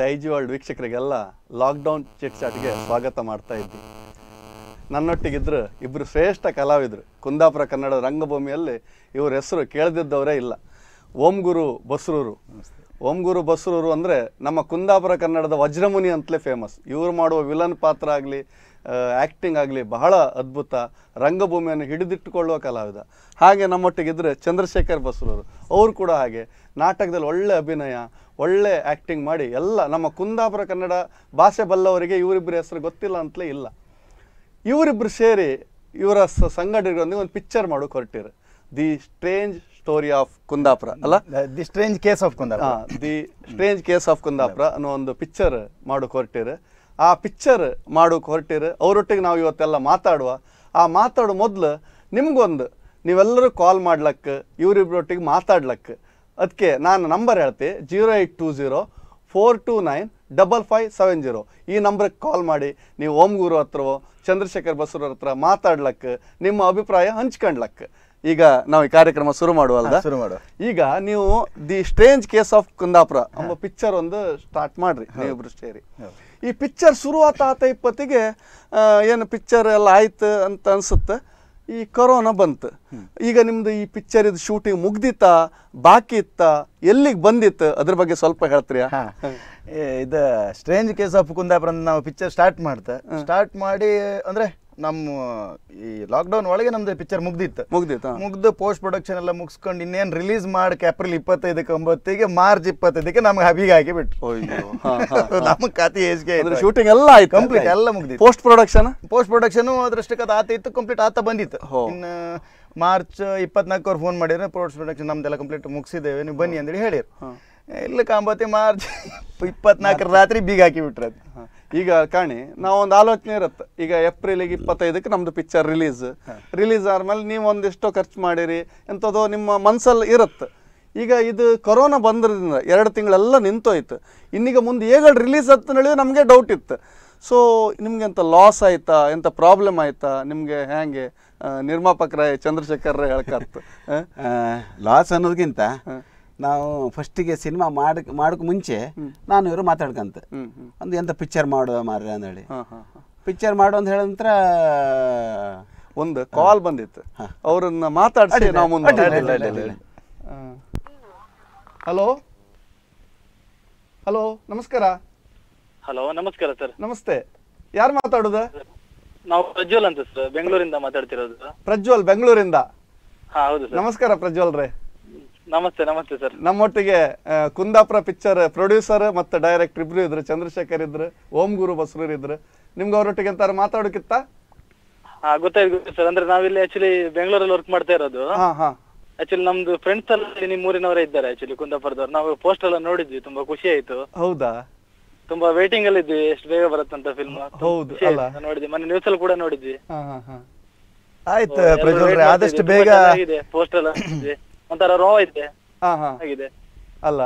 Daiji world ವೀಕ್ಷಕರಿಗೆಲ್ಲ lockdown chit ಚಾಟ್ಗೆ ಸ್ವಾಗತ ಮಾಡ್ತಾ ಇದ್ವಿ ನನ್ನೊಟ್ಟಿಗಿದ್ರು ಇಬ್ಬರು ಶ್ರೇಷ್ಠ ಕಲಾವಿದರು ಕುಂದಾಪುರ ಕನ್ನಡ ರಂಗಭೂಮಿಯಲ್ಲಿ ಇವ್ರ ಹೆಸರು ಕೇಳದಿದ್ದವರೇ ಇಲ್ಲ ಓಂ ಗುರು ಬಸ್ರೂರು ಓಂ ಗುರು ಬಸ್ರೂರು ಅಂದರೆ ನಮ್ಮ ಕುಂದಾಪುರ ಕನ್ನಡದ ವಜ್ರಮುನಿ ಅಂತಲೇ ಫೇಮಸ್ ಇವರು ಮಾಡುವ ವಿಲನ್ ಪಾತ್ರ ಆಗಲಿ ಆ್ಯಕ್ಟಿಂಗ್ ಆಗಲಿ ಬಹಳ ಅದ್ಭುತ ರಂಗಭೂಮಿಯನ್ನು ಹಿಡಿದಿಟ್ಟುಕೊಳ್ಳುವ ಕಲಾವಿದ ಹಾಗೆ ನಮ್ಮೊಟ್ಟಿಗಿದ್ರೆ ಚಂದ್ರಶೇಖರ್ ಬಸ್ರೂರು ಅವರು ಕೂಡ ಹಾಗೆ ನಾಟಕದಲ್ಲಿ ಒಳ್ಳೆ ಅಭಿನಯ ಒಳ್ಳೆ ಆ್ಯಕ್ಟಿಂಗ್ ಮಾಡಿ ಎಲ್ಲ ನಮ್ಮ ಕುಂದಾಪುರ ಕನ್ನಡ ಭಾಷೆ ಬಲ್ಲವರಿಗೆ ಇವರಿಬ್ಬರ ಹೆಸರು ಗೊತ್ತಿಲ್ಲ ಅಂತಲೇ ಇಲ್ಲ ಇವರಿಬ್ರು ಸೇರಿ ಇವರ ಸ- ಸಂಗಡಿಗರೊಂದಿಗೆ ಒಂದು ಪಿಕ್ಚರ್ ಮಾಡು ಹೊರಟಿರು the strange story of Kundapura ಅಲ್ಲ the strange case of Kundapura the strange case of Kundapura ಅನ್ನೋ ಒಂದು ಪಿಕ್ಚರ್ ಮಾಡೋಕೆ ಹೊರಟಿರು ಆ ಪಿಕ್ಚರ್ ಮಾಡೋಕೆ ಹೊರಟಿರು ಅವರೊಟ್ಟಿಗೆ ನಾವು ಇವತ್ತೆಲ್ಲ ಮಾತಾಡುವ ಆ ಮಾತಾಡೋ ಮೊದಲು ನಿಮ್ಗೊಂದು ನೀವೆಲ್ಲರೂ ಕಾಲ್ ಮಾಡ್ಲಕ್ಕೆ ಇವರಿಬ್ಬರೊಟ್ಟಿಗೆ ಮಾತಾಡ್ಲಕ್ಕೆ ಅದಕ್ಕೆ ನಾನು ನಂಬರ್ ಹೇಳ್ತೆ zero eight two zero four two nine double five seven zero ಈ ನಂಬರ್ಗೆ ಕಾಲ್ ಮಾಡಿ ನೀವು ಓಂ ಗುರು ಹತ್ರವೋ ಚಂದ್ರಶೇಖರ್ ಬಸೂರ್ ಹತ್ರ ಮಾತಾಡ್ಲಕ್ಕೆ ನಿಮ್ಮ ಅಭಿಪ್ರಾಯ ಹಂಚ್ಕೊಂಡ್ಲಕ್ಕೆ ಈಗ ನಾವು ಈ ಕಾರ್ಯಕ್ರಮ ಶುರು ಮಾಡುವಲ್ದ ಶುರು ಮಾಡುವ. ಈಗ ನೀವು the strange case of Kundapura ಎಂಬ ಪಿಕ್ಚರ್ ಒಂದು ಸ್ಟಾರ್ಟ್ ಮಾಡ್ರಿ ನೀವಿಬ್ರು ಸೇರಿ ಈ ಪಿಕ್ಚರ್ ಶುರುವಾತ ಆತ ಇಪ್ಪತ್ತಿಗೆ ಆ, ಏನು ಪಿಕ್ಚರ್ ಎಲ್ಲ ಆಯ್ತು ಅಂತ ಅನ್ಸುತ್ತೆ ಈ ಕೊರೋನಾ ಬಂತು ಈಗ ನಿಮ್ದು ಈ ಪಿಕ್ಚರ್ ಇದು ಶೂಟಿಂಗ್ ಮುಗ್ದಿತ್ತಾ ಬಾಕಿ ಇತ್ತ ಎಲ್ಲಿಗೆ ಬಂದಿತ್ತು ಅದ್ರ ಬಗ್ಗೆ ಸ್ವಲ್ಪ ಹೇಳ್ತೀರಾ ಹಾ. ಏ, ಇದು ಸ್ಟ್ರೇಂಜ್ ಕೇಸ್ ಆಫ್ ಕುಂದಾಪುರ ಅಂತ ನಾವು ಪಿಕ್ಚರ್ ಸ್ಟಾರ್ಟ್ ಮಾಡ್ತೆ ಸ್ಟಾರ್ಟ್ ಮಾಡಿ ಅಂದ್ರೆ ನಮ್ಮ ಈ ಲಾಕ್ಡೌನ್ ಒಳಗೆ ನಮ್ದು ಪಿಕ್ಚರ್ ಮುಗ್ದಿತ್ತು ಮುಗ್ದಿತ್ತಾ ಮುಗ್ದು ಪೋಸ್ಟ್ ಪ್ರೊಡಕ್ಷನ್ ಎಲ್ಲ ಮುಗಿಸ್ಕೊಂಡು ಇನ್ನೇನು ರಿಲೀಸ್ ಮಾಡಕ್ಕೆ ಏಪ್ರಿಲ್ ಇಪ್ಪತ್ತೈದಕ್ಕೆ ಒಂಬತ್ತಿಗೆ ಮಾರ್ಚ್ ಇಪ್ಪತ್ತೈದಕ್ಕೆ ನಮ್ಗೆ ಹಬಿಗೆ ಹಾಕಿ ಬಿಟ್ರು ಅಯ್ಯೋ ಹಾ, ಹಾ, ಹಾ. ನಮಗೆ ಕತೆ ಹೇಸಿಗೆ ಅಂದ್ರೆ ಶೂಟಿಂಗ್ ಎಲ್ಲ ಆಯ್ತು ಕಂಪ್ಲೀಟ್ ಎಲ್ಲ ಮುಗ್ದಿತ್ತು ಪೋಸ್ಟ್ ಪ್ರೊಡಕ್ಷನ್ ಪೋಸ್ಟ್ ಪ್ರೊಡಕ್ಷನ್ ಅದ್ರಷ್ಟಕ್ಕೆ ಅದು ಆತ ಇತ್ತು ಕಂಪ್ಲೀಟ್ ಆತ ಬಂದಿತ್ತು ಹೋ. ಇನ್ನು ಮಾರ್ಚ್ ಇಪ್ಪತ್ನಾಲ್ಕು ಅವ್ರು ಫೋನ್ ಮಾಡಿದ್ರೆ ಪೋಸ್ಟ್ ಪ್ರೊಡಕ್ಷನ್ ನಮ್ದೆಲ್ಲ ಕಂಪ್ಲೀಟ್ ಮುಗಿಸಿದ್ದೇವೆ ನೀವು ಬನ್ನಿ ಅಂತೇಳಿ ಹೇಳಿರು ಇಲ್ಲ ಕಾಂಬತ್ತಿ ಮಾರ್ಚ್ ಇಪ್ಪತ್ನಾಲ್ಕರ ರಾತ್ರಿ ಬೀಗ ಹಾಕಿ ಬಿಟ್ರು ಅದು ಹ. ಈಗ ಕಾಣಿ ನಾವೊಂದು ಆಲೋಚನೆ ಇರುತ್ತೆ ಈಗ ಏಪ್ರಿಲಿಗೆ ಇಪ್ಪತ್ತೈದಕ್ಕೆ ನಮ್ದು ಪಿಕ್ಚರ್ ರಿಲೀಸ್ ರಿಲೀಸ್ ಆದ್ಮೇಲೆ ನೀವು ಒಂದಿಷ್ಟೋ ಖರ್ಚು ಮಾಡಿರಿ ಎಂಥದೋ ನಿಮ್ಮ ಮನ್ಸಲ್ಲಿ ಇರುತ್ತೆ ಈಗ ಇದು ಕೊರೋನಾ ಬಂದ್ರಿಂದ ಎರಡು ತಿಂಗಳೆಲ್ಲ ನಿಂತೋಯ್ತು ಇನ್ನೀಗ ಮುಂದೆ ಹೇಗೆ ರಿಲೀಸ್ ಅಂತ ಹೇಳಿ ನಮಗೆ ಡೌಟ್ ಇತ್ತು ಸೊ ನಿಮ್ಗೆ ಎಂತ ಲಾಸ್ ಆಯ್ತಾ ಎಂತ ಪ್ರಾಬ್ಲಮ್ ಆಯ್ತಾ ನಿಮಗೆ ಹೇಗೆ ಆ, ನಿರ್ಮಾಪಕರ ಚಂದ್ರಶೇಖರ್ ಹೇಳ್ಕರ್ತು ಲಾಸ್ ಅನ್ನೋದಕ್ಕಿಂತ ನಾವು ಫಸ್ಟಿಗೆ ಸಿನಿಮಾ ಮಾಡಕ್ ಮಾಡೋಕೆ ಮುಂಚೆ ನಾನು ಇವರು ಮಾತಾಡ್ಕಂತ ಹ್ಮ್ ಹ್ಮ್ ಒಂದು ಎಂತ ಪಿಕ್ಚರ್ ಮಾಡುವ ಮಾರ್ರೆ ಅಂದೇಳಿ ಹಾಂ ಹಾಂ ಹಾಂ ಪಿಕ್ಚರ್ ಮಾಡು ಅಂತ ಹೇಳಿದ ನಂತರ ಒಂದು ಕಾಲ್ ಬಂದಿತ್ತು ಅವ್ರನ್ನ ಮಾತಾಡಿಸಿ ನಾವು ಮುಂದೆ ಅಡ್ಡಿಲ್ಲ, ಅಡ್ಡಿಲ್ಲ, ಅಡ್ಡಿಲ್ಲ. ಹಲೋ ಹಲೋ ನಮಸ್ಕಾರ ಹಲೋ ನಮಸ್ಕಾರ ಸರ್ ನಮಸ್ತೆ ಯಾರು ಮಾತಾಡುದ ನಾವು ಪ್ರಜ್ವಲ್ ಅಂತ ಸರ್ ಬೆಂಗಳೂರಿಂದ ಮಾತಾಡ್ತಿರೋದು ಪ್ರಜ್ವಲ್ ಬೆಂಗಳೂರಿಂದ ಹಾ ಹೌದು ಸರ್ ನಮಸ್ಕಾರ ಪ್ರಜ್ವಲ್ ರೇ ನಮಸ್ತೆ ನಮಸ್ತೆ ಸರ್ ನಮ್ಮೊಟ್ಟಿಗೆ ಆ, ಕುಂದಾಪುರ ಪಿಕ್ಚರ್ ಪ್ರೊಡ್ಯೂಸರ್ ಮತ್ತು ಡೈರೆಕ್ಟರ್ ಇಬ್ರು ಇದ್ರು ಚಂದ್ರಶೇಖರ್ ಇದ್ರು ಓಂ ಗುರು ಬಸರೂರ್ ಇದ್ರು ನಿಮ್ಗೆ ಅವ್ರೊಟ್ಟಿಗೆ ಎಂತಾರು ಮಾತಾಡೋಕಿತ್ತ ಹಾ ಗೊತ್ತಾಯ್ತು ಗೊತ್ತಾಯ್ತು ಸರ್ ಅಂದ್ರೆ ನಾವಿಲ್ಲಿ ಆಕ್ಚುಲಿ ಬೆಂಗಳೂರಲ್ಲಿ ವರ್ಕ್ ಮಾಡ್ತಾ ಇರೋದು ಹಾ ಹಾ ಆಕ್ಚುಲಿ ನಮ್ದು ಫ್ರೆಂಡ್ಸ್ ಎಲ್ಲ ನಿಮ್ಮ ಊರಿನವರೇ ಇದ್ದಾರೆ ಆಕ್ಚುಲಿ ಕುಂದಾಪುರದವ್ರು ನಾವು ಪೋಸ್ಟ್ ಎಲ್ಲ ನೋಡಿದ್ವಿ ತುಂಬಾ ಖುಷಿ ಆಯ್ತು ಹೌದಾ ತುಂಬಾ ವೇಟಿಂಗ್ ಅಲ್ಲಿ ಇದ್ವಿ ಎಷ್ಟು ಬೇಗ ಬರುತ್ತಂತ ಫಿಲ್ಮ್ ಹೌದು, ಅಲ್ಲ? ನೋಡಿದ್ವಿ ಮೊನ್ನೆ ನ್ಯೂಸ್ ಅಲ್ಲಿ ಕೂಡ ನೋಡಿದ್ವಿ ಹಾ ಹಾ ಹಾ ಆಯ್ತು ಎಲ್ಲರೂ ಪ್ರಜ್ವಲ್ wait ರೇ ಮಾಡ್ತಾ ಆದಷ್ಟು ಇದ್ವಿ. ಬೇಗ ತುಂಬಾ ಚೆನ್ನಾಗಿದೆ ಪೋಸ್ಟ್ ಎಲ್ಲ ಇದೆ. ಒಂಥರ ರೋ ಇದೆ ಹಾ ಹಾ ಆಗಿದೆ ಅಲ್ಲ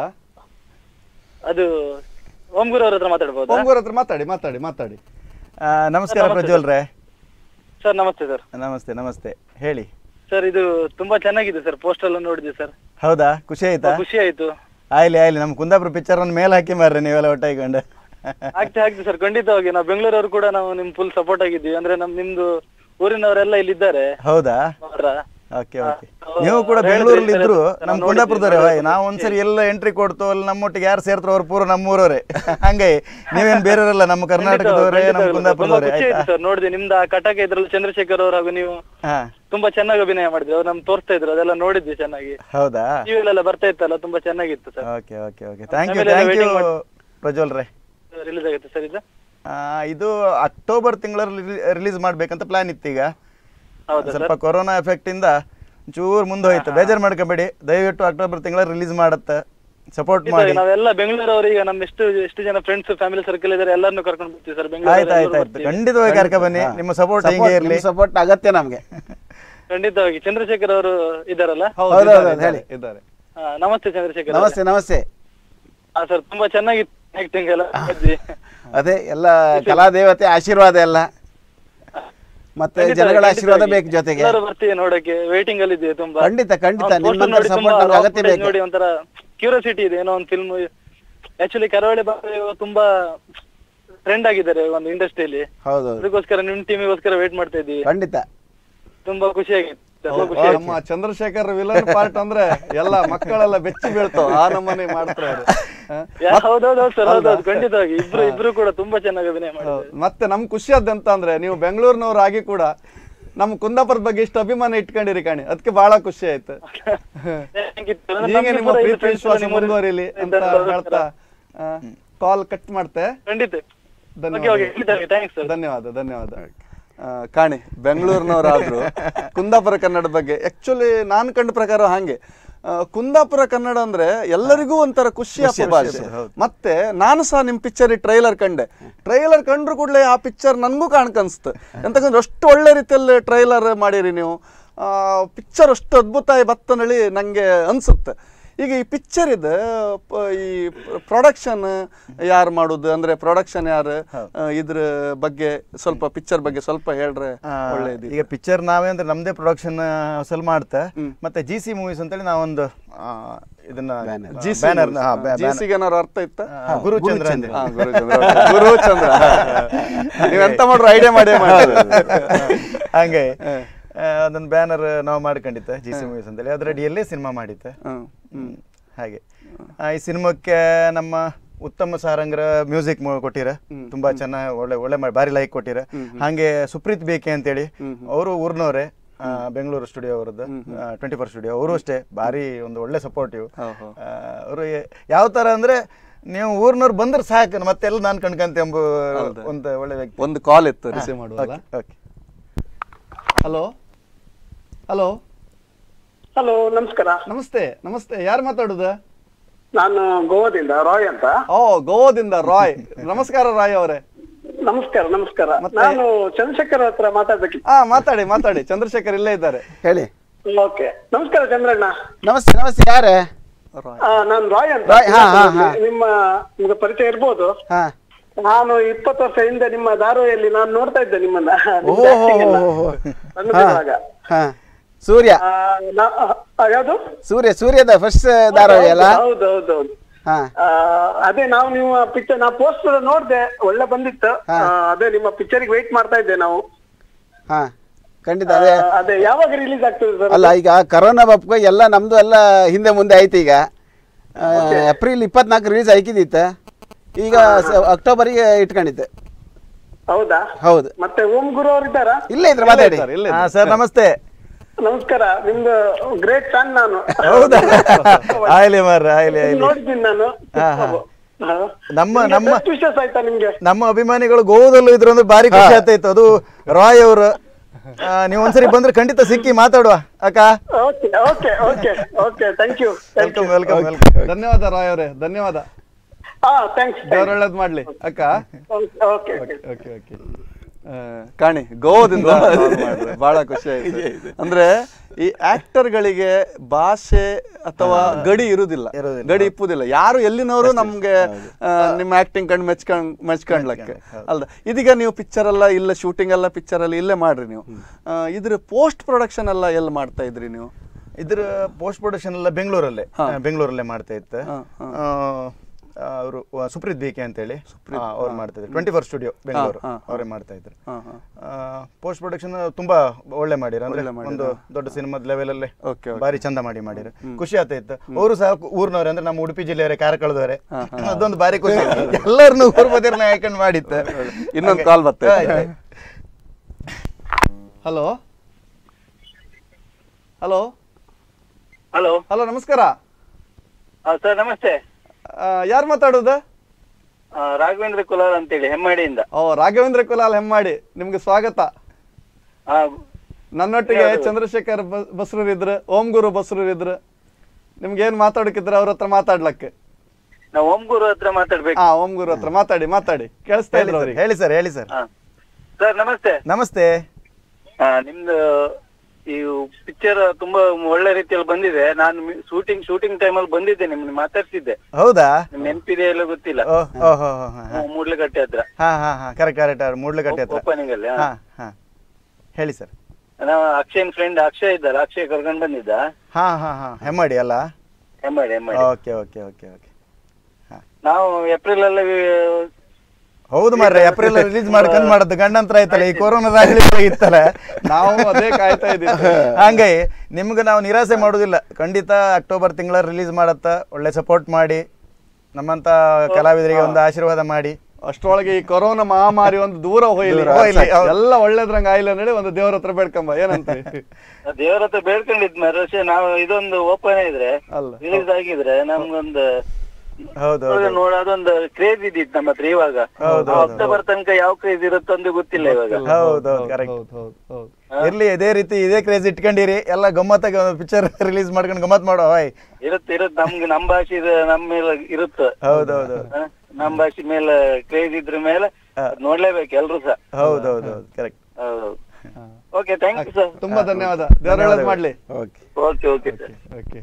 ಅದು ಓಂಗೂರ್ ಅವ್ರ ಹತ್ರ ಮಾತಾಡ್ಬೋದಾ ಓಂ ಗುರು ಹತ್ರ ಮಾತಾಡಿ ಮಾತಾಡಿ ಮಾತಾಡಿ ಆ, ನಮಸ್ಕಾರ ಪ್ರಜ್ವಲ್ ರೇ ಸರ್ ನಮಸ್ತೆ ಸರ್ ನಮಸ್ತೆ ನಮಸ್ತೆ ಹೇಳಿ ಸರ್ ಇದು ತುಂಬಾ ಚೆನ್ನಾಗಿದೆ ಸರ್ ಪೋಸ್ಟ್ ಎಲ್ಲ ನೋಡಿದ್ವಿ ಸರ್ ಹೌದಾ ಖುಷಿ ಆಯ್ತಾ ಖುಷಿ ಆಯ್ತು ಆಯ್ಲಿ ಆಯ್ಲಿ ನಮ್ಮ ಕುಂದಾಪುರ ಪಿಕ್ಚರ್ ಅನ್ನು ಮೇಲೆ ಹಾಕಿ ಮಾರ್ರೆ ನೀವೆಲ್ಲ ಒಟ್ಟಾಗಿಕೊಂಡು ಆಗ್ತದೆ ಆಗ್ತದೆ ಸರ್ ಖಂಡಿತವಾಗಿ ನಾವು ಬೆಂಗಳೂರವ್ರು ಕೂಡ ನಾವು ನಿಮ್ ಫುಲ್ ಸಪೋರ್ಟ್ ಆಗಿದ್ದೀವಿ ಅಂದ್ರೆ ನಮ್ ನಿಮ್ದು ಊರಿನವರೆಲ್ಲ ಇಲ್ಲಿದ್ದಾರೆ ಹೌದಾ ಮಾತ್ರ. ಓಕೆ ಓಕೆ ಆ, ನೀವು ಕೂಡ ಅವ್ರು ಬೆಂಗಳೂರಲ್ಲಿ ಹೇಳಿದ್ರು ಇದ್ರು ಸರ್, ನಮ್ಮ ನಾವು ಕುಂದಾಪುರದವ್ರೆ ನೋಡಿದ್ವಿ, ಭಾಯ್ ನಾವು ಒಂದ್ಸರಿ ಎಲ್ಲ ಎಂಟ್ರಿ ಕೊಡ್ತು ಅಲ್ಲಿ ನಮ್ಮೊಟ್ಟಿಗೆ ಯಾರು ಸೇರ್ತಾರೋ ಅವ್ರು ಪೂರ ನಮ್ಮೂರವರೇ ಹಂಗೆ ನೀವೇನ್ ಬೇರೆಯವರಲ್ಲ ನಮ್ಮ ಕರ್ನಾಟಕದವರೇ ನಮ್ಮ ಖಂಡಿತವಾಗ್ಲೂ. ತುಂಬಾ ಕುಂದಾಪುರದವರೇ ಖುಷಿ ಆಯ್ತಾ ಆಯ್ತು ಸರ್ ನೋಡಿದ್ವಿ ನಿಮ್ದು ಆ ಕಟಕ ಇದ್ರಲ್ಲಿ ಚಂದ್ರಶೇಖರ್ ಅವರು ಹಾಗೂ ನೀವು ಹಾ ತುಂಬಾ ಚೆನ್ನಾಗಿ ಅಭಿನಯ ಮಾಡಿದ್ರಿ ಅವ್ರು ನಮ್ ತೋರಿಸ್ತಾ ಇದ್ರು ಅದೆಲ್ಲ ನೋಡಿದ್ವಿ ಚೆನ್ನಾಗಿ ಹೌದಾ ಟಿವಿಲೆಲ್ಲ ಬರ್ತಾ ಇತ್ತಲ್ಲ ತುಂಬಾ ಚೆನ್ನಾಗಿತ್ತು sir okay okay okay thank you ಆಮೇಲೆ ಥ್ಯಾಂಕ್ ಯು waiting ಮಾಡ್- ಪ್ರಜ್ವಲ್ ರೇ ರಿಲೀಸ್ ಆಗುತ್ತೆ ಸರ್ ಇದು ಆ, ಇದು ಅಕ್ಟೋಬರ್ ತಿಂಗಳಲ್ಲಿ ರಿಲೀಸ್ ಮಾಡ್ಬೇಕಂತ ಪ್ಲಾನ್ ಇತ್ತು ಈಗ ಹೌದಾ ಸ್ವಲ್ಪ ಕೊರೋನಾ ಎಫೆಕ್ಟ್ ಇಂದ ಚೂರ್ ಮುಂದೆ ಹೋಯ್ತು ಬೇಜಾರ್ ಮಾಡ್ಕೋಬೇಡಿ ದಯವಿಟ್ಟು ಅಕ್ಟೋಬರ್ ತಿಂಗಳ ರಿಲೀಸ್ ಮಾಡತ್ತೆ ಸಪೋರ್ಟ್ ಮಾಡಿ ನಾವೆಲ್ಲ ಬೆಂಗಳೂರವ್ರು ಈಗ ನಮ್ಮ ಎಷ್ಟು ಎಷ್ಟು ಜನ ಫ್ರೆಂಡ್ಸ್ ಫ್ಯಾಮಿಲಿ ಸರ್ಕಲ್ ಇದಾರೆ ಎಲ್ಲರನ್ನು ಕರ್ಕೊಂಡು ಬರ್ತೀವಿ ಸರ್ ಆಯ್ತು ಆಯ್ತು ಆಯ್ತು ಬೆಂಗಳೂರು ಖಂಡಿತವಾಗಿ ಕರ್ಕ ಬನ್ನಿ ನಿಮ್ಮ ಸಪೋರ್ಟ್ ಹಿಂಗೆ ಇರ್ಲಿ ಸಪೋರ್ಟ್ ಅಗತ್ಯ ನಮ್ಗೆ ಖಂಡಿತವಾಗಿ ಚಂದ್ರಶೇಖರ್ ಅವರು ಇದಾರಲ್ಲ ಹೌದು ಹೌದು, ಇದ್ದಾರೆ, ಹೌದು, ಹೇಳಿ. ಇದ್ದಾರೆ ಹಾ, ನಮಸ್ತೆ ಚಂದ್ರಶೇಖರ್ ಅವರೇ. ನಮಸ್ತೆ ನಮಸ್ತೆ ಹಾ ಸರ್ ತುಂಬಾ ಚೆನ್ನಾಗಿತ್ತು ಆಕ್ಟಿಂಗ್ ಎಲ್ಲ ಮಾಡಿದ್ವಿ. ಅದೇ ಎಲ್ಲ ಕಲಾದೇವತೆ ಆಶೀರ್ವಾದ ಎಲ್ಲ ಮತ್ತೆ ಖಂಡಿತ, ಜನಗಳ ಆಶೀರ್ವಾದ ಖಂಡಿತವಾಗಿ. ಬೇಕು ಜೊತೆಗೆ ಎಲ್ಲರೂ ಬರ್ತೀವಿ ನೋಡಕ್ಕೆ ವೇಟಿಂಗ್ ಅಲ್ಲಿ ಇದ್ದೀವಿ ತುಂಬಾ ಖಂಡಿತ ಖಂಡಿತ ನಾವು poster ನಿಮ್ಮಂತ ನೋಡಿ ಸಪೋರ್ಟ್ ತುಂಬಾ ನಮ್ಗೆ raw ಅಗತ್ಯ footage ಬೇಕು ನೋಡಿ ಒಂಥರ ಕ್ಯೂರಿಯಾಸಿಟಿ ಇದೆ ಏನೋ ಒಂದು ಫಿಲ್ಮ್ ಆಕ್ಚುಲಿ ಕರಾವಳಿ ಭಾಗ ಇವಾಗ ತುಂಬಾ ಟ್ರೆಂಡ್ ಆಗಿದ್ದಾರೆ ಒಂದು ಇಂಡಸ್ಟ್ರಿಯಲ್ಲಿ ಹೌದು ಅದಕ್ಕೋಸ್ಕರ ನಿಮ್ ಟೀಮಿಗೋಸ್ಕರ ವೇಟ್ ಮಾಡ್ತಾ ಇದ್ದೀವಿ ಖಂಡಿತ ತುಂಬಾ ಖುಷಿ ಆಗಿತ್ತು ತುಂಬಾ ಖುಷಿ ಆಯ್ತು. ನಮ್ಮ ಚಂದ್ರಶೇಖರ್ ವಿಲನ್ ಪಾರ್ಟ್ ಅಂದ್ರೆ ಎಲ್ಲ ಮಕ್ಕಳೆಲ್ಲ ಬೆಚ್ಚಿ ಬೀಳ್ತಾವ ಆ ನಮ್ಮನೆ ಮಾಡ್ತಾರೆ ಅವ್ರು. ಹ? ಯಾ- ಹೌದೌದು ಸರ್ ಹೌದೌದು ಖಂಡಿತವಾಗಿ ಇಬ್ರು ಇಬ್ರು ಕೂಡ ತುಂಬಾ ಚೆನ್ನಾಗಿ ಅಭಿನಯ ಮಾಡಿದ್ದಾರೆ ಹೌದು. ಮತ್ತೆ ನಮ್ ಖುಷಿ ಆದಂತ ಅಂದ್ರೆ ನೀವು ಬೆಂಗಳೂರಿನವ್ರು ಆಗಿ ಕೂಡ ನಮ್ಮ ಕುಂದಾಪುರದ ಬಗ್ಗೆ ಇಷ್ಟು ಅಭಿಮಾನ ಇಟ್ಕೊಂಡಿರಿ ಕಾಣಿ ಅದಕ್ಕೆ ಬಹಳ ಖುಷಿ ಆಯ್ತು Thank you. ಅಂದ್ರೆ ಹೀಗೆ ನಮ್ಗೆ ನಿಮ್ಮ ಕೂಡ ಇದು ಪ್ರೀತಿ friends ವಿಶ್ವಾಸ ನಿಮ್ಮ ಊರಲ್ಲಿ ಮುಂದುವರಿಲಿ ಅಂತ ಇದ್ದಾರೆ ಹೇಳ್ತಾ ಕಾಲ್ ಕಟ್ ಮಾಡ್ತೆ ಖಂಡಿತ ಓಕೆ ಧನ್ಯವಾದ ಓಕೆ ಖಂಡಿತ ಥ್ಯಾಂಕ್ಸ್ ಸರ್ ಧನ್ಯವಾದ ಧನ್ಯವಾದ ಆ, ಕಾಣಿ ಬೆಂಗಳೂರಿನವರಾದ್ರು ಕುಂದಾಪುರ ಕನ್ನಡ ಬಗ್ಗೆ ಆಕ್ಚುಲಿ ನಾನು ಕಂಡ ಪ್ರಕಾರ ಹಾಗೆ ಆ, ಕುಂದಾಪುರ ಕನ್ನಡ ಅಂದ್ರೆ ಎಲ್ಲರಿಗೂ ಒಂಥರ ಖುಷಿಯ ಭಾಷೆ ಮತ್ತೆ ನಾನು ಸಹ ನಿಮ್ ಪಿಕ್ಚರ್ ಟ್ರೈಲರ್ ಕಂಡೆ ಟ್ರೈಲರ್ ಕಂಡ್ರು ಕೂಡಲೇ ಆ ಪಿಕ್ಚರ್ ನನಗೂ ಕಾಣ್ಕನ್ಸ್ತು ಎಂತಕಂದ್ರೆ ಅಷ್ಟು ಒಳ್ಳೆ ರೀತಿಯಲ್ಲಿ ಟ್ರೈಲರ್ ಮಾಡಿರಿ ನೀವು ಪಿಕ್ಚರ್ ಅಷ್ಟು ಅದ್ಭುತ ಆಗಿ ಬತ್ತನಳಿ ನಂಗೆ ಅನ್ಸುತ್ತೆ ಈಗ ಈ ಪಿಕ್ಚರ್ ಇದೆ ಪ- ಈ ಪ್ರೊಡಕ್ಷನ್ ಯಾರು ಮಾಡುದು ಅಂದ್ರೆ ಪ್ರೊಡಕ್ಷನ್ ಯಾರು ಆ, ಇದ್ರ ಬಗ್ಗೆ ಸ್ವಲ್ಪ ಪಿಕ್ಚರ್ ಬಗ್ಗೆ ಸ್ವಲ್ಪ ಹೇಳ್ರೆ ಒಳ್ಳೇದು ಈಗ ಪಿಕ್ಚರ್ ನಾವೇ ಅಂದ್ರೆ ನಮ್ದೇ ಪ್ರೊಡಕ್ಷನ್ ಸೆಲ್ ಮಾಡ್ತಾ ಮತ್ತೆ ಜಿ ಸಿ ಮೂವೀಸ್ ಅಂತೇಳಿ ನಾವೊಂದು ಆ, ಇದನ್ನ ಜಿ ಬ್ಯಾನರ್ ಜಿಸಿಗೆ ಏನಾದ್ರು ಅರ್ಥ ಇತ್ತ ಗುರುಚಂದ್ರ ಅಂತ ಹಾ, ಗುರುಚಂದ್ರ okay. ಗುರುಚಂದ್ರ ನೀವ್ ಎಂತ ಮಾಡ್ರು ಐಡಿಯಾ ಮಾಡೇ ಮಾಡಿ ಹಂಗೆ ಆ, ಅದನ್ನ ಬ್ಯಾನರ್ ನಾವು ಮಾಡ್ಕೊಂಡಿದ್ದೆ ಜಿ ಸಿ ಮೂವೀಸ್ ಅಂತೇಳಿ ಅದ್ರ ಅಡಿಯಲ್ಲೇ ಸಿನಿಮಾ ಮಾಡಿದ್ದೆ ಹ್ಮ್ ಹ್ಮ್. ಹಾಗೆ ಆ, ಈ ಸಿನಿಮಾಕ್ಕೆ ನಮ್ಮ ಉತ್ತಮ ಸಾರಂಗ್ರ ಮ್ಯೂಸಿಕ್ ಕೊಟ್ಟಿರ ತುಂಬಾ ಚೆನ್ನಾಗಿ ಒಳ್ಳೆ ಒಳ್ಳೆ ಮಾಡಿ ಭಾರಿ ಲೈಕ್ ಕೊಟ್ಟಿರ ಹಾಗೆ ಸುಪ್ರೀತ್ ಬೇಕೆ ಅಂತೇಳಿ ಅವರು ಊರ್ನವ್ರೆ ಆ, ಬೆಂಗಳೂರು ಸ್ಟುಡಿಯೋ ಅವರದ್ದು ಟ್ವೆಂಟಿ ಫೋರ್ ಸ್ಟುಡಿಯೋ ಅವರು ಅಷ್ಟೇ ಭಾರಿ ಒಂದು ಒಳ್ಳೆ ಸಪೋರ್ಟಿವ್ ಅವರು ಯಾವ ತರ ಅಂದ್ರೆ ನೀವು ಊರ್ನವ್ರು ಬಂದ್ರೆ ಸಾಕು ಮತ್ತೆಲ್ಲ ನಾನು ಕಣ್ಕಂತ ಎಂಬ ಒಂದು ಒಳ್ಳೆ ವ್ಯಕ್ತಿ ಒಂದು ಕಾಲ್ ಇತ್ತು ರಿಸೀವ್ ಮಾಡುವಲ್ಲ ಓಕೆ ಹಲೋ ಹಲೋ ಹಲೋ ನಮಸ್ಕಾರ ನಮಸ್ತೆ ನಮಸ್ತೆ ಯಾರು ಮಾತಾಡುದು ನಾನು ಗೋವಾದಿಂದ ರಾಯ್ ಅಂತ ಓ ಗೋವಾದಿಂದ ರಾಯ್ ನಮಸ್ಕಾರ ರಾಯ್ ಅವರೇ ನಮಸ್ಕಾರ ನಮಸ್ಕಾರ ನಾನು ಚಂದ್ರಶೇಖರ್ ಹತ್ರ ಮಾತಾಡ್ಬೇಕಿತ್ತು ಹಾ ಮಾತಾಡಿ ಮಾತಾಡಿ ಚಂದ್ರಶೇಖರ್ ಇಲ್ಲೇ ಇದ್ದಾರೆ ಹೇಳಿ ಓಕೆ ನಮಸ್ಕಾರ ಚಂದ್ರಣ್ಣ ನಮಸ್ತೆ ನಮಸ್ತೆ ಯಾರೇ ರಾಯ್ ಆ, ನಾನು ರಾಯ್ ಅಂತ ರಾಯ್, ಹಾ, ಹಾ, ಹಾ. ನಿಮ್ಮ ನಿಮ್ಗೆ ಪರಿಚಯ ಇರ್ಬೋದು ಹಾ ನಾನು ಇಪ್ಪತ್ತು ವರ್ಷ ಹಿಂದೆ ನಿಮ್ಮ ಧಾರಾವಾಹಿಯಲ್ಲಿ ನಾನು ನೋಡ್ತಾ ಇದ್ದೆ ನಿಮ್ಮನ್ನ ನಿಮ್ದು ಓಹೋ acting ಎಲ್ಲ. ಓಹೋ. ಸಣ್ಣದಿರುವಾಗ. ಹಾ ಸೂರ್ಯ ಆ, ನಾ- ಆ, ಯಾವ್ದು ಸೂರ್ಯ ಸೂರ್ಯದ ಫಸ್ಟ್ ಧಾರಾವಾಹಿ ಅಲ್ಲ ಹೌದು ಹೌದು ಹೌದು ಹಾ ಆ, ಅದೇ ನಾವು ನಿಮ್ಮ ಪಿಕ್ಚರ್ ನಾ ಪೋಸ್ಟರ್ ನೋಡ್ದೆ ಒಳ್ಳೆ ಬಂದಿತ್ತು ಆ, ಅದೇ ನಿಮ್ಮ ಪಿಕ್ಚರ್ಗೆ ವೆಯ್ಟ್ ಮಾಡ್ತಾ ಇದ್ದೆ ನಾವು ಹಾ ಖಂಡಿತ ಅದೇ ಆ, ಅದೇ ಯಾವಾಗ ರಿಲೀಸ್ ಆಗ್ತದೆ ಸರ್ ಅಲ್ಲ ಈಗ ಕರೋನಾ ಬಪ್ಗೆ ಎಲ್ಲ ನಮ್ದು ಎಲ್ಲ ಹಿಂದೆ ಮುಂದೆ ಆಯ್ತು ಈಗ ಆ, ಏಪ್ರಿಲ್ ಇಪ್ಪತ್ನಾಲ್ಕು ರಿಲೀಸ್ ಆಯ್ಕಿದಿತ್ತು ಈಗ ಸ- ಅಕ್ಟೋಬರಿಗೆ ಇಟ್ಕೊಂಡಿದ್ದೆ ಹೌದಾ ಹೌದು ಮತ್ತೆ ಓಂ ಗುರು ಅವ್ರು ಇದ್ದಾರಾ ಇಲ್ಲೇ ಇದ್ರೆ ಮಾತಾಡಿ ಇದ್ದಾರೆ, ಇಲ್ಲೇ ಹಾ ಸರ್ ನಮಸ್ತೆ ನಮಸ್ಕಾರ ನಿಮ್ದು ಗ್ರೇಟ್ ಫ್ಯಾನ್ ನಾನು ಹೌದಾ ಆಯ್ಲಿ ಮಾರ್ರೆ ಆಯ್ಲಿ ಆಯ್ಲಿ ನೋಡಿದ್ದೀನಿ ನಾನು ಹಾ, ಹಾ. ಹಾ. ನಮ್ಮ ನಿಮ್ಗೆ ನಮ್ಮ best wishes ಆಯ್ತಾ ನಿಮ್ಗೆ ನಮ್ಮ ಅಭಿಮಾನಿಗಳು ಗೋವಾದಲ್ಲೂ ಇದ್ರು ಅಂದ್ರೆ ಭಾರಿ ಖುಷಿ ಆಗ್ತಾಯಿತ್ತು ಅದು ರಾಯ್ ಅವರು ನೀವು ಒಂದ್ಸರಿ ಬಂದ್ರೆ ಖಂಡಿತ ಸಿಕ್ಕಿ ಮಾತಾಡುವ ಅಕ್ಕ okay okay okay okay thank you welcome welcome welcome ಧನ್ಯವಾದ ರಾಯ್ ಅವರೇ ಧನ್ಯವಾದ ಹಾ ಥ್ಯಾಂಕ್ಸ್ ದೇವ್ರ ಒಳ್ಳೇದ್ ಮಾಡ್ಲಿ ಅಕ್ಕ ಓಕೆ ಓಕೆ ಓಕೆ ಕಾಣಿ ಗೋವಾದಿಂದ call ಮಾಡಿದ್ರು. ಬಹಳ ಖುಷಿ ಆಯ್ತು ಅಂದ್ರೆ ಈ ಆಕ್ಟರ್ಗಳಿಗೆ ಭಾಷೆ ಅಥವಾ ಗಡಿ ಇರುದಿಲ್ಲ ಇರುದಿಲ್ಲ. ಗಡಿ ಇಪ್ಪುದಿಲ್ಲ ಯಾರು ಎಲ್ಲಿನವರು ನಮ್ಗೆ ಆ, ನಿಮ್ಮ ಆಕ್ಟಿಂಗ್ ಕಂಡು ಮೆಚ್ಕೊಂಡ್ ಮೆಚ್ಕೊಂಡ್ಲಕ್ಕೆ ಅಲ್ದ ಇದೀಗ ನೀವು ಪಿಕ್ಚರ್ ಎಲ್ಲ ಇಲ್ಲ ಶೂಟಿಂಗ್ ಎಲ್ಲ ಪಿಕ್ಚರ್ ಎಲ್ಲ ಇಲ್ಲೇ ಮಾಡ್ರಿ ನೀವು ಆ, ಇದ್ರ ಪೋಸ್ಟ್ ಪ್ರೊಡಕ್ಷನ್ ಎಲ್ಲ ಎಲ್ಲಿ ಮಾಡ್ತಾ ಇದ್ರಿ ನೀವು ಇದ್ರ ಪೋಸ್ಟ್ ಪ್ರೊಡಕ್ಷನ್ ಎಲ್ಲ ಬೆಂಗಳೂರಲ್ಲೇ ಬೆಂಗಳೂರಲ್ಲೇ ಮಾಡ್ತಾ ಇತ್ತು ಅವರು ಸುಪ್ರೀತ್ ಬೇಕೆ ಅಂತೇಳಿ ಅವ್ರು ಮಾಡ್ತಾ ಇದ್ರು ಟ್ವೆಂಟಿ ಫೋರ್ ಸ್ಟುಡಿಯೋ ಬೆಂಗಳೂರು ಅವರೇ ಮಾಡ್ತಾ ಇದ್ರು ಹಾ, ಹಾ. ಪೋಸ್ಟ್ ಪ್ರೊಡಕ್ಷನ್ ತುಂಬಾ ಒಳ್ಳೆ ಮಾಡಿರ ಅಂದ್ರೆ ಒಂದು ದೊಡ್ಡ ಸಿನಿಮಾದ ಲೆವೆಲ್ ಅಲ್ಲೇ Okay, ಬಾರಿ ಚಂದ ಮಾಡಿ ಮಾಡಿರ ಖುಷಿ ಆಗ್ತಾ ಇತ್ತು ಅವರು ಸಹ ಊರ್ನವ್ರೆ ಅಂದ್ರೆ ನಮ್ಮ ಉಡುಪಿ ಜಿಲ್ಲೆಯವರೇ ಕಾರ್ಕಳದವರೇ ಅದೊಂದು ಬಾರಿ ಖುಷಿ ಎಲ್ಲರನ್ನು ಊರ್ ಬದಿರ್ನ ಹಾಕೊಂಡು ಮಾಡಿತ್ತು ಇನ್ನೊಂದು ಕಾಲ್ ಬರ್ತದೆ ಹಲೋ ಹಲೋ ಹಲೋ ಹಲೋ ನಮಸ್ಕಾರ ಸರ್ ನಮಸ್ತೆ ಯಾರು ಮಾತಾಡೋದು ಆ, ರಾಘವೇಂದ್ರ ಕುಲಾರ್ ಅಂತೇಳಿ ಹೆಮ್ಮಾಡಿಯಿಂದ ಓ ರಾಘವೇಂದ್ರ ಕುಲಾಲ್ ಹೆಮ್ಮಾಡಿ ನಿಮ್ಗೆ ಸ್ವಾಗತ ಆ, ನನ್ನೊಟ್ಟಿಗೆ ಚಂದ್ರಶೇಖರ್ ಬ- ಬಸ್ರೂರ್ ಇದ್ರು ಓಂ ಗುರು ಬಸ್ರೂರ್ ಇದ್ರು ನಿಮ್ಗೆ ಏನ್ ಮಾತಾಡಕ್ಕಿದ್ರೆ ಅವ್ರ ಹತ್ರ ಮಾತಾಡ್ಲಕ್ಕೆ ನಾವು ಓಂ ಗುರು ಹತ್ರ ಮಾತಾಡ್ಬೇಕು ಹಾ ಓಂ ಗುರು ಹತ್ರ ಮಾತಾಡಿ ಮಾತಾಡಿ ಕೇಳಿಸ್ತಾ ಹೇಳಿ ಇದ್ರು ಸರ್ ಅವ್ರಿಗೆ ಹೇಳಿ ಸರ್ ಹೇಳಿ ಸರ್ ಹಾ. ಸರ್ ನಮಸ್ತೆ ನಮಸ್ತೆ ಆ, ನಿಮ್ದು ಈ ಪಿಕ್ಚರ್ ತುಂಬಾ ಒಳ್ಳೆ ರೀತಿಯಲ್ಲಿ ಬಂದಿದೆ ನಾನು ಶೂಟಿಂಗ್ ಶೂಟಿಂಗ್ ಟೈಮಲ್ಲಿ ಬಂದಿದ್ದೆ ನಿಮ್ಗೆ ಮಾತಾಡ್ತಿದ್ದೆ ಹೌದಾ ನಿಮ್ ನೆನಪಿದೆ ಇಲ್ಲ ಗೊತ್ತಿಲ್ಲ ಓ ಓ ಹೋ ಹೋ ಹಾ ಹ್ಮ್, ಮೂಡ್ಲಗಟ್ಟೆ ಹತ್ರ ಹಾ ಹಾ ಹಾ ಕರೆಕ್ಟ್ ಕರೆಕ್ಟ್ ಮೂಡ್ಲಕಟ್ಟೆ ಹತ್ರ ಓಪನಿಂಗ್ ಅಲ್ಲಿ ಹಾ ಹಾ ಹೇಳಿ ಸರ್ ನಾವು ಅಕ್ಷಯನ್ ಫ್ರೆಂಡ್ ಅಕ್ಷಯ್ ಇದ್ದಲ್ಲ ಅಕ್ಷಯ್ ಕರ್ಕೊಂಡ್ ಬಂದಿದ್ದ ಹಾ ಹಾ ಹಾ ಹೆಮ್ಮಾಡಿ ಅಲ್ಲ Hemmadi Hemmadi okay okay okay okay ಹಾ ನಾವು ಏಪ್ರಿಲ್ ಅಲ್ಲಿ ಹೌದು ಮಾರ್ರೆ ಏಪ್ರಿಲ್ ರಿಲೀಸ್ ಮಾಡ್ಕೊಂಡ್ ಮಾಡದ್ದು ಗಂಡಂತರ ಆಯ್ತಲ್ಲ ಈ ಕೊರೋನಾ ಇತ್ತಲ್ಲ ನಾವು ಅದೇ ಕಾಯ್ತಾ ಇದ್ದೀವಿ ಹಂಗಾಗಿ ನಿಮ್ಗೆ ನಾವು ನಿರಾಸೆ ಮಾಡೋದಿಲ್ಲ ಖಂಡಿತ ಅಕ್ಟೋಬರ್ ತಿಂಗಳ ರಿಲೀಸ್ ಮಾಡತ್ತ ಒಳ್ಳೆ ಸಪೋರ್ಟ್ ಮಾಡಿ ನಮ್ಮಂತ ಕಲಾವಿದರಿಗೆ ಒಂದು ಆಶೀರ್ವಾದ ಮಾಡಿ ಅಷ್ಟರೊಳಗೆ ಈ ಕೊರೋನಾ ಮಹಾಮಾರಿ ಒಂದು ದೂರ ಹೋಯ್ಲಿ ದೂರ ಹೋಯ್ಲಿ, ಹೌದು. ಎಲ್ಲ ಒಳ್ಳೇದ್ರಂಗ ಆಯ್ಲ ನಡಿ ಒಂದು ದೇವ್ರ ಹತ್ರ ಬೇಡ್ಕೊಂಬ ಏನಂತ ದೇವರ ಹತ್ರ ಬೇಡ್ಕೊಂಡಿದ್ ಮರಸೆ ನಾವು ಇದೊಂದು ಓಪನ್ ಇದ್ರೆ ಅಲ್ಲ. ರಿಲೀಸ್ ಆಗಿದ್ರೆ ನಮ್ಗೊಂದು ಹೌದು ಇವಾಗ ನೋಡ ಅದೊಂದು ಕ್ರೇಜ್ ಇದ್ದಿತ್ತು ನಮ್ಮ ಹತ್ರ ಇವಾಗ ಹೌದು, ಆ ಅಕ್ಟೋಬರ್ ತನಕ ಯಾವ ಕ್ರೇಜ್ ಇರುತ್ತೋ ಅಂತ ಗೊತ್ತಿಲ್ಲ ಇವಾಗ ಹೌದು ಹೌದು ಕರೆಕ್ಟ್ ಹೌದು ಹೌದು ಹೌದು ಇರ್ಲಿ ಇದೇ ರೀತಿ ಇದೇ ಕ್ರೇಜ್ ಇಟ್ಕೊಂಡಿರಿ ಎಲ್ಲ ಗಮ್ಮತ್ತಾಗಿ ಒಂದು ಪಿಕ್ಚರ್ ರಿಲೀಸ್ ಮಾಡ್ಕೊಂಡು ಗಮ್ಮತ್ ಮಾಡೋ ಹಾಯ್ ಇರುತ್ತೆ ಇರುತ್ತೆ ನಮ್ಗೆ ನಮ್ಮ ಭಾಷೆ ಇದು ನಮ್ಮ ಮೇಲೆ ಇರುತ್ತೆ ಹೌದು ಹೌದು ಹ? ನಮ್ಮ ಭಾಷೆ ಮೇಲೆ ಕ್ರೇಜ್ ಇದ್ರ ಮೇಲೆ ಅದ್ ನೋಡ್ಲೇಬೇಕು ಎಲ್ರು ಸಹ ಹೌದು ಹೌದು ಹೌದು ಕರೆಕ್ಟ್ ಹೌದು ಓಕೆ ಥ್ಯಾಂಕ್ ಯು ಸರ್ ತುಂಬಾ ಧನ್ಯವಾದ ದೇವ್ರ ಒಳ್ಳೇದ್ ಮಾಡ್ಲಿ okay okay okay sir okay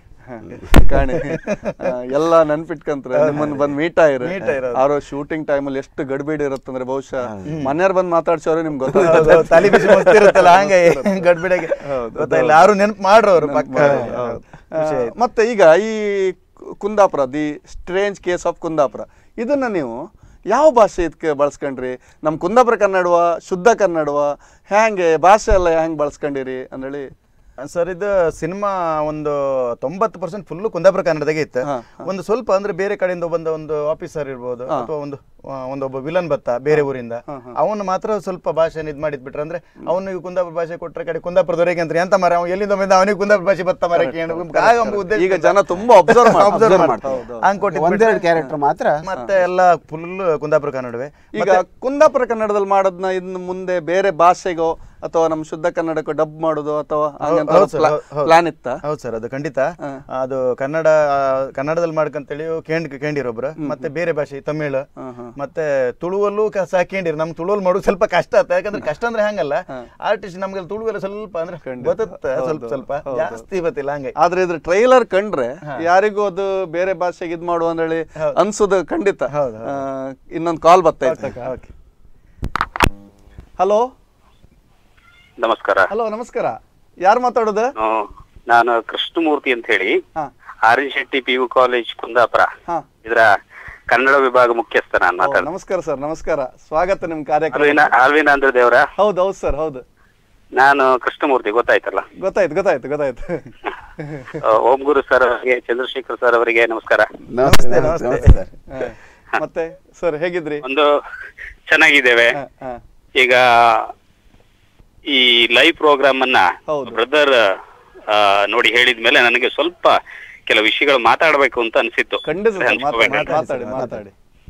ಕಾಣಿ ಆ, ಎಲ್ಲ ನೆನ್ಪಿಟ್ಕಂತ್ರ ನಿಮ್ಮನ್ನ ಬಂದ್ ಮೀಟ್ ಆಗಿರಿ Meet ಆಗಿರೋದು. ಅವ್ರ ಶೂಟಿಂಗ್ ಟೈಮಲ್ಲಿ ಎಷ್ಟು ಗಡ್ಬಿಡಿ ಇರುತ್ತಂದ್ರೆ ಬಹುಶಃ ಮನೆಯವ್ರು ಬಂದ್ ಮಾತಾಡ್ಸೋರು ನಿಮ್ಗೆ ಹೌದು, ಗೊತ್ತಾಗ್ತದೆ ಹೌದು, ತಲೆ ಬಿಸಿ ಮಸ್ತ್ ಇರುತ್ತಲ್ಲ ಹಂಗೆ ಗಡ್ಬಿಡಗೆ ಗೊತ್ತಾಯಿಲ್ಲ ಯಾರು ನೆನಪು ಮಾಡ್ರು ಅವರು ಪಕ್ಕ ಹೌದು. ಖುಷಿ ಆಯ್ತು. ಮತ್ತೆ ಈಗ ಈ ಕು- Kundapura the strange case of Kundapura ಇದನ್ನ ನೀವು ಯಾವ ಭಾಷೆ ಇದಕ್ಕೆ ಬಳಸ್ಕೊಂಡ್ರಿ ನಮ್ಮ ಕುಂದಾಪುರ ಕನ್ನಡವ ಶುದ್ಧ ಕನ್ನಡವ ಹ್ಯಾಂಗೆ ಭಾಷೆ ಎಲ್ಲ ಹೆಂಗ್ ಬಳಸ್ಕೊಂಡಿರಿ ಅಂದೇಳಿ ಸರ್ ಇದು ಸಿನಿಮಾ ಒಂದು ತೊಂಬತ್ತು ಪರ್ಸೆಂಟ್ ಫುಲ್ ಕುಂದಾಪುರ ಕನ್ನಡದಾಗೆ ಇತ್ತು ಹಾ, ಒಂದು ಸ್ವಲ್ಪ ಅಂದ್ರೆ ಬೇರೆ ಕಡೆಯಿಂದ ಬಂದ ಒಂದು ಆಫೀಸರ್ ಇರ್ಬೋದು ಅಥವಾ ಒಂದು ಆ, ಒಂದೊಬ್ಬ ವಿಲನ್ ಬತ್ತ ಬೇರೆ ಊರಿಂದ ಅವನು ಮಾತ್ರ ಸ್ವಲ್ಪ ಭಾಷೆ ಇದ್ ಮಾಡಿದ್ ಬಿಟ್ರೆ ಅಂದ್ರೆ ಅವನಿಗೆ ಕುಂದಾಪುರ ಭಾಷೆ ಕೊಟ್ರೆ ಕಡೆ ಕುಂದಾಪುರದವರೆಗೆ ಅಂತ ಎಂತ ಮರ ಅವ್ನು ಎಲ್ಲಿಂದ ಬಂದ ಅವನಿಗೆ ಕುಂದಾಪುರ ಭಾಷೆ ಬತ್ತ ಮರ ಆಗ ಒಂದು ಉದ್ದೇಶ ಈಗ ಜನ ತುಂಬಾ observe ಮಾಡ್ತಾರೆ. observe observe ಮಾಡ್ತಾರೆ. ಮಾಡ್ತಾರೆ. ಹಂಗ್ ಕೊಟ್ಟಿದ್ ಒಂದೆರಡು ಬಿಟ್ರೆ ಕ್ಯಾರೆಕ್ಟರ್ ಮಾತ್ರ ಮತ್ತೆ ಎಲ್ಲ ಫುಲ್ ಕುಂದಾಪುರ ಕನ್ನಡವೇ ಈಗ ಕುಂದಾಪುರ ಕನ್ನಡದಲ್ಲಿ ಮಾಡೋದನ್ನ ಇನ್ನು ಮುಂದೆ ಬೇರೆ ಭಾಷೆಗೋ ಅಥವಾ ನಮ್ಮ ಶುದ್ಧ ಕನ್ನಡಕ್ಕೋ ಡಬ್ ಮಾಡೋದು ಅಥವಾ ಹೌದು sir, ಹೌದು, ಹೌದು. ಪ್ಲಾನ್ ಇತ್ತ ಹೌದು ಸರ್ ಅದು ಖಂಡಿತ ಅದು ಕನ್ನಡ ಆ, ಕನ್ನಡದಲ್ಲಿ ಮಾಡ್ಕಂತೇಳಿ ಕೇಂಡ್ ಕೇಂಡಿರೊಬ್ರು ಮತ್ತೆ ಬೇರೆ ಭಾಷೆ ತಮಿಳು ಮತ್ತೆ ತುಳುವಲ್ಲೂ ಕ- ಸಹ ಕೇಂಡಿರು ನಮ್ ತುಳುವಲ್ಲಿ ಮಾಡೋದು ಸ್ವಲ್ಪ ಕಷ್ಟ ಆತ ಯಾಕಂದ್ರೆ ಕಷ್ಟ ಅಂದ್ರೆ ಹಂಗಲ್ಲ ಆರ್ಟಿಸ್ಟ್ ನಮ್ಗೆ ತುಳುವೆಲ್ಲ ಸ್ವಲ್ಪ ಅಂದ್ರೆ ಗೊತ್ತತ್ತ ಸ್ವಲ್ಪ ಸ್ವಲ್ಪ ಜಾಸ್ತಿ ಗೊತ್ತಿಲ್ಲ ಹಂಗೆ ಆದ್ರೆ ಇದ್ರ ಟ್ರೈಲರ್ ಕಂಡ್ರೆ ಯಾರಿಗೂ ಅದು ಬೇರೆ ಭಾಷೆಗೆ ಇದ್ ಮಾಡುವ ಹೇಳಿ ಅನ್ಸುದು ಖಂಡಿತ ಹೌದು, ಆ, ಇನ್ನೊಂದ್ ಕಾಲ್ ಬರ್ತೈತೆ ಓಕೆ ಹಲೋ ನಮಸ್ಕಾರ ಹಲೋ ನಮಸ್ಕಾರ ಯಾರು ಮಾತಾಡೋದು ನಾನು ನಾನು ಕೃಷ್ಣಮೂರ್ತಿ ಅಂತ ಹೇಳಿ ಹಾ R N Shetty P U college Kundapura ಹಾ ಇದರ ಕನ್ನಡ ವಿಭಾಗ ಮುಖ್ಯಸ್ಥ ನಾನು ಓ, ಮಾತಾಡ ನಮಸ್ಕಾರ ಸರ್ ನಮಸ್ಕಾರ ಸ್ವಾಗತ ನಿಮ್ ಕಾರ್ಯಕ್ರಮ ಅಲ್ವಿನ ಅಲ್ವಿನಾಂದ್ರ ದೇವರ ಹೌದು ಹೌದು ಸರ್ ಹೌದು ನಾನು ಕೃಷ್ಣಮೂರ್ತಿ ಗೊತ್ತಾಯ್ತಲ್ಲ ಗೊತ್ತಾಯ್ತು ಗೊತ್ತಾಯ್ತು ಗೊತ್ತಾಯ್ತು ಆ, ಓಂ ಗುರು ಸರ್ ಅವರಿಗೆ ಚಂದ್ರಶೇಖರ್ ಸರ್ ಅವರಿಗೆ ನಮಸ್ಕಾರ ನಮಸ್ತೆ ನಮಸ್ತೆ. ನಮಸ್ತೆ ಸರ್ ಹಾ. ಮತ್ತೆ ಸರ್ ಹೇಗಿದ್ರಿ ಒಂದು ಚೆನ್ನಾಗಿದ್ದೇವೆ ಹಾ, ಹಾ. ಈಗ ಈ ಲೈವ್ ಪ್ರೋಗ್ರಾಮ್ ಅನ್ನ ಹೌದು. ಬ್ರದರ್ ನೋಡಿ ಹೇಳಿದ ಮೇಲೆ ನನಗೆ ಸ್ವಲ್ಪ ಕೆಲವು ವಿಷಯಗಳು ಮಾತಾಡಬೇಕು ಅಂತ ಅನಿಸಿತ್ತು ಖಂಡಿತ ಸರ್ ಮಾತಾಡಿ ಹಂಚ್ಕೋಬೇಕಾಯ್ತು. ಮಾತಾಡಿ ಮಾತಾಡಿ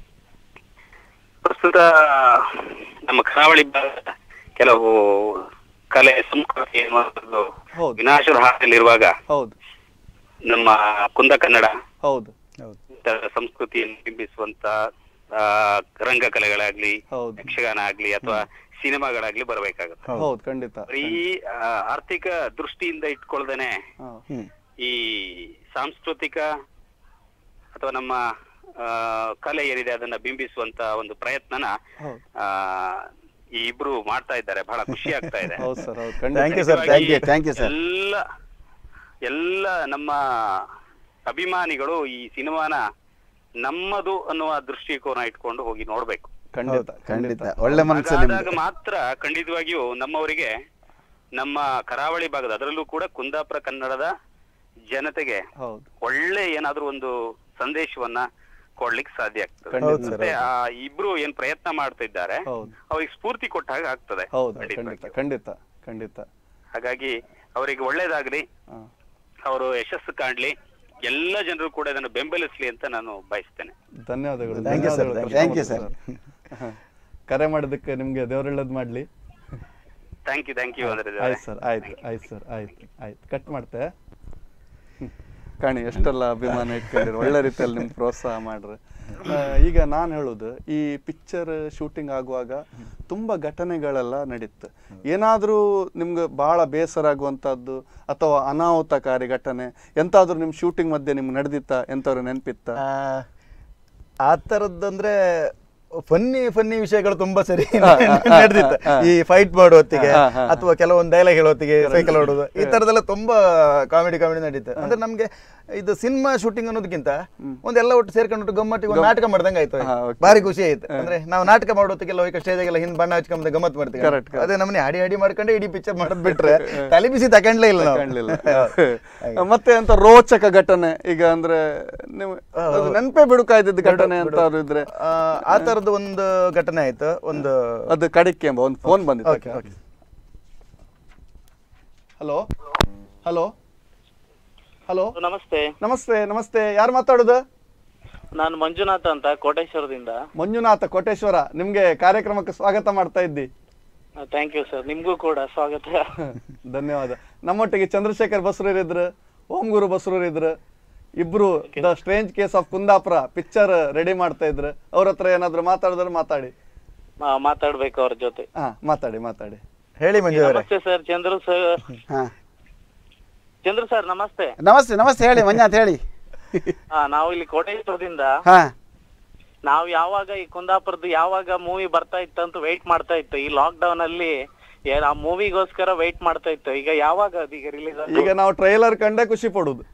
ಪ್ರಸ್ತುತ ನಮ್ಮ ಕರಾವಳಿ ಭಾಗದ ಕೆಲವು ಕಲೆ ಸಂಸ್ಕೃತಿ ಎನ್ನುವಂಥದ್ದು ಹೌದು. ವಿನಾಶದ ಹಾದಿಯಲ್ಲಿರುವಾಗ ಹೌದು ನಮ್ಮ ಕುಂದ ಕನ್ನಡ ಹೌದು ಇತರ ಸಂಸ್ಕೃತಿಯನ್ನು ಬಿಂಬಿಸುವಂತ ಆ, ರಂಗ ಕಲೆಗಳಾಗ್ಲಿ ಹೌದು ಯಕ್ಷಗಾನ ಆಗ್ಲಿ ಅಥವಾ ಸಿನಿಮಾಗಳಾಗ್ಲಿ ಬರಬೇಕಾಗುತ್ತೆ ಹೌದು ಖಂಡಿತ ಬರೀ ಆ, ಆರ್ಥಿಕ ದೃಷ್ಟಿಯಿಂದ ಇಟ್ಕೊಳ್ದೇನೆ ಹಾ. ಹ್ಮ್ ಈ ಸಾಂಸ್ಕೃತಿಕ ಅಥವಾ ನಮ್ಮ ಆ, ಕಲೆ ಏನಿದೆ ಅದನ್ನ ಬಿಂಬಿಸುವಂತ ಒಂದು ಪ್ರಯತ್ನನ ಹೌದು ಆ, ಈ ಇಬ್ರು ಮಾಡ್ತಾ ಇದ್ದಾರೆ ಬಹಳ ಖುಷಿ ಆಗ್ತಾ ಇದೆ ಹೌದು ಸರ್ ಹೌದು Thank ಖಂಡಿತ you, sir. Thank you, thank you, sir. ಎಲ್ಲ ಎಲ್ಲ ನಮ್ಮ ಅಭಿಮಾನಿಗಳು ಈ ಸಿನಿಮಾನ ನಮ್ಮದು ಅನ್ನುವ ದೃಷ್ಟಿಕೋನ ಇಟ್ಕೊಂಡು ಹೋಗಿ ನೋಡ್ಬೇಕು ಖಂಡಿತ ಖಂಡಿತ ಖಂಡಿತ ಒಳ್ಳೆ ಮನಸ್ಸು ಹಾಗಾದಾಗ ನಿಮ್ದು ಮಾತ್ರ ಖಂಡಿತವಾಗಿಯೂ ನಮ್ಮವರಿಗೆ ನಮ್ಮ ಕರಾವಳಿ ಭಾಗದ ಅದರಲ್ಲೂ ಕೂಡ ಕುಂದಾಪುರ ಕನ್ನಡದ ಜನತೆಗೆ ಹೌದು ಒಳ್ಳೆ ಏನಾದ್ರೂ ಒಂದು ಸಂದೇಶವನ್ನ ಕೊಡ್ಲಿಕ್ಕೆ ಸಾಧ್ಯ ಆಗ್ತದೆ ಖಂಡಿತ ಮತ್ತೆ ಆ ಇಬ್ರು ಏನ್ ಪ್ರಯತ್ನ ಮಾಡ್ತಾ ಇದ್ದಾರೆ ಹೌದು ಅವ್ರಿಗೆ ಸ್ಫೂರ್ತಿ ಕೊಟ್ಟ ಹಾಗೆ ಆಗ್ತದೆ ಹೌದು ಖಂಡಿತವಾಗಿಯೂ. ಖಂಡಿತ ಖಂಡಿತ ಖಂಡಿತ ಹಾಗಾಗಿ ಅವರಿಗೆ ಒಳ್ಳೇದಾಗ್ಲಿ ಹಾ. ಅವರು ಯಶಸ್ಸು ಕಾಣ್ಲಿ ಎಲ್ಲ ಜನರು ಕೂಡ ಇದನ್ನು ಬೆಂಬಲಿಸ್ಲಿ ಅಂತ ನಾನು ಬಯಸ್ತೇನೆ ಧನ್ಯವಾದಗಳು Thank you, sir. ಧನ್ಯವಾದಗಳು Thank you, ಕೃಷ್ಣಮೂರ್ತಿ sir. ಹಾ. ಕರೆ ಮಾಡಿದ್ದಕ್ಕೆ ನಿಮ್ಗೆ ದೇವರಳ್ಳದ್ ಮಾಡ್ಲಿ ಥ್ಯಾಂಕ್ ಯು ಥ್ಯಾಂಕ್ ಯು ಅಂದ್ರೆ ಆಯ್ತು ಸರ್ ಆಯ್ತು ಆಯ್ತು ಸರ್ ಆಯ್ತು ಆಯ್ತು ಕಟ್ ಮಾಡ್ತೆ ಹ್ಮ್. ಕಾಣಿ ಎಷ್ಟೆಲ್ಲ ಅಭಿಮಾನ ಇಟ್ಕೊಂಡಿರಿ ಒಳ್ಳೆ ರೀತಿಯಲ್ಲಿ ನಿಮ್ಗೆ ಪ್ರೋತ್ಸಾಹ ಮಾಡ್ರಿ ಆ, ಈಗ ನಾನು ಹೇಳೋದು ಈ ಪಿಕ್ಚರ್ ಶೂಟಿಂಗ್ ಆಗುವಾಗ ತುಂಬ ಘಟನೆಗಳೆಲ್ಲ ನಡೀತು ಏನಾದರೂ ನಿಮ್ಗೆ ಭಾಳ ಬೇಸರ ಆಗುವಂಥದ್ದು ಅಥವಾ ಅನಾಹುತಕಾರಿ ಘಟನೆ ಎಂತಾದ್ರೂ ನಿಮ್ಮ ಶೂಟಿಂಗ್ ಮಧ್ಯೆ ನಿಮ್ಗೆ ನಡೆದಿತ್ತಾ ಎಂಥವ್ರು ನೆನಪಿತ್ತ ಆ, ಆ ಥರದ್ದಂದ್ರೆ ಫನ್ನಿ ಫನ್ನಿ ವಿಷಯಗಳು ತುಂಬಾ ಸರಿ ನಡೆದಿತ್ತು ಈ ಫೈಟ್ ಮಾಡೋ ಹೊತ್ತಿಗೆ ಅಥವಾ ಕೆಲವೊಂದು ಡೈಲಾಗ್ ಹೇಳೋ ಹೊತ್ತಿಗೆ ಸೈಕಲ್ ಹೊಡೋದು ಈ ತರದೆಲ್ಲ ತುಂಬಾ ಕಾಮಿಡಿ ಕಾಮಿಡಿ ನಡೀತು ಅಂದ್ರೆ ನಮ್ಗೆ ಇದು ಸಿನಿಮಾ ಶೂಟಿಂಗ್ ಅನ್ನೋದಕ್ಕಿಂತ ಒಂದೆಲ್ಲ ಒಟ್ಟು ಸೇರ್ಕೊಂಡು ಗಮ್ಮತ್ತಿಗೆ ಒಂದು ನಾಟಕ ಮಾಡ್ದಂಗೆ ಆಯ್ತು ಹಾ, okay. ಭಾರಿ ಖುಷಿ ಆಯ್ತು ಅಂದ್ರೆ ನಾವು ನಾಟಕ ಮಾಡೋದಕ್ಕೆಲ್ಲ ಹೋಗಿ ಸ್ಟೇಜಾಗೆಲ್ಲ ಹಿಂದ್ ಬಣ್ಣ ಹಚ್ಕೊಂಡ್ ಗಮ್ಮತ್ ಮಾಡ್ತೀವಿ Correct, correct. ಅದೇ ನಮ್ಮನೆ ಹಾಡಿ ಹಾಡಿ ಮಾಡ್ಕೊಂಡೆ ಇಡೀ ಪಿಕ್ಚರ್ ಮಾಡೋದ್ ಬಿಟ್ರೆ ತಲೆ ಬಿಸಿ ತಕೊಂಡ್ಲೇ ಇಲ್ಲ ನಾವು ಕಾಣ್ಲಿಲ್ಲ ಮತ್ತೆ ಅಂತ ರೋಚಕ ಘಟನೆ ಈಗ ಅಂದ್ರೆ ನೀವು ಅದು ನೆನಪೇ ಬಿಡುಕಾಯ್ದಿದ್ದ ಘಟನೆ ಅಂತ ಇದ್ರೆ ಆ, ಆ ತರದ ಒಂದು ಘಟನೆ ಆಯ್ತು ಒಂದು ಅದು ಕಡಿಕೆ ಎಂಬ ಒಂದು ಫೋನ್ ಬಂದಿತ್ತು ಹಲೋ ಹಲೋ ಹಲೋ ನಮಸ್ತೆ ನಮಸ್ತೆ ನಮಸ್ತೆ ಯಾರು ಮಾತಾಡೋದು ನಾನು ಮಂಜುನಾಥ್ ಅಂತ ಕೋಟೇಶ್ವರದಿಂದ ಮಂಜುನಾಥ ಕೋಟೇಶ್ವರ ನಿಮ್ಗೆ ಕಾರ್ಯಕ್ರಮಕ್ಕೆ ಸ್ವಾಗತ ಮಾಡ್ತಾ ಇದ್ದಿ ಥ್ಯಾಂಕ್ ಯು ಸರ್ ನಿಮ್ಗೂ ಕೂಡ ಸ್ವಾಗತ ಧನ್ಯವಾದ ನಮ್ಮೊಟ್ಟಿಗೆ ಚಂದ್ರಶೇಖರ್ ಬಸ್ರೂರ್ ಇದ್ರು ಓಂಗುರು ಬಸ್ರೂರ್ ಇದ್ರು ಇಬ್ರು the strange case of Kundapura picture ready ಮಾಡ್ತಾ ಇದ್ರು ಅವ್ರ ಹತ್ರ ಏನಾದ್ರು ಮಾತಾಡಿದ್ರೆ ಮಾತಾಡಿ ಮಾ- ಮಾತಾಡ್ಬೇಕು ಅವ್ರ ಜೊತೆ ಹಾ ಮಾತಾಡಿ ಮಾತಾಡಿ ಹೇಳಿ ಮಂಜು ಅವರೇ ನಮಸ್ತೆ ಸರ್ ಚಂದ್ರು ಸರ್ ಹಾ ಚಂದ್ರು ಸರ್ ನಮಸ್ತೆ ನಮಸ್ತೆ ನಮಸ್ತೆ ಹೇಳಿ ಮಂಜಾತ್ ಹೇಳಿ ಹಾ ನಾವು ಇಲ್ಲಿ ಕೋಟೇಶ್ವರದಿಂದ ಹಾ ನಾವು ಯಾವಾಗ ಈ ಕುಂದಾಪುರದ್ದು ಯಾವಾಗ ಮೂವಿ ಬರ್ತಾ ಇತ್ತು ಅಂತ ವೆಯ್ಟ್ ಮಾಡ್ತಾ ಇತ್ತು ಈ ಲಾಕ್ ಡೌನ್ ಅಲ್ಲಿ ಏ- ಆ ಮೂವಿಗೋಸ್ಕರ ವೆಯ್ಟ್ ಮಾಡ್ತಾ ಇತ್ತು ಈಗ ಯಾವಾಗ ಅದೀಗ ರಿಲೀಸ್ ಈಗ ನಾವು ಟ್ರೈಲರ್ ಕಂಡೇ ಖುಷಿ ಪಡುದು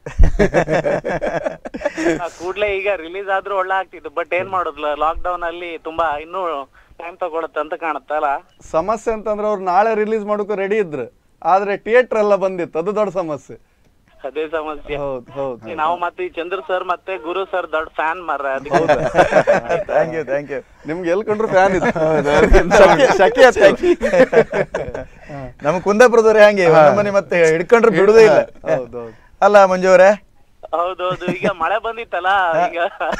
ಕೂಡ್ಲೆ ಈಗ ರಿಲೀಸ್ ಆದ್ರೂ ಒಳ್ಳೆ ಆಗ್ತಿತ್ತು ಬಟ್ ಏನ್ ಮಾಡೋದು ಲಾಕ್ ಡೌನ್ ಅಲ್ಲಿ ತುಂಬಾ ಇನ್ನೂ ಟೈಮ್ ತಗೊಳತ್ತೆ ಅಂತ ಕಾಣುತ್ತಲ್ಲ ಸಮಸ್ಯೆ ಅಂತಂದ್ರೆ ಅವ್ರು ನಾಳೆ ರಿಲೀಸ್ ಮಾಡೋಕೆ ರೆಡಿ ಇದ್ರು ಆದ್ರೆ ಥಿಯೇಟರ್ ಎಲ್ಲ ಬಂದಿತ್ತು ಅದು ದೊಡ್ಡ ಸಮಸ್ಯೆ ಅದೇ ಸಮಸ್ಯೆ ಹೌದು ಹೌದು ನಾವು ಮತ್ತೆ ಈ ಚಂದ್ರ ಸರ್ ಮತ್ತೆ ಗುರು ಸರ್ ದೊಡ್ಡ ಫ್ಯಾನ್ ಮರ ಥ್ಯಾಂಕ್ ಯು ಥ್ಯಾಂಕ್ ಯು ನಿಮ್ಗೆ ಎಲ್ ಕಂಡ್ರು ಫ್ಯಾನ್ ಇದೆ ಶಕೆ ಶಕೆ ಹತ್ತೈತಿ. ನಮ್ಮ ಕುಂದಾಪುರದವ್ರೆ ಹಂಗೆ ಒಂದ್ ಮನೆ ಮತ್ತೆ ಹಿಡ್ಕೊಂಡ್ರೆ ಬಿಡುದೇ ಇಲ್ಲ ಹೌದು ಹೌದು ಅಲ್ಲ ಮಂಜು ಅವರೇ ಹೌದೌದು ಈಗ ಮಳೆ ಬಂದಿತ್ತಲ್ಲ ಈಗ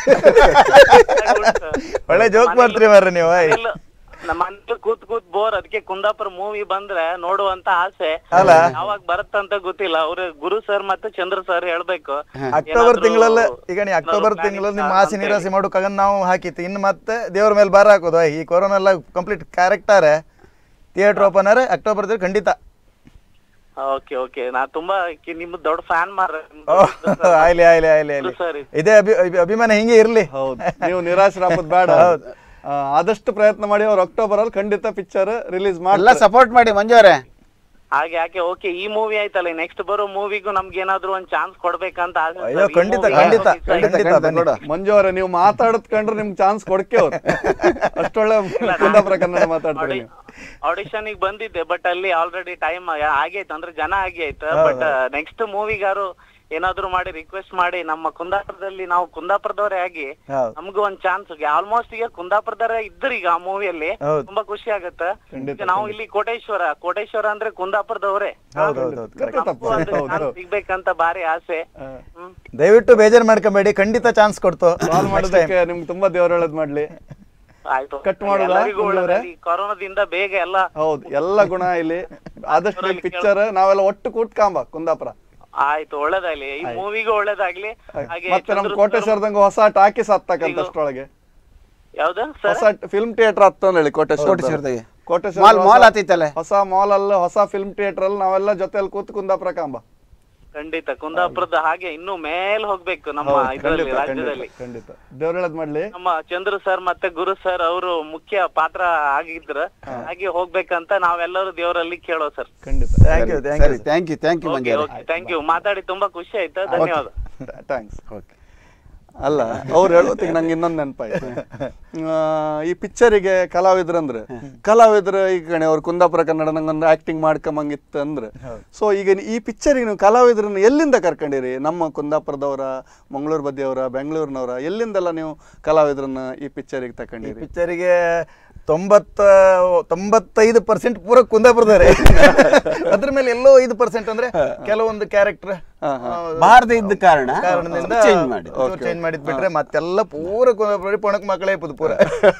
ಒಳ್ಳೆ ಜೋಕ್ ಮಾಡ್ತೀರಿ ಮಾರ್ರೆ ನೀವು ಆಯ್. ಇಲ್ಲ, ನಮ್ಮ ಮನೇಲಿ ಕೂತ್ ಕೂತ್ ಬೋರ್ ಅದಕ್ಕೆ ಕುಂದಾಪುರ ಮೂವಿ ಬಂದ್ರೆ ನೋಡುವಂತ ಆಸೆ ಅಲ್ಲ? ಯಾವಾಗ ಬರುತ್ತಂತ ಗೊತ್ತಿಲ್ಲ ಅವ್ರು ಗುರು ಸರ್ ಮತ್ತೆ ಚಂದ್ರ ಸರ್ ಹೇಳ್ಬೇಕು ಅಕ್ಟೋಬರ್ ಏನಾದ್ರೂ ತಿಂಗಳಲ್ಲಿ ಈಗ ನೀ ಅಕ್ಟೋಬರ್ planning ತಿಂಗಳಲ್ಲಿ ನಿಮ್ಮ ಅಂತ ಆಸೆ ನಿರಾಸೆ ಮಾಡೋಕಾಗ ನಾವು ಹಾಕಿತ್ತು ಇನ್ನು ಮತ್ತೆ ದೇವ್ರ ಮೇಲೆ ಬಾರ ಹಾಕೋದು ಆಯ್. ಈ ಕೊರೋನಾ ಎಲ್ಲ ಕಂಪ್ಲೀಟ್ ಕರೆಕ್ಟಾರೆ ಥಿಯೇಟರ್ ಓಪನ್ ಆರೆ ಅಕ್ಟೋಬರ್ ದಲ್ಲಿ ಖಂಡಿತ ಓಕೆ ಓಕೆ ನಾ ತುಂಬಾ ಕಿ- ನಿಮ್ ದೊಡ್ಡ ಫ್ಯಾನ್ ಮಾರ ಆಯ್ಲಿ ಆಯ್ಲಿ ಆಯ್ಲಿ ಆಯ್ಲಿ ಸರಿ ಇದೇ ಅಭಿ ಅಭಿ- ಅಭಿಮಾನ ಹಿಂಗೆ ಇರ್ಲಿ ಹೌದು ನೀವು ನಿರಾಶರಾಗೋದು ಬೇಡ ಆ, ಆದಷ್ಟು ಪ್ರಯತ್ನ ಮಾಡಿ ಅವ್ರು ಅಕ್ಟೋಬರ್ ಅಲ್ಲಿ ಖಂಡಿತ ಪಿಕ್ಚರ್ ರಿಲೀಸ್ ಎಲ್ಲ ಮಾಡಿ ಸಪೋರ್ಟ್ ಮಾಡಿ ಮಂಜು ಅವರೇ ಹಾಗೆ ಯಾಕೆ ಓಕೆ ಈ ಮೂವಿ ಆಯ್ತಲ್ಲ ನೆಕ್ಸ್ಟ್ ಬರೋ ಮೂವಿಗೂ ನಮ್ಗೆ ಏನಾದ್ರು ಒಂದ್ ಚಾನ್ಸ್ ಕೊಡ್ಬೇಕಂತ ಆಸೆ sir. ಅಯ್ಯೋ, ಈ ಖಂಡಿತ, movie ಖಂಡಿತ, ಯಾವಾಗ miss ಆಯ್ತು? ಖಂಡಿತ ಬನ್ನಿ. ಕೊಡು. ಮಂಜು ಅವರೇ ನೀವು ಮಾತಾಡದ್ ಕಂಡ್ರೆ ನಿಮ್ಗೆ ಚಾನ್ಸ್ ಕೊಡ್ಕೆ ಅವ್ರು ಅಷ್ಟೊಳ್ಳೆ ಕುಂದಾಪುರ ಕನ್ನಡ ಮಾತಾಡ್ತಾರೆ ನೀವು ಆಡಿಷನ್ ಗೆ ಬಂದಿದ್ದೆ ಬಟ್ ಅಲ್ಲಿ ಆಲ್ರೆಡಿ ಟೈಮ್ ಆಗೈತೆ ಅಂದ್ರೆ ಜನ ಆಗಿ ಆಯ್ತು ಬಟ್ ನೆಕ್ಸ್ಟ್ ಮೂವಿಗಾರು ಏನಾದ್ರು ಮಾಡಿ ರಿಕ್ವೆಸ್ಟ್ ಮಾಡಿ ನಮ್ಮ ಕುಂದಾಪುರದಲ್ಲಿ ನಾವು ಕುಂದಾಪುರದವರೇ ಆಗಿ ಹೌದು. ನಮಗೂ ಒಂದ್ ಚಾನ್ಸ್ ಆಲ್ಮೋಸ್ಟ್ ಈಗ ಕುಂದಾಪುರದವರೇ ಇದ್ರು ಈಗ ಆ ಮೂವಿಯಲ್ಲಿ ಹೌದು. ತುಂಬಾ ಖುಷಿ ಆಗತ್ತೆ ಖಂಡಿತ, ಈಗ ನಾವು ಇಲ್ಲಿ ಕೋಟೇಶ್ವರ ಕೋಟೇಶ್ವರ ಅಂದ್ರೆ ಕುಂದಾಪುರದವರೇ ಹೌದು ಹೌದು ಹೌದು correct. ತಪ್ಪು. ನಮಗೂ ಒಂದು ಹೌದು, chance ಹೌದು. ಸಿಗ್ಬೇಕಂತ ಬಾರಿ ಆಸೆ ಹ್ಮ್. ದಯವಿಟ್ಟು ಬೇಜಾರು ಮಾಡ್ಕೊಂಬೇಡಿ ಖಂಡಿತ ಚಾನ್ಸ್ ಕೊಡ್ತು ಕಾಲ್ ಮಾಡೋದಕ್ಕೆ ನಿಮ್ಗೆ ತುಂಬಾ ದೇವ್ರ ಒಳ್ಳೇದ್ ಮಾಡ್ಲಿ ಆಯ್ತು Cut ಮಾಡುದಾ? ಎಲ್ಲರಿಗೂ ಮಂಜುವ್ರೆ? ಒಳ್ಳೆದಾಗ್ಲಿ. ಕೊರೋನಾದಿಂದ ಬೇಗ ಎಲ್ಲ ಹೌದು ಎಲ್ಲ ಗುಣ ಇಲ್ಲಿ ಆದಷ್ಟು ಪಿಕ್ಚರ್ ನಾವೆಲ್ಲ ಒಟ್ಟು ಕೂತ್ಕಾಂಬ ಕುಂದಾಪುರ ಆಯ್ತು ಒಳ್ಳೇದಾಗ್ಲಿ ಈ ಮೂವಿಗೂ ಒಳ್ಳೇದಾಗ್ಲಿ ಹಾಗೆ ಮತ್ತೆ ನಮ್ ಚಂದ್ರು ಕೋಟೇಶ್ವರದಂಗ ಹೊಸ ಟಾಕೀಸ್ ಹತ್ತಕ್ಕಂತ ಅಷ್ಟೊಳಗೆ ಯಾವ್ದು ಸರ್ ಹೊಸ ಫಿಲ್ಮ್ ಥಿಯೇಟರ್ ಹತ್ತ ಹೇಳಿ ಕೋಟೇಶ್ವರ ಕೋಟೇಶ್ವರದಾಗೆ. ಕೋಟೇಶ್ವರ ಮಾಲ್ ಮಾಲ್ ಆತೈತಲ್ಲ ಹೊಸ ಮಾಲ್ ಅಲ್ಲಿ ಹೊಸ ಫಿಲ್ಮ್ ಥಿಯೇಟರ್ ಅಲ್ಲಿ ನಾವೆಲ್ಲ ಜೊತೆಲಿ ಕೂತ್ ಕುಂದಾಪುರ ಕಾಂಬ ಖಂಡಿತ ಕುಂದಾಪುರದ ಹಾಗೆ ಇನ್ನು ಮೇಲ್ ಹೋಗ್ಬೇಕು ನಮ್ಮ ಹೌದು, ಇದರಲ್ಲಿ ಖಂಡಿತ ರಾಜ್ಯದಲ್ಲಿ ಖಂಡಿತ ಖಂಡಿತ ದೇವ್ರ ಒಳ್ಳೇದ್ ಮಾಡ್ಲಿ ನಮ್ಮ ಚಂದ್ರ ಸರ್ ಮತ್ತೆ ಗುರು ಸರ್ ಅವರು ಮುಖ್ಯ ಪಾತ್ರ ಆಗಿದ್ರ ಹಾಗೆ ಹೋಗ್ಬೇಕಂತ ನಾವೆಲ್ಲರೂ ದೇವರಲ್ಲಿ ಕೇಳೋ ಸರ್ ಖಂಡಿತ ಥ್ಯಾಂಕ್ ಯು ಥ್ಯಾಂಕ್ ಸರಿ you thank you thank you Manju okay ಅವರೇ ಓಕೆ ಥ್ಯಾಂಕ್ ಯು ಮಾತಾಡಿ ತುಂಬಾ ಖುಷಿ ಆಯ್ತು ಧನ್ಯವಾದ ಥ್ಯಾಂಕ್ಸ್ ಅಲ್ಲ ಅವ್ರು ಹೇಳೋತಿಗೆ ನಂಗೆ ಇನ್ನೊಂದು ನೆನಪಾಯ್ತು ಆ, ಈ ಪಿಕ್ಚರಿಗೆ ಕಲಾವಿದ್ರಂದ್ರೆ ಕಲಾವಿದ್ರು ಈಗ ಕಣೆ ಅವ್ರು ಕುಂದಾಪುರ ಕನ್ನಡ ನಂಗೊಂದು ಆಕ್ಟಿಂಗ್ ಮಾಡ್ಕೊಂಬಂಗಿತ್ತು ಅಂದ್ರೆ ಸೊ ಈಗ ಈ ಪಿಕ್ಚರಿಗೆ ನೀವು ಕಲಾವಿದ್ರನ್ನ ಎಲ್ಲಿಂದ ಕರ್ಕೊಂಡಿರಿ ನಮ್ಮ ಕುಂದಾಪುರದವರ ಮಂಗಳೂರು ಬದಿಯವರ ಬೆಂಗಳೂರಿನವರ ಎಲ್ಲಿಂದೆಲ್ಲ ನೀವು ಕಲಾವಿದ್ರನ್ನ ಈ ಪಿಕ್ಚರಿಗೆ ತಕೊಂಡಿರಿ ಪಿಕ್ಚರಿಗೆ ತೊಂಬತ್ತ ತೊಂಬತ್ತೈದು ಪರ್ಸೆಂಟ್ ಪೂರ ಕುಂದಾಪುರದವ್ರೆ ಅದ್ರ ಮೇಲೆ ಎಲ್ಲೋ ಐದು ಪರ್ಸೆಂಟ್ ಅಂದ್ರೆ ಕೆಲವೊಂದು ಕ್ಯಾರೆಕ್ಟರ್ ಬಾರದೆ ಇದ್ದ ಕಾರಣ ಕಾರಣದಿಂದ ಚೇಂಜ್ ಮಾಡಿ ಚೇಂಜ್ ಮಾಡಿದ್ ಬಿಟ್ರೆ ಮತ್ತೆಲ್ಲ ಪೂರ ಕುಂದಾಪುರ ಪೊಣಕ್ ಮಕ್ಕಳೇ ಇಪ್ಪದು ಪೂರ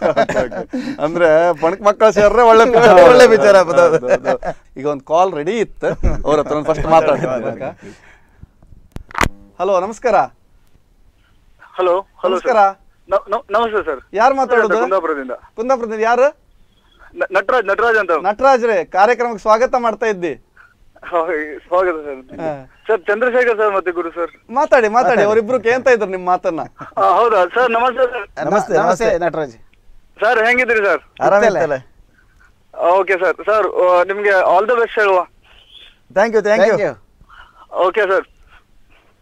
ಅಂದ್ರೆ ಬಣಕ್ ಮಕ್ಕಳ ಸೇರ್ರೆ ಒಳ್ಳೆ ಒಳ್ಳೆ ವಿಚಾರ ಆಗ್ಬೋದು, ಹೌದು. ಹೌದು, ಹೌದು. ಈಗ ಒಂದು ಕಾಲ್ ರೆಡಿ ಇತ್ತು ಅವ್ರ ಹತ್ರ ಫಸ್ಟ್ ಮಾತಾಡ್ತೀನಿ ಹಲೋ ನಮಸ್ಕಾರ ಹಲೋ ಹಲೋ ನಮಸ್ಕಾರ ನಮಸ್ತೆ ಸರ್ ಯಾರು ಮಾತಾಡೋದು ಕುಂದಾಪುರದಿಂದ ಕುಂದಾಪುರದಿಂದ ಯಾರು ನ- ನಟರಾಜ್ ನಟರಾಜ್ ಅಂತ ನಟರಾಜ್ರೆ ಕಾರ್ಯಕ್ರಮಕ್ಕೆ ಸ್ವಾಗತ ಮಾಡ್ತಾ ಇದ್ದಿ ಹಾಯ್, ಸ್ವಾಗತ ಸರ್ ಹಾ. ಸರ್ ಚಂದ್ರಶೇಖರ್ ಸರ್ ಮತ್ತೆ ಗುರು ಸರ್ ಮಾತಾಡಿ ಮಾತಾಡಿ ಅವರಿಬ್ರು ಕೇಳ್ತಾ ಇದ್ರು ನಿಮ್ಮ ಮಾತನ್ನ ಆ, ಹೌದಾ ಸರ್ ನಮಸ್ತೆ ಸರ್ ನಮಸ್ತೆ, ನಮಸ್ತೆ ನಮಸ್ತೆ. ನಟರಾಜ್ ಸರ್ ಹೆಂಗಿದ್ದೀರಿ ಸರ್ ಆರಾಮಿತ್ತಲ್ಲ ಓಕೆ ಸರ್ ಸರ್ ನಿಮ್ಗೆ ಆಲ್ ದ ಬೆಸ್ಟ್ ಹೇಳುವ thank you thank you thank you okay sir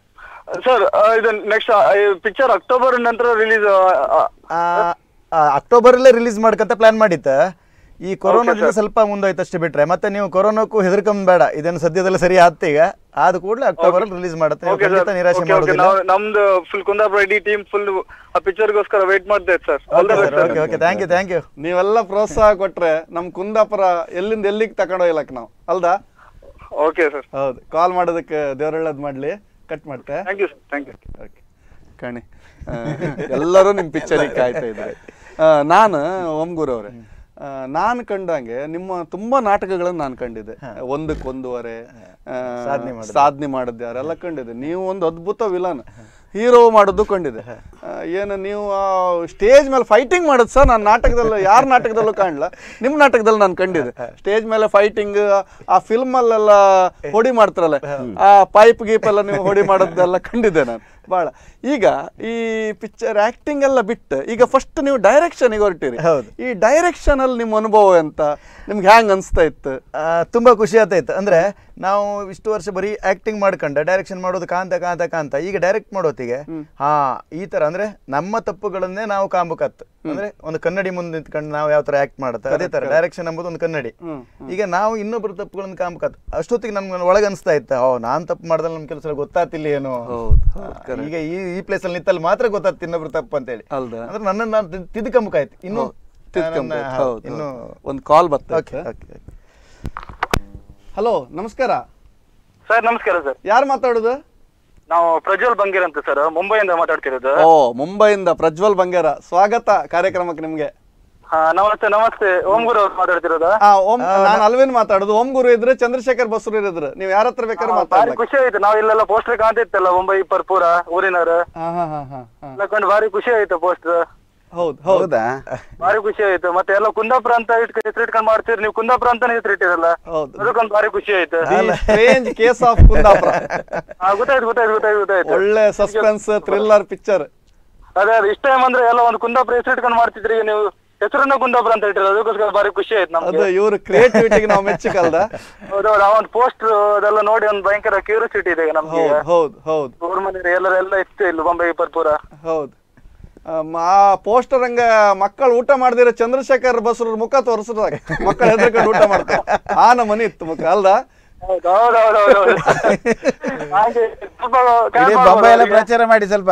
sir ಇದು ನೆಕ್ಸ್ಟ್ ಪಿಕ್ಚರ್ ಅಕ್ಟೋಬರ್ ನಂತರ ರಿಲೀಸ್ ಆ, ಆ, ಅಕ್ಟೋಬರಲ್ಲೇ ರಿಲೀಸ್ ಮಾಡ್ಕಂತ ಪ್ಲಾನ್ ಮಾಡಿತ್ತ ಈ ಕೊರೋನಾದಿಂದ ಸ್ವಲ್ಪ ಮುಂದೋಯ್ತು ಅಷ್ಟೇ ಬಿಟ್ರೆ ಮತ್ತೆ ನೀವು ಕೊರೋನಾಕ್ಕೂ ಹೆದರ್ಕೊಂಡ್ ಬೇಡ ಇದನ್ನು ಸದ್ಯದಲ್ಲೇ ಸರಿ ಆತ್ ಈಗ ಆದ ಕೂಡಲೇ ಅಕ್ಟೋಬರ್ ಅಲ್ಲಿ ರಿಲೀಸ್ ಮಾಡುತ್ತೆ ನೀವು ಓಕೆ ಖಂಡಿತ ಸರ್ ನಿರಾಶೆ ಓಕೆ ಓಕೆ ಮಾಡೋದಿಲ್ಲ ನಾವು ನಮ್ದು ಫುಲ್ ಕುಂದಾಪುರ ಇಡೀ ಟೀಮ್ ಫುಲ್ ಆ ಪಿಕ್ಚರ್ಗೋಸ್ಕರ ವೇಟ್ ಮಾಡ್ತಾ ಇತ್ತು sir all the best sir okay okay thank you thank you ನೀವೆಲ್ಲ ಪ್ರೋತ್ಸಾಹ ಕೊಟ್ರೆ ನಮ್ ಕುಂದಾಪುರ ಎಲ್ಲಿಂದ ಎಲ್ಲಿಗೆ ತಗೊಂಡೋಗ್ಲಕ್ ನಾವು ಅಲ್ದಾ ಓಕೆ ಸರ್ ಹೌದು ಕಾಲ್ ಮಾಡೋದಕ್ಕೆ ದೇವ್ರಳ್ಳದ್ ಮಾಡ್ಲಿ ಕಟ್ ಮಾಡ್ತೆ thank you sir thank you okay ಕಣಿ ಆ, ಎಲ್ಲರೂ ನಿಮ್ಮ ಪಿಕ್ಚರಿಗೆ ಕಾಯ್ತಾ ಇದ್ದಾರೆ ಆ, ನಾನು ಓಂಗೂರ್ ಅವರೇ ನಾನು ಕಂಡಂಗೆ ನಿಮ್ಮ ತುಂಬಾ ನಾಟಕಗಳನ್ನು ನಾನು ಕಂಡಿದ್ದೆ ಒಂದಕ್ಕೆ ಒಂದೂವರೆ ಆ, ಸಾಧನೆ ಮಾಡಿದ್ದು. ಸಾಧನೆ ಮಾಡಿದ್ದೆ ಅವರೆಲ್ಲ ಕಂಡಿದ್ದೆ ನೀವು ಒಂದು ಅದ್ಭುತ ವಿಲನ್ ಹೀರೋ ಮಾಡೋದು ಕಂಡಿದೆ ಆ, ಏನು ನೀವು ಸ್ಟೇಜ್ ಮೇಲೆ ಫೈಟಿಂಗ್ ಮಾಡೋದು ಸರ್ ನಾನು ನಾಟಕದಲ್ಲೂ ಯಾರ ನಾಟಕದಲ್ಲೂ ಕಾಣಲ್ಲ ನಿಮ್ಮ ನಾಟಕದಲ್ಲಿ ನಾನು ಕಂಡಿದ್ದೆ ಸ್ಟೇಜ್ ಮೇಲೆ ಫೈಟಿಂಗ್ ಆ ಫಿಲ್ಮ್ ಅಲ್ಲೆಲ್ಲ ಹೊಡಿ ಮಾಡ್ತಾರಲ್ಲ ಆ ಪೈಪ್ ಗೀಪ್ ಎಲ್ಲ ನೀವು ಹೊಡಿ ಮಾಡೋದೆಲ್ಲ ಕಂಡಿದ್ದೆ ನಾನು ಭಾಳ ಈಗ ಈ ಪಿಕ್ಚರ್ ಆಕ್ಟಿಂಗ್ ಎಲ್ಲ ಬಿಟ್ಟು ಈಗ ಫಸ್ಟ್ ನೀವು ಡೈರೆಕ್ಷನ್ಗೆ ಹೊರಟಿರಿ ಹೌದು. ಈ ಡೈರೆಕ್ಷನ್ ಅಲ್ಲಿ ನಿಮ್ಮ ಅನುಭವ ಎಂತ ನಿಮ್ಗೆ ಹ್ಯಾಂಗ್ ಅನ್ಸ್ತಾ ಇತ್ತು ಆ, ತುಂಬಾ ಖುಷಿ ಆಗ್ತಾಯಿತ್ತು ಅಂದ್ರೆ ನಾವು ಇಷ್ಟು ವರ್ಷ ಬರೀ ಆಕ್ಟಿಂಗ್ ಮಾಡ್ಕೊಂಡ ಡೈರೆಕ್ಷನ್ ಮಾಡೋದು ಕಾಂತ ಕಾಂತ ಕಾಂತ ಈಗ ಡೈರೆಕ್ಟ್ ಮಾಡೋತ್ತಿಗೆ ಹಾ ಈ ತರ ಅಂದ್ರೆ ನಮ್ಮ ತಪ್ಪುಗಳನ್ನೇ ನಾವು ಕಾಂಬಕತ್ತು ಅಂದ್ರೆ ಒಂದು ಕನ್ನಡಿ ಮುಂದೆ ನಿಂತ್ಕೊಂಡು ನಾವು ಯಾವ ತರ ಆಕ್ಟ್ ಮಾಡುತ್ತೆ ಅದೇ ತರ ಡೈರೆಕ್ಷನ್ ಎಂಬುದು ಒಂದು ಕನ್ನಡಿ ಈಗ ನಾವು ಇನ್ನೊಬ್ಬರ ತಪ್ಪುಗಳನ್ನು ಕಾಂಬಕತ್ತು ಅಷ್ಟೊತ್ತಿಗೆ ನಮ್ಗೆ ಒಳಗೆ ಅನಿಸ್ತಾ ಇತ್ತು ಓ ನಾನ್ ತಪ್ಪು ಮಾಡ್ದಲ್ಲಿ ನಮ್ ಕೆಲಸ ಗೊತ್ತಾತಿಲ್ಲ ಏನೋ ಹೌದು, ಹೌದು, ಆ, ಈಗ ಈ ಈ ಪ್ಲೇಸ್ ಅಲ್ಲಿ ನಿಂತಲ್ಲಿ ಮಾತ್ರ ಗೊತ್ತಾಗ್ತಿ ಇನ್ನೊಬ್ರು ತಪ್ಪು ಅಂತೇಳಿ ಅಲ್ದಾ? ಅಂದ್ರೆ ನನ್ನನ್ನು ನಾನು ತಿದ್ಕೊಂಬಕಾಯ್ತು ಇನ್ನು ತಿದ್ಕೊಂಬೇಕು, ನನ್ನ- ಹೌದು, ಇನ್ನು ಹೌದು. ಒಂದು ಕಾಲ್ ಓಕೆ ಬರ್ತದೆ ಓಕೆ ಹಲೋ ನಮಸ್ಕಾರ ಸರ್ ನಮಸ್ಕಾರ ಸರ್ ಯಾರು ಮಾತಾಡೋದು ನಾವು ಪ್ರಜ್ವಲ್ ಬಂಗೀರ್ ಅಂತ ಸರ್ ಮುಂಬೈಯಿಂದ ಮಾತಾಡ್ತಿರೋದು ಓ ಮುಂಬೈಯಿಂದ ಪ್ರಜ್ವಲ್ ಬಂಗೇರ ಸ್ವಾಗತ ಕಾರ್ಯಕ್ರಮಕ್ಕೆ ನಿಮ್ಗೆ ಹಾ ನಮಸ್ತೆ ನಮಸ್ತೆ ಓಂಗೂರ್ ಅವ್ರು ಮಾತಾಡ್ತಿರೋದಾ ಆ ಓಂ ನಾನು ಅಲ್ವೇನ್ ಮಾತಾಡೋದು ಓಂ ಗುರು ಇದ್ರೆ ಚಂದ್ರಶೇಖರ್ ಬಸೂರ್ ಇದ್ರು ನೀವು ಯಾರ ಹತ್ರ ಬೇಕಾದ್ರೆ ಭಾರಿ ಮಾತಾಡ್ಬೇಕು ಖುಷಿ ಆಯ್ತು ನಾವ್ ಇಲ್ಲೆಲ್ಲ ಪೋಸ್ಟರ್ ಕಾಣ್ತಿತ್ತಲ್ಲ ಮುಂಬೈ ಪರ್ಪೂರ ಊರಿನವ್ರು ಹಾ ಹಾ ಹಾ ಹಾ ಹಾ ಎಲ್ಲ ಕಂಡು ಭಾರಿ ಖುಷಿ ಆಯ್ತು ಪೋಸ್ಟರ್ ಹೌದು ಹೌದು ಹೌದಾ ಭಾರಿ ಖುಷಿ ಆಯ್ತು ಮತ್ತೆ ಎಲ್ಲ ಕುಂದಾಪುರ ಅಂತ ಇಟ್ಕ ಹೆಸರು ಇಟ್ಕೊಂಡ್ ಮಾಡ್ತೀರಿ ನೀವು ಕುಂದಾಪುರ ಅಂತಾನೆ ಹೆಸರು ಇಟ್ಟಿರಲ್ಲ ಹೌದು ಅದಕ್ಕೊಂದು ಭಾರಿ ಖುಷಿ ಆಯ್ತು ಸ್ಟ್ರೇಂಜ್ ಕೇಸ್ ಆಫ್ ಕುಂದಾಪುರ ಹಾ ಗೊತ್ತಾಯ್ತು ಗೊತ್ತಾಯ್ತು ಗೊತ್ತಾಯ್ತು ಗೊತ್ತಾಯ್ತು ಒಳ್ಳೆ ಸಸ್ಪೆನ್ಸ್ ಥ್ರಿಲ್ಲರ್ ಪಿಕ್ಚರ್ ಅದೇ ಅದೇ ಇಷ್ಟ ಟೈಮ್ ಅಂದ್ರೆ ಎಲ್ಲ ಒಂದು ಕುಂದಾಪುರ ಹೆಸರು ಇಟ್ಕೊಂಡು ಮಾಡ್ತಿದ್ರಿ ಈಗ ನೀವು ಹೆಸರನ್ನ ಕುಂದಾಪುರ ಅಂತ ಇಟ್ಟಿರೋದು ಅದಕ್ಕೋಸ್ಕರ ಭಾರಿ ಖುಷಿ ಆಯ್ತು ಅದು ನಮ್ಗೆ ಇವ್ರ ಕ್ರಿಯೇಟಿವಿಟಿಗೆ ನಾವು ಮೆಚ್ಚಕಲ್ದ ಹೌದೌದು ಆ ಒಂದು ಪೋಸ್ಟ್ ಅದೆಲ್ಲ ನೋಡಿ ಒಂದು ಭಯಂಕರ ಕ್ಯೂರಿಯಾಸಿಟಿ ಇದೆ ಈಗ ನಮ್ಗೆ ಹೌದು ಹೌದು ಹೌದು ಊರ್ ಮನೆ ಎಲ್ಲರ ಎಲ್ಲ ಇತ್ತು ಇಲ್ಲಿ ಬೊಂಬೈ ಪರ್ಪೂರ ಹೌದು ಆಮ್, ಆ ಪೋಸ್ಟರ್ ಹಂಗ ಮಕ್ಕಳು ಊಟ ಮಾಡ್ದಿರ ಚಂದ್ರಶೇಖರ್ ಬಸೂರ್ ಮುಖ ತೋರಿಸಿದಾಗ ಮಕ್ಕಳು ಹೆದರ್ಕೊಂಡು ಊಟ ಮಾಡ್ತಾರೆ ಆ ನಮನಿ ಇತ್ತು ಮುಖ ಅಲ್ದ ಹೌದೌದೌದೌದು ಹಾಗೆ ಇಡೀ ಬೊಂಬೈ ಎಲ್ಲ ಪ್ರಚಾರ ಮಾಡಿ ಸ್ವಲ್ಪ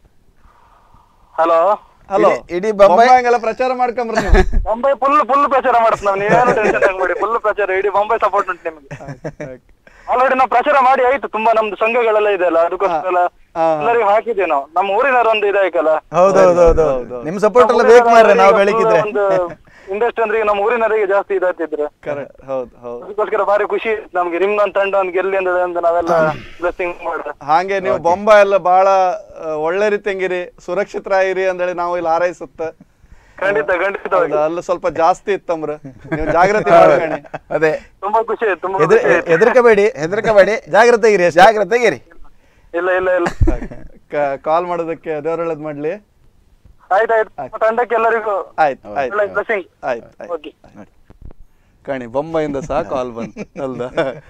ಹಲೋ ಹಲೋ ಇಡೀ- ಇಡೀ ಬೊಂಬೈ- ಬೊಂಬಾಯಿಗೆಲ್ಲ ಪ್ರಚಾರ ಮಾಡ್ಕೊಂಬ್ರಿ ನೀವು ಬೊಂಬೈ ಫುಲ್ ಫುಲ್ ಪ್ರಚಾರ ಮಾಡುತ್ತೆ ನಾವು ನೀವೇನು ಟೆನ್ಷನ್ ತಗೊಂಬೇಡಿ ಫುಲ್ ಪ್ರಚಾರ ಇಡೀ ಬೊಂಬೈ ಸಪೋರ್ಟ್ ಉಂಟು ನಿಮ್ಗೆ ಆಲ್ರೆಡಿ ನಾವು ಪ್ರಚಾರ ಮಾಡಿ ಆಯ್ತು ತುಂಬಾ ನಮ್ದು ಸಂಘಗಳೆಲ್ಲ ಇದೆ ಅಲ್ಲ ಅದಕ್ಕೋಸ್ಕರ ಹಾ. ಎಲ್ಲರಿಗೂ ಹಾಕಿದ್ವಿ ನಾವು ನಮ್ಮ ಊರಿನವ್ರ ಒಂದು ಇದಾಯ್ಕಲ್ಲ ಹೌದೌದೌದು ನಿಮ್ ಸಪೋರ್ಟ್ ಎಲ್ಲ ಬೇಕು ಮಾರ್ರೆ ನಾವು ಬೆಳಿಕಿದ್ರೆ ಒಂದು ಇಂಡಸ್ಟ್ರಿ ಅಂದ್ರೆ ಈಗ ನಮ್ಮ ಊರಿನವರಿಗೆ ಜಾಸ್ತಿ ಇದಾಗ್ತಿದ್ರು ಕರೆಕ್ಟ್ ಹೌದು ಹೌದು ಅದಕ್ಕೋಸ್ಕರ ಭಾರಿ ಖುಷಿ ಇತ್ತು ನಮ್ಗೆ ನಿಮ್ದೊಂದು ತಂಡ ಒಂದು ಗೆಲ್ಲಿ ಅಂದ್ರೆ ಅಂತ ನಾವೆಲ್ಲ ಬ್ಲೆಸ್ಸಿಂಗ್ ಮಾಡಿದ್ರೆ ಹಾಗೆ ನೀವು ಬೊಂಬೈ ಎಲ್ಲ ಬಹಳ ಆ, ಒಳ್ಳೆ ರೀತಿ ಹೆಂಗಿರಿ ಸುರಕ್ಷಿತರಾಗಿರಿ ಅಂದೇಳಿ ನಾವು ಇಲ್ಲಿ ಹಾರೈಸುತ್ತ ಖಂಡಿತ ಖಂಡಿತವಾಗಿ ಹೌದು, ಅಲ್ಲಿ ಸ್ವಲ್ಪ ಜಾಸ್ತಿ ಇತ್ತಂಬ್ರ ನೀವು ಜಾಗೃತಿ ಮಾಡ್ಕೊಳ್ಳಿ ಅದೇ ತುಂಬಾ ಖುಷಿ ಆಯ್ತು ತುಂಬಾ ಎದುರು ಖುಷಿ ಆಯ್ತು ಹೆದರ್ಕಬೇಡಿ ಹೆದರ್ಕಬೇಡಿ ಜಾಗ್ರತೆಗಿರಿ ಅಷ್ಟೇ. ಜಾಗ್ರತೆಗಿರಿ ಇಲ್ಲ ಇಲ್ಲ ಇಲ್ಲ ಕಾಲ್ ಮಾಡೋದಕ್ಕೆ ದೇವರೊಳ್ಳದ್ ಮಾಡ್ಲಿ ಆಯ್ತಾಯ್ತು ನಮ್ಮ ತಂಡಕ್ಕೆ ಎಲ್ಲರಿಗೂ ಆಯ್ತು ಆಯ್ತು ಒಳ್ಳೆ ಬ್ಲೆಸ್ಸಿಂಗ್ ಆಯ್ತು ಆಯ್ತು ಓಕೆ ಕಣಿ ಬೊಂಬೈಯಿಂದ ಸಹ ಕಾಲ್ ಬಂತು ಅಲ್ದ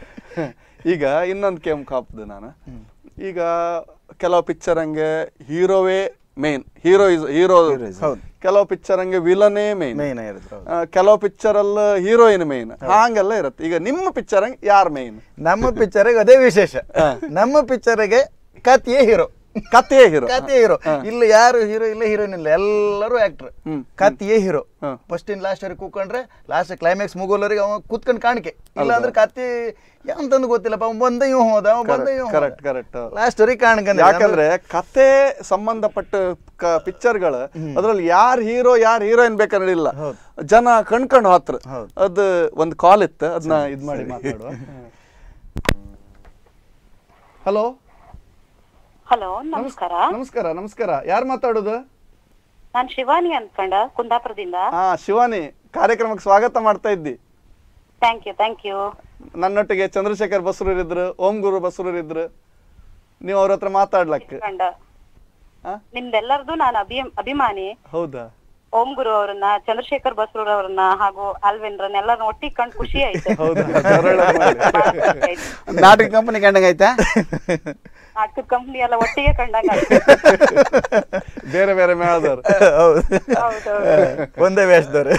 ಈಗ ಇನ್ನೊಂದು ಕೇಮ್ ಕಾಪ್ದು ನಾನು ಈಗ ಕೆಲವು ಪಿಕ್ಚರ್ ಹಂಗೆ ಹೀರೋವೇ ಮೇನ್ ಹೀರೋ ಇಸ್ ಹೀರೋ ಹೌದು. ಕೆಲವು ಪಿಕ್ಚರ್ ಹಂಗೆ ವಿಲನೇ ಮೇನ್ ಮೇನ್ ಆಗಿರೋದು ಹೌದು. ಕೆಲವು ಪಿಕ್ಚರ್ ಅಲ್ಲಿ ಹೀರೋಯಿನ್ ಮೇನ್ ಹಾಗೆಲ್ಲ ಇರುತ್ತೆ ಈಗ ನಿಮ್ಮ ಪಿಕ್ಚರ್ ಹಂಗೆ ಯಾರು ಮೇನ್ ನಮ್ಮ ಪಿಕ್ಚರ್ಗೆ ಅದೇ ವಿಶೇಷ ನಮ್ಮ ಪಿಕ್ಚರ್ಗೆ ಕಥೆಯೇ ಹೀರೋ ಕಥೆ ಹೀರೋ ಕಥೆಯೇ ಹೀರೋ ಇಲ್ಲಿ ಯಾರು ಹೀರೋ ಇಲ್ಲ ಹೀರೋಯಿನ್ ಇಲ್ಲ ಎಲ್ಲರೂ ಆಕ್ಟರ್ ಹ್ಮ್. ಕಥೆಯೇ hero hmm. First in last ವರೆಗೆ ಕೂತ್ಕೊಂಡ್ರೆ ಲಾಸ್ಟ್ ಕ್ಲೈಮ್ಯಾಕ್ಸ್ ಮುಗೋಲವರೆಗೆ ಅವ ಕೂತ್ಕೊಂಡು ಕಾಣಿಕೆ ಇಲ್ಲ ಅಂದ್ರೆ ಕತೆ ಅಂತಂದು ಗೊತ್ತಿಲ್ಲಪ್ಪ ಅವ ಬಂದ ಇವ್ ಹೋದ ಅವ ಬಂದ ಇವ್ ಕರೆಕ್ಟ್ ಕರೆಕ್ಟ್ ಲಾಸ್ಟ್ ವರೆಗೆ ಕಾಣ್ಕಂದ್ರೆ ಯಾಕಂದ್ರೆ ಕತೆ ಸಂಬಂಧಪಟ್ಟ ಪಿಕ್ಚರ್ಗಳು ಅದ್ರಲ್ಲಿ ಯಾರ್ ಹೀರೋ ಯಾರ್ ಹೀರೋಯಿನ್ ಬೇಕಾನಿಲ್ಲ ಜನ ಕಣ್ಕಂಡು ಹತ್ರ ಅದು ಒಂದು ಕಾಲ್ ಇತ್ತು ಅದನ್ನ ಇದ್ ಮಾಡಿ ಮಾತಾಡುವ ಹಲೋ ಹಲೋ ನಮಸ್ಕಾರ ನಮಸ್ಕಾರ ನಮಸ್ಕಾರ ಯಾರು ಮಾತಾಡೋದು ನಾನ್ ಶಿವಾನಿ ಅನ್ಕೊಂಡ ಕುಂದಾಪುರದಿಂದ ಹಾ ಶಿವಾನಿ ಕಾರ್ಯಕ್ರಮಕ್ಕೆ ಸ್ವಾಗತ ಮಾಡ್ತಾ ಇದ್ದಿ ಥ್ಯಾಂಕ್ ಯು ಥ್ಯಾಂಕ್ ಯು ನನ್ನೊಟ್ಟಿಗೆ ಚಂದ್ರಶೇಖರ್ ಬಸರೂರ್ ಇದ್ರು ಓಂ ಗುರು ಬಸರೂರ್ ಇದ್ರು ನೀವು ಅವ್ರ ಹತ್ರ ಮಾತಾಡ್ಲಕ್ಕೆ ಕಂಡ ಹಾ ನಿಮ್ದೆಲ್ಲರದು ನಾನು ಅಭಿ ಅಭಿಮಾನಿ ಹೌದಾ ಓಂ ಗುರು ಅವರನ್ನ ಚಂದ್ರಶೇಖರ್ ಬಸರೂರ್ ಅವರನ್ನ ಹಾಗೂ ಆಲ್ವಿನ್ರನ್ನ ಎಲ್ಲರನ್ನ ಒಟ್ಟಿಗೆ ಕಂಡು ಖುಷಿ ಆಯ್ತು ಹೌದಾ ಜರಳ ಮಾಡಿ. ಬಹಳ ಖುಷಿ ಆಯ್ತು. ನಾಟಕ ಕಂಪನಿ ಕಂಡಂಗ ಆಯ್ತಾ ನಾಟಕದ ಕಂಪ್ನಿ ಎಲ್ಲ ಒಟ್ಟಿಗೆ ಕಂಡಂಗ ಬೇರೆ ಬೇರೆ ಮೇಳದವ್ರು ಹೌದು ಹೌದೌದು ಒಂದೇ ವೇಷದವ್ರು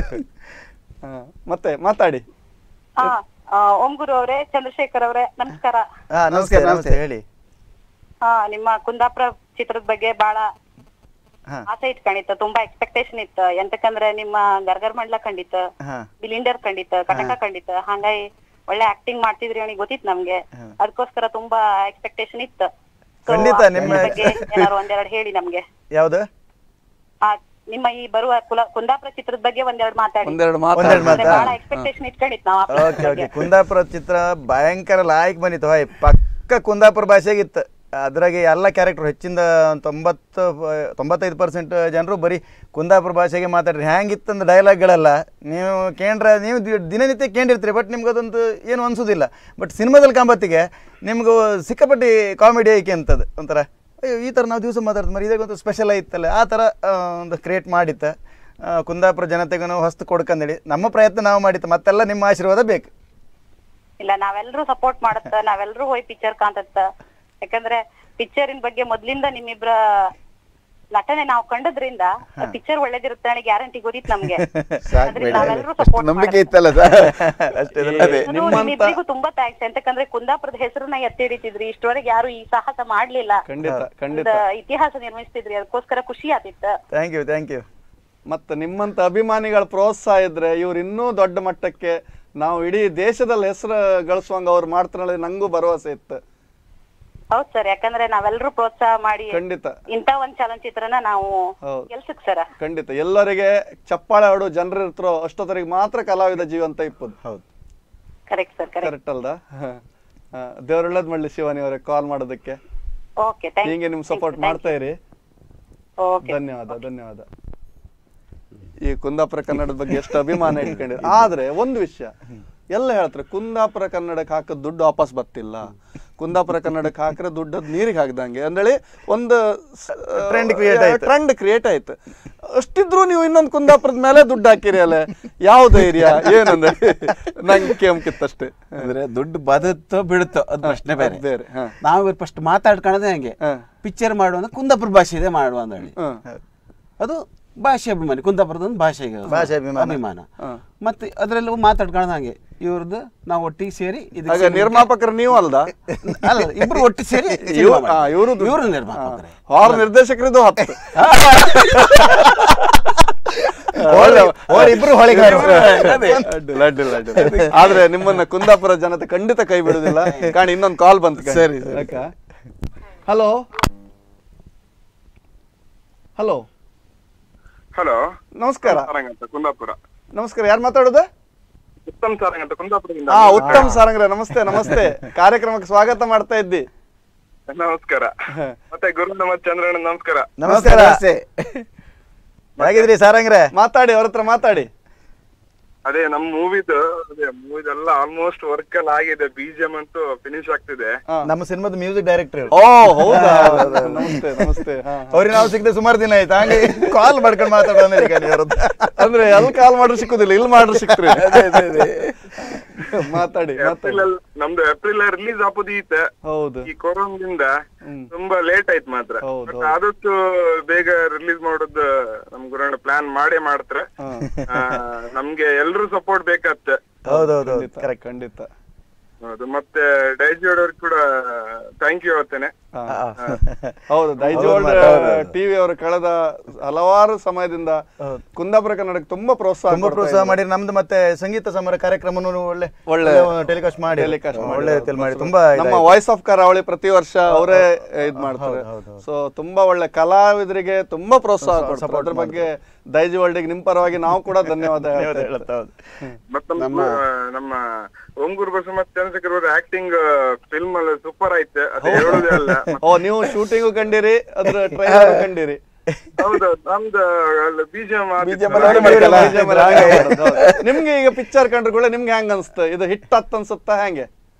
ಹಾ, ಮತ್ತೆ ಮಾತಾಡಿ ಹಾ ಆ, ಓಂ ಗುರು ಅವರೇ ಚಂದ್ರಶೇಖರ್ ಅವರೇ ನಮಸ್ಕಾರ ಹಾ ನಮಸ್ತೆ ನಮಸ್ತೆ ಹೇಳಿ ಹಾ ನಿಮ್ಮ ಕುಂದಾಪುರ ಚಿತ್ರದ ಬಗ್ಗೆ ಬಹಳ ಹಾ ಆಸೆ ಇಟ್ಕೊಂಡಿತ್ತು ತುಂಬಾ ಎಕ್ಸ್ಪೆಕ್ಟೇಷನ್ ಇತ್ತು ಎಂತಕಂದ್ರೆ ನಿಮ್ಮ ಗರ್ಗರ್ ಮಂಡ್ಲ ಕಂಡಿತ್ತು ಹಾ ಬಿಲಿಂಡರ್ ಕಂಡಿತ್ತು ಕಟಕ ಕಂಡಿತ್ತು ಹಂಗಾಗಿ ಒಳ್ಳೆ ಆಕ್ಟಿಂಗ್ ಮಾಡ್ತಿದ್ರಿ ಅವನಿಗೆ ಗೊತ್ತಿತ್ತು ನಮ್ಗೆ ಅದಕ್ಕೋಸ್ಕರ ತುಂಬಾ ಎಕ್ಸ್ಪೆಕ್ಟೇಷನ್ ಇತ್ತು So, ಖಂಡಿತ ಅದ್ರ ನಿಮ್ಮ- ಬಗ್ಗೆ ಏನಾದ್ರು ಒಂದೆರಡು ಹೇಳಿ ನಮ್ಗೆ ಯಾವ್ದು ಆ, ನಿಮ್ಮ ಈ ಬರುವ ಕುಲ ಕುಂದಾಪುರ ಚಿತ್ರದ ಬಗ್ಗೆ ಒಂದೆರಡು ಮಾತಾಡಿ ಒಂದೆರಡು ಒಂದೆರಡು ಮಾತಾಡಿ ಮಾತಾ? ಬಹಳ ಎಕ್ಸ್ಪೆಕ್ಟೇಷನ್ ಇಟ್ಕೊಂಡಿತ್ತು ನಾವು ಆ ಓಕೆ ಚಿತ್ರದ ಓಕೆ ಬಗ್ಗೆ. ಕುಂದಾಪುರ ಚಿತ್ರ ಭಯಂಕರ ಲಾಯ್ಕ್ ಬಂದಿತ್ತು ಹಾಯ್ ಪಕ್ಕ ಕುಂದಾಪುರ ಭಾಷೆಗಿತ್ತು ಅದ್ರಾಗೆ ಎಲ್ಲ ಕ್ಯಾರೆಕ್ಟರ್ ಹೆಚ್ಚಿಂದ ತೊಂಬತ್ತು ತೊಂಬತ್ತೈದು ಪರ್ಸೆಂಟ್ ಜನರು ಬರೀ ಕುಂದಾಪುರ ಭಾಷೆಗೆ ಮಾತಾಡ್ರಿ ಹ್ಯಾಂಗಿತ್ತಂದ್ರೆ ಡೈಲಾಗ್ಗಳೆಲ್ಲ ನೀವು ಕೇಂದ್ರ ನೀವು ದಿ- ದಿನನಿತ್ಯ ಕೇಂದಿರ್ತೀರಿ ಬಟ್ ನಿಮ್ಗೆ ಅದಂತೂ ಏನು ಅನ್ಸೋದಿಲ್ಲ ಬಟ್ ಸಿನಿಮಾದಲ್ಲಿ ಕಾಂಬತ್ತಿಗೆ ನಿಮ್ಗೆ ಸಿಕ್ಕಾಪಟ್ಟಿ ಕಾಮಿಡಿ ಐಕೆ ಅಂತದ್ದು ಒಂಥರ ಅಯ್ಯೋ ಈ ಥರ ನಾವು ದಿವಸ ಮಾತಾಡ್ತೀವಿ ಮರಿ ಇದಾಗೊಂದು ಸ್ಪೆಷಲ್ ಐತಲ್ಲ ಆ ಥರ ಆ, ಒಂದು ಕ್ರಿಯೇಟ್ ಮಾಡಿತ್ತು ಆ, ಕುಂದಾಪುರ ಜನತೆಗೂ ನಾವು ಹೊಸ್ತು ಕೊಡ್ಕಂದೇಳಿ ನಮ್ಮ ಪ್ರಯತ್ನ ನಾವು ಮಾಡಿತ್ತು ಮತ್ತೆಲ್ಲ ನಿಮ್ಮ ಆಶೀರ್ವಾದ ಬೇಕು ಇಲ್ಲ ನಾವೆಲ್ಲರೂ ಸಪೋರ್ಟ್ ಮಾಡತ್ತ ನಾವೆಲ್ಲರೂ ಹೋಗಿ ಪಿಕ್ಚರ್ ಕಾಂತತ್ತ ಯಾಕಂದ್ರೆ ಪಿಕ್ಚರಿನ ಬಗ್ಗೆ ಮೊದ್ಲಿಂದ ನಿಮ್ಮಿಬ್ರ ನಟನೆ ನಾವು ಕಂಡದ್ರಿಂದ ಪಿಕ್ಚರ್ ಒಳ್ಳೇದಿರುತ್ತೆ ನನಗೆ ಗ್ಯಾರಂಟಿ ಗೊತ್ತಿತ್ತು ನಮ್ಗೆ ಅದ್ರಿಂದ ನಾವೆಲ್ಲರೂ ಸಪೋರ್ಟ್ ನಂಬಿಕೆ ಇತ್ತಲ್ಲ ಸರ್ ಅಷ್ಟೇ ಅದೇ ನಿಮ್ಮಿಬ್ಬರಿಗೂ ತುಂಬಾ ಥ್ಯಾಂಕ್ಸ್ ಎಂತಕಂದ್ರೆ ಕುಂದಾಪುರದ ಹೆಸರನ್ನ ಎತ್ತಿ ಹಿಡಿತಿದ್ರಿ ಇಷ್ಟವರೆಗೆ ಯಾರು ಈ ಸಾಹಸ ಮಾಡ್ಲಿಲ್ಲ ಖಂಡಿತ ಖಂಡಿತ ಒಂದು ಇತಿಹಾಸ ನಿರ್ಮಿಸ್ತಿದ್ರಿ ಅದಕ್ಕೋಸ್ಕರ ಖುಷಿ ಆತಿತ್ತು ಥ್ಯಾಂಕ್ ಯು ಥ್ಯಾಂಕ್ ಯು ಮತ್ತು ನಿಮ್ಮಂಥ ಅಭಿಮಾನಿಗಳ ಪ್ರೋತ್ಸಾಹ ಇದ್ರೆ ಇವ್ರು ಇನ್ನೂ ದೊಡ್ಡ ಮಟ್ಟಕ್ಕೆ ನಾವು ಇಡೀ ದೇಶದಲ್ಲಿ ಹೆಸರು ಗಳಿಸುವಂಗ ಅವ್ರು ಮಾಡ್ತಾರಲ್ಲ ನಂಗೂ ಭರವಸೆ ಇತ್ತು ಹೌದ್ ಸರ್ ಯಾಕಂದ್ರೆ ನಾವೆಲ್ಲರೂ ಪ್ರೋತ್ಸಾಹ ಮಾಡಿ ಖಂಡಿತ ಇಂತ ಒಂದ್ ಚಲನಚಿತ್ರನ ನಾವು ಹೌದು. ಕೆಲ್ಸಕ್ ಸರ ಖಂಡಿತ ಎಲ್ಲರಿಗೆ ಚಪ್ಪಾಳೆ ಆಡೋ ಜನರು ಇರ್ತಾರೋ ಅಷ್ಟೊತ್ತರಿಗೆ ಮಾತ್ರ ಕಲಾವಿದ ಜೀವಂತ ಇಪ್ಪದು ಹೌದು ಕರೆಕ್ಟ್ ಸರ್ ಕರೆಕ್ಟ್ ಕರೆಕ್ಟ್ ಅಲ್ದ ದೇವ್ರಳ್ಳದ್ ಮಾಡ್ಲಿ ಶಿವಾನಿ ಅವರೇ ಕಾಲ್ ಮಾಡೋದಕ್ಕೆ ಓಕೆ ಥ್ಯಾಂಕ್ ಹೀಗೆ ನಿಮ್ ಸಪೋರ್ಟ್ ಮಾಡ್ತಾ ಇರಿ ಓಕೆ ಧನ್ಯವಾದ ಧನ್ಯವಾದ ಈ ಕುಂದಾಪುರ ಕನ್ನಡದ ಬಗ್ಗೆ ಎಷ್ಟು ಅಭಿಮಾನ ಇಟ್ಕೊಂಡಿರಿ ಆದ್ರೆ ಒಂದು ವಿಷಯ ಎಲ್ಲ ಹೇಳ್ತಾರೆ ಕುಂದಾಪುರ ಕನ್ನಡಕ್ಕೆ ಹಾಕಿದ ದುಡ್ಡು ವಾಪಸ್ ಬರ್ತಿಲ್ಲ ಕುಂದಾಪುರ ಕನ್ನಡಕ್ಕೆ ಹಾಕಿದ್ರೆ ದುಡ್ಡದ್ ನೀರಿಗೆ ಹಾಕ್ದಂಗೆ ಅಂದೇಳಿ ಒಂದು Trend create ಆಯ್ತು. ಟ್ರೆಂಡ್ ಕ್ರಿಯೇಟ್ ಆಯ್ತು ಅಷ್ಟಿದ್ರು ನೀವು ಇನ್ನೊಂದು ಕುಂದಾಪುರದ ಮೇಲೆ ದುಡ್ಡು ಹಾಕಿರಿ ಅಲ್ಲ ಯಾವ ಧೈರ್ಯ ಏನಂದ್ರೆ ನಂಗೆ ಕೇಮ್ಕಿತ್ತಷ್ಟೇ ಅಂದ್ರೆ ದುಡ್ಡು ಬದುತ್ತೋ ಬಿಡುತ್ತೋ ಅದು ಪ್ರಶ್ನೆ ಬೇರೆ ಅದ್ ಬೇರೆ, ಹಾ. ನಾವು ಫಸ್ಟ್ ಮಾತಾಡ್ಕೊಳ್ಳೋದೇ ಹಂಗೆ ಹಾ. ಪಿಕ್ಚರ್ ಮಾಡುವ ಕುಂದಾಪುರ ಭಾಷೆ ಇದೆ ಮಾಡುವ ಅಂತ ಹೇಳಿ ಹ್ಮ್. ಅದು ಭಾಷೆ ಅಭಿಮಾನಿ ಕುಂದಾಪುರದ ಒಂದು ಭಾಷೆಗೆ ಅದು ಭಾಷೆ ಅಭಿಮಾನ. ಅಭಿಮಾನ ಹಾ. ಮತ್ತೆ ಅದರಲ್ಲೂ ಮಾತಾಡ್ಕೊಳ್ಳೋದು ಹಾಗೆ ಇವ್ರದ್ದು ನಾವು ಒಟ್ಟಿಗೆ ಸೇರಿ ಇದಕ್ಕೆ ಆಗ ಸಿನಿಮಾ- ನಿರ್ಮಾಪಕರು ನೀವು ಅಲ್ದ ಅಲ್ಲ ಇಬ್ರು ಒಟ್ಟಿಗೆ ಸೇರಿ ಇವ್ರು ಆ, ಇವ್ರು ಇವರು ನಿರ್ಮಾಪಕರೇ ಹಾರ್ ನಿರ್ದೇಶಕರಿದ್ದು ಹತ್ತು ಇಬ್ರು ಹೊಳಿಗೆ ಅಡ್ಡಿಲ್ಲ, ಅಡ್ಡಿಲ್ಲ, ಅಡ್ಡಿಲ್ಲ. ಆದ್ರೆ ನಿಮ್ಮನ್ನ ಕುಂದಾಪುರ ಜನತೆ ಖಂಡಿತ ಕೈ ಬಿಡುದಿಲ್ಲ ಕಾಣಿ ಇನ್ನೊಂದು ಕಾಲ್ ಬಂತು ಸರಿ, ಸರಿ. ಹಲೋ ಹಲೋ ಹಲೋ ನಮಸ್ಕಾರ ಸಾರಂಗ್ ಅಂತ ಕುಂದಾಪುರ ನಮಸ್ಕಾರ ಯಾರು ಮಾತಾಡೋದು ಉತ್ತಮ್ ಸಾರಂಗ್ ಅಂತ ಕುಂದಾಪುರದಿಂದ ಹಾ ಉತ್ತಮ್ ಸಾರಂಗ್ರೆ ನಮಸ್ತೆ ನಮಸ್ತೆ ಕಾರ್ಯಕ್ರಮಕ್ಕೆ ಸ್ವಾಗತ ಮಾಡ್ತಾ ಇದ್ದಿ ನಮಸ್ಕಾರ ಮತ್ತೆ ಗುರು ಮತ್ತು ಚಂದ್ರಣ್ಣ ನಮಸ್ಕಾರ ನಮಸ್ಕಾರ ನಮಸ್ತೆ. ಹೇಗಿದ್ರಿ ಸಾರಂಗ್ರೆ ಮಾತಾಡಿ ಅವ್ರ ಹತ್ರ ಮಾತಾಡಿ ಅದೇ ನಮ್ ಮೂವಿದು ಅದೇ ಮೂವಿದೆಲ್ಲ ಆಲ್ಮೋಸ್ಟ್ ವರ್ಕ್ ಎಲ್ಲ ಆಗಿದೆ ಬಿಜಿಎಂ ಅಂತೂ ಫಿನಿಶ್ ಆಗ್ತಿದೆ ನಮ್ಮ ಸಿನಿಮಾದ ಮ್ಯೂಸಿಕ್ ಡೈರೆಕ್ಟರ್ ಓ ಹೌದಾ ನಮಸ್ತೆ ನಮಸ್ತೆ ಹಾ ಅವ್ರಿಗೆ ನಾವು ಸಿಗದೆ ಸುಮಾರು ದಿನ ಆಯ್ತು ಹಂಗೆ ಕಾಲ್ ಮಾಡ್ಕೊಂಡು ಮಾತಾಡೋಣ ಈಗ ನೀವು ಅವ್ರ ಹತ್ರ. ಅಂದ್ರೆ ಅಲ್ಲಿ ಕಾಲ್ ಮಾಡ್ರೆ ಸಿಕ್ಕುದಿಲ್ಲ ಇಲ್ಲಿ ಮಾಡ್ರೆ ಸಿಕ್ತ್ರಿ ಮಾತಾಡಿ ಏಪ್ರಿಲ್ ಮಾತಾಡಿ ಅಲ್ಲಿ ನಮ್ದು ಏಪ್ರಿಲ್ ರಿಲೀಸ್ ಆಪೋದಿತ್ತೆ ಹೌದು ಈ ಕೊರೋನಾದಿಂದ ಹ್ಮ್. ತುಂಬಾ ಲೇಟ್ ಆಯ್ತು ಮಾತ್ರ ಹೌದು, But ಹೌದು. ಆದಷ್ಟು ಬೇಗ ರಿಲೀಸ್ ಮಾಡೋದು ನಮ್ ಗುರುಣ್ಣ ಪ್ಲಾನ್ ಮಾಡೇ ಮಾಡ್ತಾರೆ ಹಾ. ಆ, ನಮ್ಗೆ ಎಲ್ರೂ ಸಪೋರ್ಟ್ ಬೇಕಾತ್ತೆ ಹೌದೌದು ಖಂಡಿತ, ಕರೆಕ್ಟ್ ಖಂಡಿತ ಹೌದು ಮತ್ತೆ ಡೈಜಿಯೋಡ್ ಅವ್ರಿಗೆ ಕೂಡ ಥ್ಯಾಂಕ್ ಯು ಹೇಳ್ತೇನೆ ಹಾ. ಹಾ. ಹೌದು ದೈಜೋಲ್ಡ್ ಹೌದು, ಹೌದು. ಟಿವಿ ಅವರು ಕಳೆದ ಹಲವಾರು ಸಮಯದಿಂದ ಹೌದು. ಕುಂದಾಪುರ ಕನ್ನಡಕ್ಕೆ ತುಂಬಾ ಪ್ರೋತ್ಸಾಹ ತುಂಬಾ ಪ್ರೋತ್ಸಾಹ ಮಾಡಿ ನಮ್ದು ಮತ್ತೆ ಸಂಗೀತ ಸಮರ ಕಾರ್ಯಕ್ರಮವನ್ನು ಒಳ್ಳೆ ಒಳ್ಳೆ ಟೆಲಿಕಾಸ್ಟ್ ಮಾಡಿ ಟೆಲಿಕಾಸ್ಟ್ ಮಾಡಿ ಒಳ್ಳೆ ರೀತಿಯಲ್ಲಿ ಮಾಡಿ ತುಂಬಾ ನಮ್ಮ ಇದಾಯ್ತು. ವಾಯ್ಸ್ ಆಫ್ ಕರಾವಳಿ ಪ್ರತಿ ವರ್ಷ ಅವರೇ ಇದ್ ಮಾಡ್ತಾರೆ ಹೌದು, ಹೌದು, ಸೊ ತುಂಬಾ ಒಳ್ಳೆ ಕಲಾವಿದರಿಗೆ ತುಂಬಾ ಪ್ರೋತ್ಸಾಹ ಕೊಡ್ತಾರೆ ಅದ್ರ ಬಗ್ಗೆ ದೈಜಿ ವರ್ಲ್ಡ್ ನಿಮ್ ಪರವಾಗಿ ನಾವು ಕೂಡ ಧನ್ಯವಾದ ಹೇಳ್ತಾ ಇರ್ತೀವಿ. ಹೇಳ್ತಾ ಹೌದು. ಮತ್ತೆ ನಮ್ಮ ನಮ್ಮ ಓಂಗೂರ್ ಬಸವ ಮತ್ತೆ ಚಂದ್ರಶೇಖರ್ ಅವರ ಆಕ್ಟಿಂಗ್ ಫಿಲ್ಮ್ ಅಲ್ಲಿ ಸೂಪರ್ ಐತೆ ಅದು ಹೇಳೋದೇ ಅಲ್ಲ ಓ ನೀವು ಶೂಟಿಂಗು ಕಂಡಿರಿ ಅದ್ರ ಟ್ರೈಲರ್ ಕಂಡಿರಿ ಹೌದು ನಮ್ದು ಬಿಜಿಎಂ BGM ಅಲ್ಲಿ ಅವ್ರೇ ಮಾಡಿದ್ರಲ್ಲ? BGM ಅಲ್ಲಿ ಹಾಗೆ ಮಾಡೋದು, ಹೌದು. ನಿಮ್ಗೆ ಈಗ ಪಿಕ್ಚರ್ ಕಂಡ್ರೆ ಕೂಡ ನಿಮ್ಗೆ ಹೆಂಗ್ ಅನ್ಸ್ತ ಇದು ಹಿಟ್ ಹತ್ ಅನ್ಸುತ್ತಾ ಹೆಂಗೆ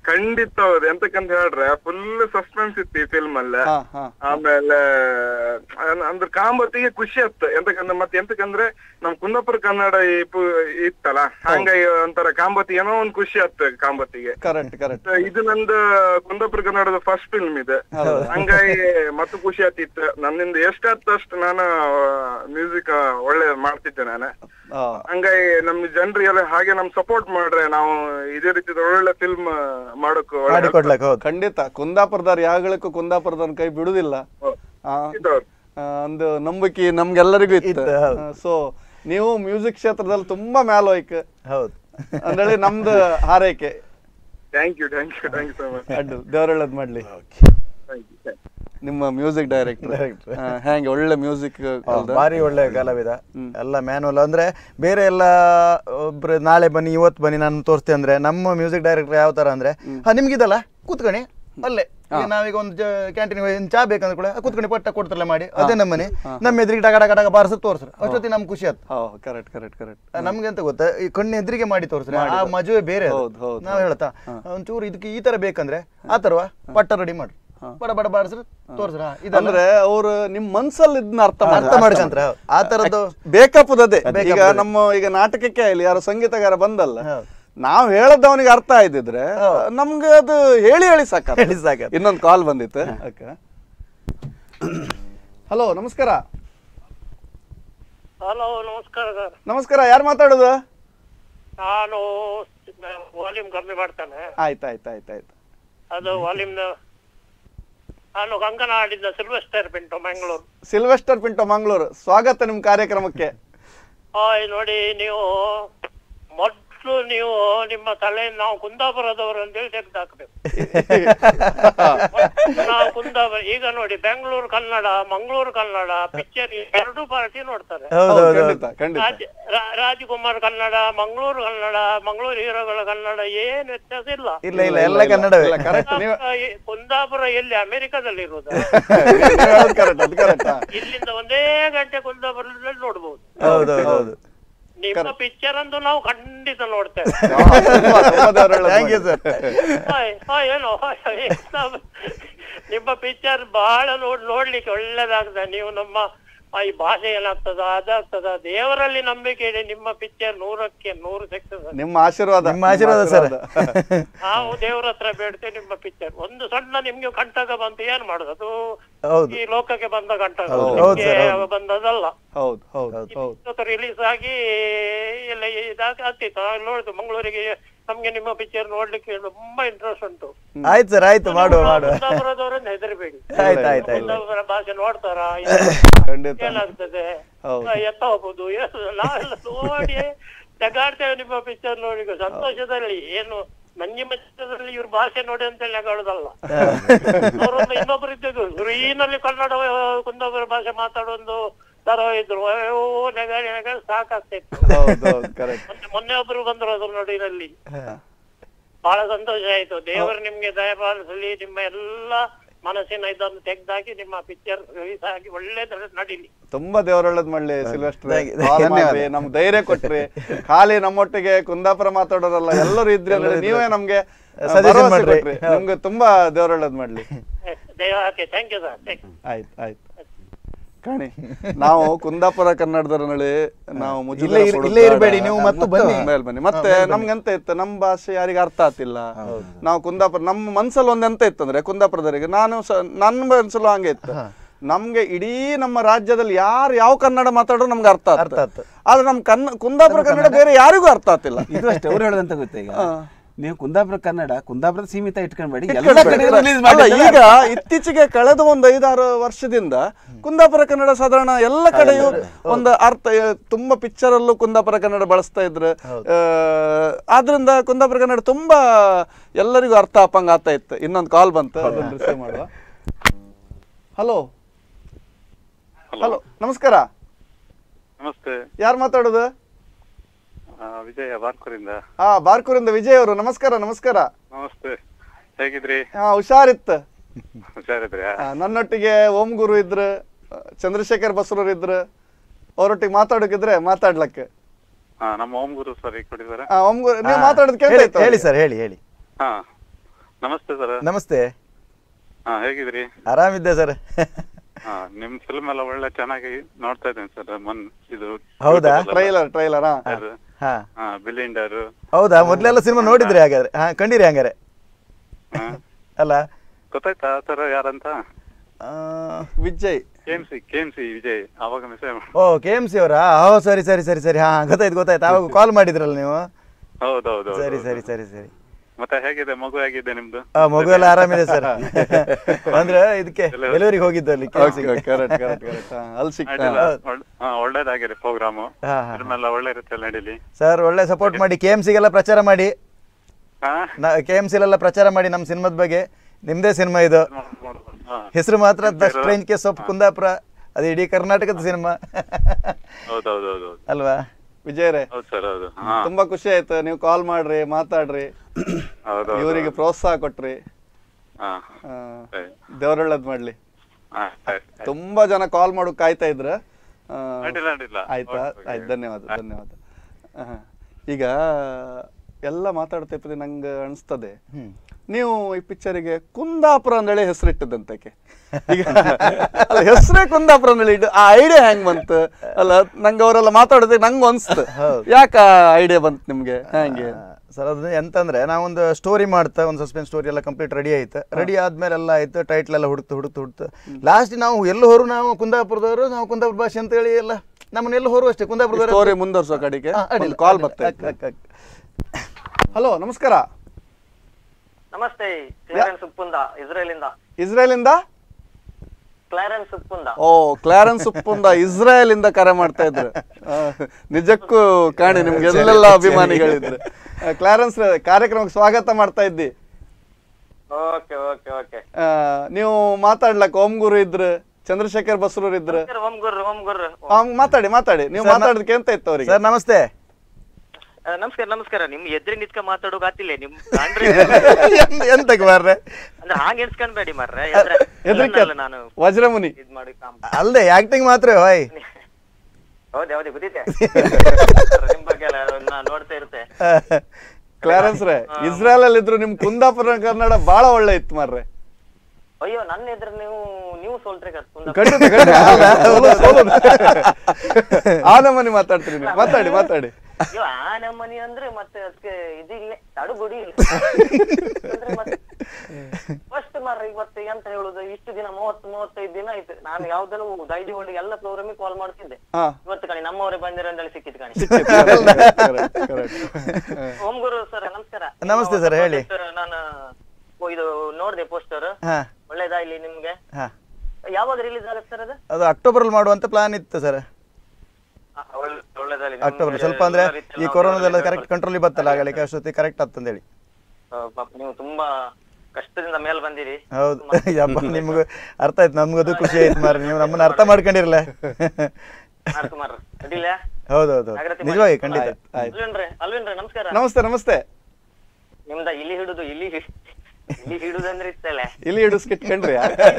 ಖಂಡಿತ ಹೌದು ಎಂತಕ್ಕಂತ ಹೇಳ್ರೆ ಫುಲ್ ಸಸ್ಪೆನ್ಸ್ ಇತ್ತು ಈ ಫಿಲ್ಮ್ ಅಲ್ಲೇ ಹಾ ಹಾ ಆಮೇಲೆ ಅನ್- ಅಂದ್ರೆ ಕಾಂಬತ್ತಿಗೆ ಖುಷಿ ಆಯ್ತು ಎಂತಕಂದ್ರೆ ಮತ್ತೆ ಎಂತಕಂದ್ರೆ ನಮ್ ಕುಂದಾಪುರ ಕನ್ನಡ ಈ ಪು- ಇತ್ತಲ್ಲ ಹಂಗಾಗಿ ಒಂಥರ ಕಾಂಬತ್ತಿ ಏನೋ ಒಂದ್ ಖುಷಿ ಆಯ್ತು ಕಾಂಬತ್ತಿಗೆ ಕರೆಕ್ಟ್ ಕರೆಕ್ಟ್ ಇದು ನಂದು ಕುಂದಾಪುರ ಕನ್ನಡದ ಫಸ್ಟ್ ಫಿಲ್ಮ್ ಇದೆ ಹಂಗಾಗಿ ಮತ್ತು ಖುಷಿ ಆಗ್ತಿತ್ತು ನನ್ನಿಂದ ಎಷ್ಟಾಯ್ತು ಅಷ್ಟು ನಾನು ಮ್ಯೂಸಿಕ್ ಒಳ್ಳೆ ಮಾಡ್ತಿದ್ದೆ ನಾನು ಹಂಗಾಗಿ ನಮ್ ಜನರಿಗೆಲ್ಲ ಹಾಗೆ ನಮ್ ಸಪೋರ್ಟ್ ಮಾಡ್ರೆ ನಾವು ಇದೇ ರೀತಿ ಒಳ್ಳೆ ಫಿಲ್ಮ್ ಮಾಡೋಕ್ ಒಳ್ಳೆ help ಮಾಡಿಕೊಡ್ಲಕ್ ಹೌದು ಖಂಡಿತ ಕುಂದಾಪುರದವ್ರು ಯಾಗಳಿಗೂ ಕುಂದಾಪುರದವ್ರ ಕೈ ಬಿಡುದಿಲ್ಲ ಆ, ಇದ್ದವ್ರು. ಆ, ಒಂದು ನಂಬಿಕೆ ನಮ್ಗೆಲ್ಲರಿಗೂ ಇತ್ತು ಇತ್ತು, ಹೌದು. ಸೊ ನೀವು ಮ್ಯೂಸಿಕ್ ಕ್ಷೇತ್ರದಲ್ಲಿ ತುಂಬಾ ಮ್ಯಾಲ್ ಹೋಯ್ಕ್ ಹೌದು ಅಂದೇಳಿ ನಮ್ದು ಹಾರೈಕೆ thank you thank you thank you so much ಅಡ್ಡು ದೇವರಳ್ಳದ್ ಮಾಡ್ಲಿ ಥ್ಯಾಂಕ್ ಯು ನಿಮ್ಮ ಮ್ಯೂಸಿಕ್ ಡೈರೆಕ್ಟರ್ Director. ಹೆಂಗೆ ಒಳ್ಳೆ ಮ್ಯೂಸಿಕ್ ಭಾರಿ ಒಳ್ಳೆ ಕಲಾವಿದ ಎಲ್ಲ ಮ್ಯಾನುವಲ್ ಅಂದ್ರೆ ಬೇರೆ ಎಲ್ಲ ಒಬ್ರು ನಾಳೆ ಬನ್ನಿ ಇವತ್ತು ಬನ್ನಿ ನಾನು ತೋರಿಸ್ತೆ ಅಂದ್ರೆ ನಮ್ಮ ಮ್ಯೂಸಿಕ್ ಡೈರೆಕ್ಟರ್ ಯಾವ ತರ ಅಂದ್ರೆ ಹಾ ನಿಮ್ಗಿದಲ್ಲ ಕೂತ್ಕೊಳ್ಳಿ ಅಲ್ಲೇ ಈಗ ನಾವೀಗ ಒಂದು ಕ್ಯಾಂಟೀನ್ ಒಂದು ಚಾ ಬೇಕಂದ್ರೆ ಕೂಡ "ಆ, ಕೂತ್ಕೊಳ್ಳಿ ಪಟ್ಟ ಕೊಡ್ತಾರಲ್ಲ ಮಾಡಿ ಅದೇ ನಮ್ಮನೆ ನಮ್ಮ ಎದುರಿಗೆ ಟಗ ಟಗ ಟಗ ಬಾರಿಸ್ ತೋರ್ಸ್ರು ಅಷ್ಟೊತ್ತಿಗೆ ನಮ್ಗೆ ಖುಷಿ ಆಯ್ತು ಹಾ ಕರೆಕ್ಟ್ ಕರೆಕ್ಟ್ ಕರೆಕ್ಟ್ ನಮ್ಗೆ ಅಂತ ಗೊತ್ತಾ ಈ ಕಣ್ಣು ಎದುರಿಗೆ ಮಾಡಿ ತೋರಿಸ್ರೆ ಆ ಮಜುವೆ ಬೇರೆ ಅದು. ಹೌದು, ಹೌದು, ನಾವ್ ಹೇಳ್ತಾ ಒಂಚೂರು ಇದಕ್ಕೆ ಈ ತರ ಬೇಕಂದ್ರೆ ಆ ತರವಾ ಪಟ್ಟ ರೆಡಿ ಮಾಡಿ ಬಡ ಬಡ ಬಾರಿಸ್ರು ತೋರ್ಸ್ರ ಇದಲ್ಲ ಅಂದ್ರೆ ಅವ್ರು ನಿಮ್ ಮನ್ಸಲ್ಲಿ ಇದನ್ನ ಅರ್ಥ ಅರ್ಥ ಮಾಡ್ತಾರೆ. ಮಾಡ್ಕಂತ್ರ ಆ ತರದ್ದು ಬೇಕಪ್ಪುದದೇ ಈಗ ನಮ್ಮ ಈಗ ನಾಟಕಕ್ಕೆ ಇಲ್ಲಿ ಯಾರೋ ಸಂಗೀತಗಾರ ಬಂದಲ್ಲ ನಾವ್ ಹೇಳದ್ ಅವನಿಗೆ ಅರ್ಥ ಆಯ್ತಿದ್ರೆ ನಮ್ಗೆ ಅದು ಹೇಳಿ ಹೇಳಿ ಸಾಕ ಹೇಳಿ ಸಾಕಾತು. ಇನ್ನೊಂದು ಕಾಲ್ ಬಂದಿತ್ತು ಹಲೋ ನಮಸ್ಕಾರ ಹಲೋ ನಮಸ್ಕಾರ ಸರ್ ನಮಸ್ಕಾರ ಯಾರು ಮಾತಾಡೋದು ನಾನು ವಾಲ್ಯೂಮ್ ಕಮ್ಮಿ ಮಾಡ್ತಾನೆ ಆಯ್ತು ಆಯ್ತು ಆಯ್ತು ಆಯ್ತು ಅದು ವಾಲ್ಯೂಮ್ ನಾನು ಗಂಗನಾಡಿಂದ ಸಿಲ್ವೆಸ್ಟರ್ ಪಿಂಟು ಮಂಗಳೂರು ಸಿಲ್ವೆಸ್ಟರ್ ಪಿಂಟೋ ಮಂಗಳೂರು ಸ್ವಾಗತ ನಿಮ್ ಕಾರ್ಯಕ್ರಮಕ್ಕೆ ಹಾಯ್ ನೋಡಿ ನೀವು ಮೊದಲು ನೀವು ನಿಮ್ಮ ತಲೆ ನಾವು ಕುಂದಾಪುರದವರು ಅಂತೇಳಿ ತೆಗೆದಾಕ್ಬೇಕು ನಾವು ಕುಂದಾಪುರ ಈಗ ನೋಡಿ ಬೆಂಗಳೂರು ಕನ್ನಡ ಮಂಗಳೂರು ಕನ್ನಡ ಪಿಕ್ಚರ್ ಎರಡು ಪಾರ್ಟಿ ನೋಡ್ತಾರೆ ಹೌದು ಹೌದು, ಹೌದು ಖಂಡಿತ ಖಂಡಿತ ರಾಜ್ ರಾ- ರಾಜ್ಕುಮಾರ್ ಕನ್ನಡ ಮಂಗಳೂರು ಕನ್ನಡ ಮಂಗಳೂರು ಹೀರೋಗಳ ಕನ್ನಡ ಏನ್ ವ್ಯತ್ಯಾಸ ಇಲ್ಲ ಇಲ್ಲ ಇಲ್ಲ ಎಲ್ಲ ಕನ್ನಡವೇ ಕರೆಕ್ಟ್ ನೀವು ಕುಂದಾಪುರ ಎ- ಕುಂದಾಪುರ ಎಲ್ಲಿ ಅಮೆರಿಕದಲ್ಲಿ ಇರುವುದು ಕರೆಕ್ಟ್ ಅದು ಕರೆಕ್ಟ್ ಇಲ್ಲಿಂದ ಒಂದೇ ಗಂಟೆ ಕುಂದಾಪುರದಲ್ಲಿ ನೋಡ್ಬೋದು ಹೌದು ಹೌದು ಹೌದು ನಿಮ್ಮ ಪಿಕ್ಚರ್ ಅಂತೂ ನಾವು ಖಂಡಿತ ನೋಡ್ತೇವೆ thank you sir hi, hi, ಏನೋ ಹಾಯ್, ಹಾಯ್, ನಾವು- ನಿಮ್ಮ ಪಿಕ್ಚರ್ ಬಹಳ ನೋಡ್ ನೋಡ್ಲಿಕ್ಕೆ ಒಳ್ಳೇದಾಗ್ತದೆ ನೀವು ನಮ್ಮ ಆ, ಈ ಭಾಷೆ ಏನಾಗ್ತದ ಅದಾಗ್ತದ ದೇವರಲ್ಲಿ ನಂಬಿಕೆ ಇದೆ ನಿಮ್ಮ ಪಿಕ್ಚರ್ ನೂರಕ್ಕೆ ನೂರು ಸಕ್ಸಸ್ ನಿಮ್ಮ ಆಶೀರ್ವಾದ ನಿಮ್ಮ ಆಶೀರ್ವಾದ ಸರ್ ನಾವು ದೇವರ ಹತ್ರ ಬೇಡ್ತೇವೆ ನಿಮ್ಮ ಪಿಕ್ಚರ್ ಒಂದು ಸಣ್ಣ ನಿಮ್ಗೆ ಕಂಟಕ ಬಂತು ಏನ್ ಮಾಡುದು ಅದು ಹೌದು ಈ ಲೋಕಕ್ಕೆ ಬಂದ ಕಂಟಕ ಹೌದು, ನಿಮ್ಗೆ ಸರ್, ಹೌದು. ಬಂದದಲ್ಲ ಹೌದು ಹೌದು ಹೌದು ರಿಲೀಸ್ ಆಗಿ ಎಲ್ಲ ಇದಾಗ ಆಗ್ತಿತ್ತು ನಾವು ನೋಡುದು ಮಂಗಳೂರಿಗೆ ನಮ್ಗೆ ನಿಮ್ಮ ಪಿಕ್ಚರ್ ನೋಡ್ಲಿಕ್ಕೆ ತುಂಬಾ ಇಂಟ್ರೆಸ್ಟ್ ಉಂಟು ಆಯ್ತು ಸರ್ ಆಯ್ತು ಮಾಡುವ ಮಾಡುವ ಕುಂದಾಪುರದವರನ್ನ ಹೆದರ್ಬೇಡಿ ಆಯ್ತು ಆಯ್ತು ಆಯ್ತು ಕುಂದಾಪುರ ಭಾಷೆ ನೋಡ್ತಾರ ಖಂಡಿತ ಏನಾಗ್ತದೆ ಹೌದು. ಆ, ಎತ್ತ ಹೋಗ್ಬೋದು ಏನು ನಾವೆಲ್ಲ ನೋಡಿ ನಗಾಡ್ತೇವೆ ನಿಮ್ಮ ಪಿಕ್ಚರ್ ನೋಡಿ ಸಂತೋಷದಲ್ಲಿ ಏನು ನಂಜಿ ಮಧ್ಯದಲ್ಲಿ ಇವ್ರ ಭಾಷೆ ನೋಡಿ ಅಂತೇಳಿ ನಗಾಡೋದಲ್ಲ ಅವರೊಂದು ಇನ್ನೊಬ್ರು ಇದ್ದದ್ದು ಗ್ರೀನಲ್ಲಿ ಕನ್ನಡ ಆ, ಕುಂದಾಪುರ ಭಾಷೆ ಮಾತಾಡೊಂದು ತರ ಇದ್ರು ಅಯ್ಯೋ ನಗಾಡಿ ನಗಾಡಿ ಸಾಕಾಗ್ತಿತ್ತು ಹೌದು ಹೌದು ಕರೆಕ್ಟ್ ಮೊನ್ನೆ ಮೊನ್ನೆ ಒಬ್ರು ಬಂದ್ರು ಅದ್ರ ನಡುವಿನಲ್ಲಿ ಬಹಳ ಸಂತೋಷ ಆಯ್ತು ದೇವರು ನಿಮ್ಗೆ ದಯ ಪಾಲಿಸಲಿ ನಿಮ್ಮ ಎಲ್ಲ ಮನಸ್ಸಿನ ಇದನ್ನು ತೆಗ್ದಾಕಿ ನಿಮ್ಮ ಪಿಕ್ಚರ್ ರಿಲೀಸ್ ಆಗಿ ಒಳ್ಳೆ ನಡೀಲಿ ತುಂಬಾ ದೇವರೊಳ್ಳದ್ ಮಾಡ್ಲಿ ಸಿಲ್ವೆಸ್ಟರ್ Thank you. ಕಾಲ್ ಧನ್ಯವಾದ. ಮಾಡ್ರಿ ನಮ್ ಧೈರ್ಯ ಕೊಟ್ರಿ ಖಾಲಿ ನಮ್ಮೊಟ್ಟಿಗೆ ಕುಂದಾಪುರ ಮಾತಾಡೋರಲ್ಲ ಎಲ್ಲರೂ ಇದ್ರಿ ಅಂದ್ರೆ ನೀವೇ ನಮ್ಗೆ ಆ, Suggestion ಭರವಸೆ ಮಾಡ್ರಿ. ಕೊಟ್ರಿ ನಿಮ್ಗೆ ತುಂಬಾ ದೇವರೊಳ್ಳದ್ ಮಾಡ್ಲಿ ದಯ okay thank you sir thank you ಆಯ್ತು ಆಯ್ತು ಕಾಣಿ ನಾವು ಕುಂದಾಪುರ ಕನ್ನಡದಲ್ಲಿ ನಾವು ಮುಜುಗರ ಇಲ್ಲೇ ಇರ್- ಪಡೋದ್ ಇಲ್ಲೇ ಬೇಡ. ಇರ್ಬೇಡಿ, ನೀವು ಮತ್ತು ಬನ್ನಿ. ಮೇಲೆ ಬನ್ನಿ ಮತ್ತೆ ನಮ್ಗೆ ಎಂತ ಇತ್ತು ನಮ್ಮ ಭಾಷೆ ಯಾರಿಗೆ ಅರ್ಥ ಆಗ್ತಿಲ್ಲ ನಾವು ಕುಂದಾಪುರ ನಮ್ಮ ಮನ್ಸಲ್ಲಿ ಒಂದ್ ಎಂತ ಇತ್ತಂದ್ರೆ ಕುಂದಾಪುರದವರಿಗೆ ನಾನು ಸ- ನನ್ನ ಮನ್ಸಲ್ಲೂ ಹಂಗೆ ಇತ್ತು ನಮ್ಗೆ ಇಡೀ ನಮ್ಮ ರಾಜ್ಯದಲ್ಲಿ ಯಾರು ಯಾವ ಕನ್ನಡ ಮಾತಾಡೋ ನಮ್ಗೆ ಅರ್ಥ ಅರ್ಥ ಆಗ್ತದೆ ಆದ್ರೆ ನಮ್ ಕನ್ನ ಕುಂದಾಪುರ ಕನ್ನಡ ಬೇರೆ ಯಾರಿಗೂ ಅರ್ಥ ಆಗ್ತಿಲ್ಲ ಇದು ಅಷ್ಟೇ ಅವ್ರು ಹೇಳೋದಂತ ಗೊತ್ತಾ ಈಗ ನೀವು ಕುಂದಾಪುರ ಕನ್ನಡ ಕುಂದಾಪುರದ ಸೀಮಿತ ಇಟ್ಕೊಂಡ್ಬೇಡಿ ಎಲ್ಲ ಇಟ್ಕೊಳ್ಬೇಡಿ. ಕಡೆ ರಿಲೀಸ್ ಅಲ್ಲ, ಮಾಡಿ ಈಗ ಇತ್ತೀಚೆಗೆ ಕಳೆದ ಒಂದು ಐದಾರು ವರ್ಷದಿಂದ ಕುಂದಾಪುರ ಕನ್ನಡ ಸಾಧಾರಣ ಎಲ್ಲ ಕಡೆಯೂ ಒಂದು ಅರ್ಥ ಆ, ತುಂಬಾ ಪಿಕ್ಚರ್ ಅಲ್ಲೂ ಕುಂದಾಪುರ ಕನ್ನಡ ಬಳಸ್ತಾ ಇದ್ರು ಆ, ಆದ್ರಿಂದ ಕುಂದಾಪುರ ಕನ್ನಡ ತುಂಬಾ ಎಲ್ಲರಿಗೂ ಅರ್ಥ ಆಪಂಗ ಆಗ್ತಾ ಇತ್ತು ಇನ್ನೊಂದು ಕಾಲ್ ಬಂತು ಅದನ್ನ ರಿಸೀವ್ ಮಾಡುವ ಹಲೋ ಹಲೋ ನಮಸ್ಕಾರ ನಮಸ್ತೆ ಯಾರು ಮಾತಾಡೋದು ಆ, ವಿಜಯ ಬಾರ್ಕೂರಿಂದ ಹಾ ಬಾರ್ಕೂರಿಂದ ವಿಜಯ್ ಅವರು ನಮಸ್ಕಾರ ನಮಸ್ಕಾರ ನಮಸ್ತೆ ಹೇಗಿದ್ರಿ ಹಾ ಹುಷಾರಿತ್ತು ಹುಷಾರಿದ್ರ್ಯಾ ಆ, ನನ್ನೊಟ್ಟಿಗೆ ಓಂ ಗುರು ಇದ್ರು ಆ, ಚಂದ್ರಶೇಖರ್ ಬಸರೂರ್ ಇದ್ರು ಅವರೊಟ್ಟಿಗೆ ಮಾತಾಡೋಕಿದ್ರೆ ಮಾತಾಡ್ಲಕ್ಕೆ ಹಾ ನಮ್ಮ ಓಂ ಗುರು ಸರ್ ಈಗ ಕೊಟ್ಟಿದ್ದಾರೆ ಆ, ಓಂ ಗುರು ನೀವು ಮಾತಾಡೋದು ಕೇಳ್ತಾ ಇತ್ತು ಹೇಳಿ ಸರ್ ಹೇಳಿ ಹೇಳಿ ಹಾ ನಮಸ್ತೆ ಸರ್ ನಮಸ್ತೆ ಹಾ ಹೇಗಿದ್ರಿ ಆರಾಮಿದ್ದೆ ಸರ್ ಹಾ ನಿಮ್ ಫಿಲ್ಮ್ ಎಲ್ಲ ಒಳ್ಳೆ ಚೆನ್ನಾಗಿ ನೋಡ್ತಾ ಇದ್ದೇನೆ ಸರ್ ಮೊನ್ ಇದು ಹೌದಾ? ಟ್ರೈಲರ್ ಟ್ರೈಲರ್ ಹಾ ಹಾ ಬಿಲಿಂಡರ್ ಹೌದಾ ಮೊದ್ಲೆಲ್ಲ ಸಿನಿಮಾ ನೋಡಿದ್ರಿ ಹಾಗಾದ್ರೆ ಹಾ ಕಂಡಿರಿ ಹಂಗಾರೆ ಅಲ್ಲ ಗೊತ್ತಾಯ್ತಾ ಸರ್ ಯಾರಂತ ಆ, ವಿಜಯ್ ಕೆಎಂಸಿ ಕೆಎಂಸಿ ವಿಜಯ್ ಅವಾಗ ಮೆಸೇಜ್ ಓ ಕೆ ಎಂ ಸಿ ಅವರಾ ಓ ಸರಿ ಸರಿ ಸರಿ ಸರಿ ಹಾ ಗೊತ್ತಾಯ್ತು ಗೊತ್ತಾಯ್ತು ಅವಾಗ ಕಾಲ್ ಮಾಡಿದ್ರಲ್ಲ ನೀವು ಹೌದೌದು ಸರಿ ಸರಿ ಸರಿ ಸರಿ ಮತ್ತೆ ಹೇಗಿದೆ ಮಗು ಹೇಗಿದೆ ನಿಮ್ದು ಆ ಮಗು ಎಲ್ಲ ಆರಾಮಿದೆ ಸರ್ ಅಂದ್ರೆ ಇದಕ್ಕೆ ಡೆಲಿವರಿಗೆ ಹೋಗಿದ್ದು ಅಲ್ಲಿ KFC ಗೆ. ಕರೆಕ್ಟ್ ಕರೆಕ್ಟ್ ಕರೆಕ್ಟ್ ಅಲ್ಲಿ ಸಿಕ್ಕ ಅಡ್ಡಿಲ್ಲ. ಒಳ್ಳೆ- ಹಾ, ಒಳ್ಳೇದಾಗಿದೆ ಪ್ರೋಗ್ರಾಮ್ ಹಾ, ಹಾ. ಫಿಲ್ಮ್ ಎಲ್ಲ ಒಳ್ಳೆ ರೀತಿಯಲ್ಲಿ ನಡೀಲಿ ಸರ್ ಒಳ್ಳೆ ಸಪೋರ್ಟ್ ಮಾಡಿ ಕೆ ಎಂ ಸಿಗೆಲ್ಲ ಪ್ರಚಾರ ಮಾಡಿ ಹಾ ಕೆ ಎಂ ಸಿಲೆಲ್ಲ ಪ್ರಚಾರ ಮಾಡಿ ನಮ್ಮ ಸಿನಿಮಾದ ಬಗ್ಗೆ ನಿಮ್ದೇ ಸಿನಿಮಾ ಇದು ಹಾ. ಹೆಸರು ಮಾತ್ರ the strange case of Kundapura ಅದು ಇಡೀ ಕರ್ನಾಟಕದ ಸಿನಿಮಾ ಹೌದೌದೌದು ಅಲ್ವಾ ವಿಜಯರೇ ಹೌದು ಸರ್ ಹೌದು ಹಾ ತುಂಬಾ ಖುಷಿ ಆಯ್ತು ನೀವು ಕಾಲ್ ಮಾಡ್ರಿ ಮಾತಾಡ್ರಿ ಹೌದು ಇವರಿಗೆ ಪ್ರೋತ್ಸಾಹ ಕೊಟ್ರಿ ಹಾ ಆ, ಸರಿ. ದೇವ್ರೊಳ್ಳೇದ್ ಮಾಡ್ಲಿ ಹಾ ಸರಿ ತುಂಬಾ ಜನ ಕಾಲ್ ಮಾಡು ಕಾಯ್ತಾ ಇದ್ರ ಆ, ಅಡ್ಡಿಲ್ಲ ಅಡ್ಡಿಲ್ಲ ಆಯ್ತಾ ಓಕೆ, ಓಕೆ. ಆಯ್ತು ಧನ್ಯವಾದ ಧನ್ಯವಾದ ಆಹಾ. ಈಗ ಎಲ್ಲ ಮಾತಾಡ್ತಿಪ್ಪದೆ ನಂಗೆ ಅನಿಸ್ತದೆ ನೀವು ಈ ಪಿಕ್ಚರಿಗೆ ಕುಂದಾಪುರ ಅಂದೇಳಿ ಹೆಸರಿಟ್ಟದಂತಕ್ಕೆ ಈಗ ಅಲ್ಲ ಹೆಸರೇ ಕುಂದಾಪುರ ಅಂದೇಳಿ ಇಟ್ಟು ಆ ಐಡಿಯಾ ಹೆಂಗ್ ಬಂತು ಅಲ್ಲ ನಂಗೆ ಅವರೆಲ್ಲ ಮಾತಾಡೋದೇ ನಂಗೆ ಅನ್ಸ್ತು ಯಾಕ ಐಡಿಯಾ ಬಂತು ನಿಮ್ಗೆ ಹೆಂಗೆ ಸರ್ ಅದು ಎಂತಂದ್ರೆ ನಾವೊಂದು ಸ್ಟೋರಿ ಮಾಡ್ತಾ ಒಂದು ಸಸ್ಪೆನ್ಸ್ ಸ್ಟೋರಿ ಎಲ್ಲ ಕಂಪ್ಲೀಟ್ ರೆಡಿ ಆಯ್ತು ರೆಡಿ ಆದ್ಮೇಲೆ ಎಲ್ಲ ಆಯ್ತು ಟೈಟ್ಲ್ ಎಲ್ಲ ಹುಡುಕ್ತು ಹುಡುಕ್ತು ಹುಡುಕ್ತು ಲಾಸ್ಟ್ ನಾವು ಎಲ್ಲ ಹೊರು ನಾವು ಕುಂದಾಪುರದವರು ನಾವು ಕುಂದಾಪುರ ಭಾಷೆ ಅಂತ ಹೇಳಿ ಎಲ್ಲ ನಮ್ಮನ್ನ ಎಲ್ಲ ಹೊರು ಅಷ್ಟೇ ಕುಂದಾಪುರದವರು ಸ್ಟೋರಿ ಮುಂದುವರ್ಸೋ ಕಡೆಗೆ ಹಾ, ಅಡ್ಡಿಲ್ಲ, ಒಂದು ಕಾಲ್ ಅಡ್ಡಿಲ್ಲ. ಬರ್ತಾ ಅಕ್, ಅಕ್, ಅಕ್. ಹಲೋ ನಮಸ್ಕಾರ ನಮಸ್ತೆ ಕ್ಲಾರೆನ್ಸ್ ಉಪ್ಪುಂದ ಇಸ್ರೇಲ್ ಇಂದ ಇಸ್ರೇಲ್ ಇಂದ ಕ್ಲಾರೆನ್ಸ್ ಉಪ್ಪುಂದ ಓ ಕ್ಲಾರೆನ್ಸ್ ಉಪ್ಪುಂದ ಇಸ್ರಾಯೇಲ್ ಇಂದ ಕರೆ ಮಾಡ್ತಾ ಇದ್ರು ಆ, ನಿಜಕ್ಕೂ ಕಾಣಿ ನಿಮ್ಗೆ ಎಲ್ಲೆಲ್ಲ ಅಭಿಮಾನಿಗಳಿದ್ರು ಆ, ಕ್ಲಾರೆನ್ಸ್ ಕಾರ್ಯಕ್ರಮಕ್ಕೆ ಸ್ವಾಗತ ಮಾಡ್ತಾ ಇದ್ದಿ ಓಕೆ ಓಕೆ ಓಕೆ ಆ, ನೀವು ಮಾತಾಡ್ಲಕ್ಕ ಓಂ ಗುರು ಇದ್ರು ಚಂದ್ರಶೇಖರ್ ಬಸ್ರೂರ್ ಇದ್ರು ಓಂ ಗುರು ಓಂ ಗುರು ಆ, ಮಾತಾಡಿ ಮಾತಾಡಿ ನೀವು ಸರ್, ನ- ಮಾತಾಡೋದಕ್ಕೆ ಎಂತ ಇತ್ತು ಅವರಿಗೆ ಸರ್ ನಮಸ್ತೆ ಆ, ನಮಸ್ಕಾರ ನಮಸ್ಕಾರ ನಿಮ್ ಎದ್ರಿ ನಿತ್ಕ ಮಾತಾಡೋಕ್ ಆತಿಲ್ಲ ನಿಮ್ ಕಾಣ್ರಿ ಎಂತ- ಎಂತಕ್ಕೆ ಮಾರ್ರೆ ಅಂದ್ರೆ ಹಾಂಗ್ ಎನ್ಸ್ಕೊಂಡ್ಬೇಡಿ ಮಾರ್ರೆ ಹೆದ್ರಿಕೆ ಅಲ್ಲ ನಾನು ವಜ್ರಮುನಿ ಇದ್ ಮಾಡಿ ಕಾಮ್ ಅಲ್ದೆ ಆಕ್ಟಿಂಗ್ ಮಾತ್ರ ಹೋಯ್ ಹೌದು ಹೌದು ಗೊತ್ತಿತ್ತೆ ನಿಮ್ ಬಗ್ಗೆ ಎಲ್ಲ ನಾ ನೋಡ್ತಾ ಇರುತ್ತೆ ಕ್ಲಾರೆನ್ಸ್ ರೇ ಇಸ್ರಾಯಲ್ ಅಲ್ಲಿ ಇದ್ರು ನಿಮ್ ಕುಂದಾಪುರ ಕನ್ನಡ ಬಹಳ ಒಳ್ಳೆ ಇತ್ತು ಮಾರ್ರೆ ಅಯ್ಯೋ ನನ್ನ ಎದುರು ನೀವು ನೀವು ಸೋಲ್ಟ್ರಿ ಖಂಡಿತ ಖಂಡಿತ ಅಲ್ಲ, ಸೋಲು, ಸೋಲು. ಆ ನಮನಿ ಮಾತಾಡ್ತೀರಿ ನೀವು ಮಾತಾಡಿ ಮಾತಾಡಿ ಅಯ್ಯೋ ಆ ನಮ್ಮನಿ ಅಂದ್ರೆ ಮತ್ತೆ ಅದಕ್ಕೆ ಇದು ಇಲ್ಲ ತಡುಗುಡಿ ಇಲ್ಲ ಅಂದ್ರೆ ಮತ್ತೆ ಫಸ್ಟ್ ಮಾರ್ರೆ ಇವತ್ತು ಎಂತ ಹೇಳುದು ಇಷ್ಟು ದಿನ ಮೂವತ್ತು ಮೂವತ್ತೈದು ದಿನ ಆಯ್ತು ನಾನು ಯಾವ್ದೆಲ್ಲ ದೈಡಿ ಒಳಗೆ ಎಲ್ಲ ಪ್ರೋಗ್ರಾಮಿಗೆ ಕಾಲ್ ಮಾಡ್ತಿದ್ದೆ ಹಾ ಇವತ್ತು ಕಣಿ ನಮ್ಮವರೇ ಬಂದಿರ ಅಂತೇಳಿ ಸಿಕ್ಕಿದ್ ಕಣಿ Correct, correct. Om Guru sir ನಮಸ್ಕಾರ ನಮಸ್ತೆ sir, ಹೇಳಿ. Project ನಾನು ಓ, ಇದು ನೋಡ್ದೆ ಪೋಸ್ಟರ್ ಹಾ ಒಳ್ಳೇದಾ ಇಲ್ಲಿ ನಿಮ್ಗೆ ಹಾ ಯಾವಾಗ ರಿಲೀಸ್ ಆಗುತ್ತೆ ಸರ್ ಅದು ಅದು ಅಕ್ಟೋಬರ್ ಮಾಡುವಂತ ಪ್ಲಾನ್ ಇತ್ತು ಸರ್ ಆ, ಒಳ್ಳೆ- ಒಳ್ಳೇದಾಗ್ಲಿ. ಅಕ್ಟೋಬರ್ ನಿಮ್ಗೆ ಸ್ವಲ್ಪ ಅಂದ್ರೆ ಎಲ್ಲ ರೀತಿಯಲ್ಲಿ ಈ ನಾವು ಕೊರೋನಾದೆಲ್ಲ ಒಳ್ಳೆ ಕರೆಕ್ಟ್ ಕಂಟ್ರೋಲ್ ಬತ್ತಲ್ಲ ಆಗಲಿಕ್ಕೆ ಅಷ್ಟೊತ್ತಿಗೆ ಕರೆಕ್ಟ್ ಆಗ್ತಂದೇಳಿ ಆ, ಪಾಪ ನೀವು ತುಂಬಾ ಕಷ್ಟದಿಂದ ಮೇಲ್ ಬಂದಿರಿ ಹೌದು ಯಪ್ಪ ನಿಮ್ಗೂ ಅರ್ಥ ಆಯ್ತು ನಮ್ಗೂ ಅದು ಖುಷಿ ಆಯ್ತು ಮಾರ್ರೆ ನೀವು ನಮ್ಮನ್ನ ಅರ್ಥ ಮಾಡ್ಕೊಂಡಿರಲ್ಲ ಕುಮಾರ್ ಅಡ್ಡಿಲ್ಲ ಹೌದು ಹೌದು ಜಾಗ್ರತೆ ನಿಜವಾಗಿ ಮಾಡಿ. ಖಂಡಿತ ಅಲ್ವೇನ್ರಿ ಅಲ್ವೇನ್ರಿ ನಮಸ್ಕಾರ ನಮಸ್ತೆ ನಮಸ್ತೆ ನಿಮ್ದ ಇಲ್ಲಿ ಹಿಡುದು ಇಲ್ಲಿ ಹಿ- ಇಲ್ಲಿ ಹಿಡುದಂದ್ರೆ ಇತ್ತಲ್ಲ ಇಲ್ಲಿ ಹಿಡಿಸ್ ಕಿಟ್ಕೊಂಡ್ರಿ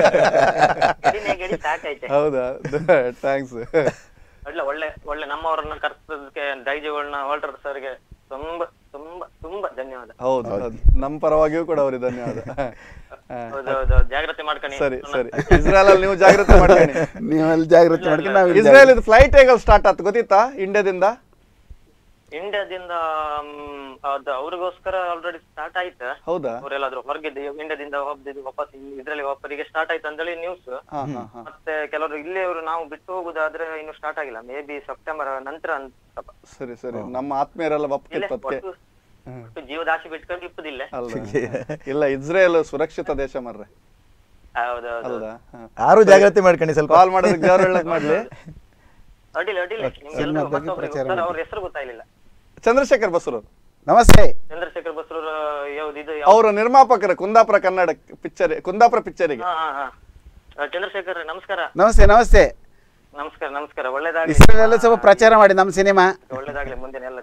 ಗಡಿನೇ ಗಡಿ ಸಾಕೈತೆ ಹೌದಾ ಥ್ಯಾಂಕ್ಸ್ ಒಳ್ಳೆ ಒಳ್ಳೆ ಒಳ್ಳೆ ನಮ್ಮವರನ್ನ ಕರ್ಸೋದಕ್ಕೆ ದೈಜಗಳನ್ನ ವಾಲ್ಟರ್ ಸರ್ಗೆ ತುಂಬಾ ತುಂಬಾ ತುಂಬಾ ಧನ್ಯವಾದ ಹೌದು ಹೌದು ನಮ್ಮ ಪರವಾಗಿಯೂ ಕೂಡ ಅವ್ರಿಗೆ ಧನ್ಯವಾದ ಹಾ. ಹೌದೌದು ಜಾಗ್ರತೆ ಮಾಡ್ಕಣಿ ಸರಿ ಸರಿ ಇಸ್ರೇಲ್ ಅಲ್ಲಿ ನೀವು ಜಾಗ್ರತೆ ಮಾಡ್ಕೊಳ್ಳಿ ನೀವು ಅಲ್ಲಿ ಜಾಗ್ರತೆ ಮಾಡ್ಕೊಂಡು ನಾವು ಇಲ್ಲಿ ಇಸ್ರೇಲ್ ಇದು ಫ್ಲೈಟ್ ಹೇಗೆ ಸ್ಟಾರ್ಟ್ ಆಯ್ತು ಗೊತ್ತಿತ್ತಾ ಇಂಡಿಯಾದಿಂದ ಇಂಡಿಯಾದಿಂದ ಮ್, ಅದು ಅವ್ರಿಗೋಸ್ಕರ ಆಲ್ರೆಡಿ ಸ್ಟಾರ್ಟ್ ಆಯ್ತು ಹೌದಾ ಅವರೆಲ್ಲಾದ್ರೂ ಹೊರಗಿದ್ದು ಇಂಡಿಯಾದಿಂದ ಹೋಗ್ದಿದ್ದು ವಾಪಸ್ ಇದ್ರಲ್ಲಿ ವಾಪರಿಗೆ ಸ್ಟಾರ್ಟ್ ಆಯ್ತು ಅಂತೇಳಿ ನ್ಯೂಸ್ ಹಾ ಹಾ ಹಾ ಮತ್ತೆ ಕೆಲವರು ಇಲ್ಲೇ ಅವರು ನಾವು ಬಿಟ್ಟು ಹೋಗುದಾದ್ರೆ ಇನ್ನು ಸ್ಟಾರ್ಟ್ ಆಗಿಲ್ಲ ಮೇ ಬಿ ಸೆಪ್ಟೆಂಬರ್ ನಂತರ ಅಂತ ಸರಿ ಸರಿ ನಮ್ಮ ಆತ್ಮೀಯರೆಲ್ಲ ಇಲ್ಲೇ ಒಪ್ಕಿತ್ತು ಅದಕ್ಕೆ ಒಟ್ಟು ಒಟ್ಟು ಜೀವದಾಶಿ ಬಿಟ್ಕೊಂಡು ಇಪ್ಪದಿಲ್ಲ ಅಲ್ಲ ಇಲ್ಲ ಇಸ್ರೇಲ್ ಸುರಕ್ಷಿತ ದೇಶ ಮರ್ರೆ ಹೌದೌದು ಅಲ್ವಾ ಯಾರು ಜಾಗ್ರತೆ ಮಾಡ್ಕೊಂಡು ಸ್ವಲ್ಪ ಕಾಲ್ ಮಾಡೋದಕ್ಕೆ ದೇವ್ರ ಒಳ್ಳೇದ್ ಮಾಡ್ಲಿ ಅಡ್ಡಿಲ್ಲ ಅಡ್ಡಿಲ್ಲ ನಿಮ್ಗೆಲ್ರಿಗೂ ಮತ್ತೊಬ್ರಿಗೆ ಸರ್ ಅವ್ರ ಹೆಸರು ಗೊತ್ತಾಗ್ಲಿಲ್ಲ ಚಂದ್ರಶೇಖರ್ ಬಸರು ನಮಸ್ತೆ ಚಂದ್ರಶೇಖರ್ ಬಸ್ರು ಯಾವ್ದು ಇದು ಅವರು ನಿರ್ಮಾಪಕರು ಕುಂದಾಪುರ ಕನ್ನಡ ಪಿಕ್ಚರ್ ಕುಂದಾಪುರ ಪಿಕ್ಚರಿಗೆ ಹಾ ಹಾ ಹಾ ಆ, ಚಂದ್ರಶೇಖರ್ ನಮಸ್ಕಾರ ನಮಸ್ತೆ ನಮಸ್ತೆ ನಮಸ್ಕಾರ ನಮಸ್ಕಾರ ಒಳ್ಳೇದಾಗ್ಲಿ ಇಸ್ರೇಲಲ್ಲೂ ಸ್ವಲ್ಪ ಪ್ರಚಾರ ಮಾಡಿ ನಮ್ಮ ಸಿನಿಮಾ ಒಳ್ಳೇದಾಗ್ಲಿ ಮುಂದಿನ ಎಲ್ಲ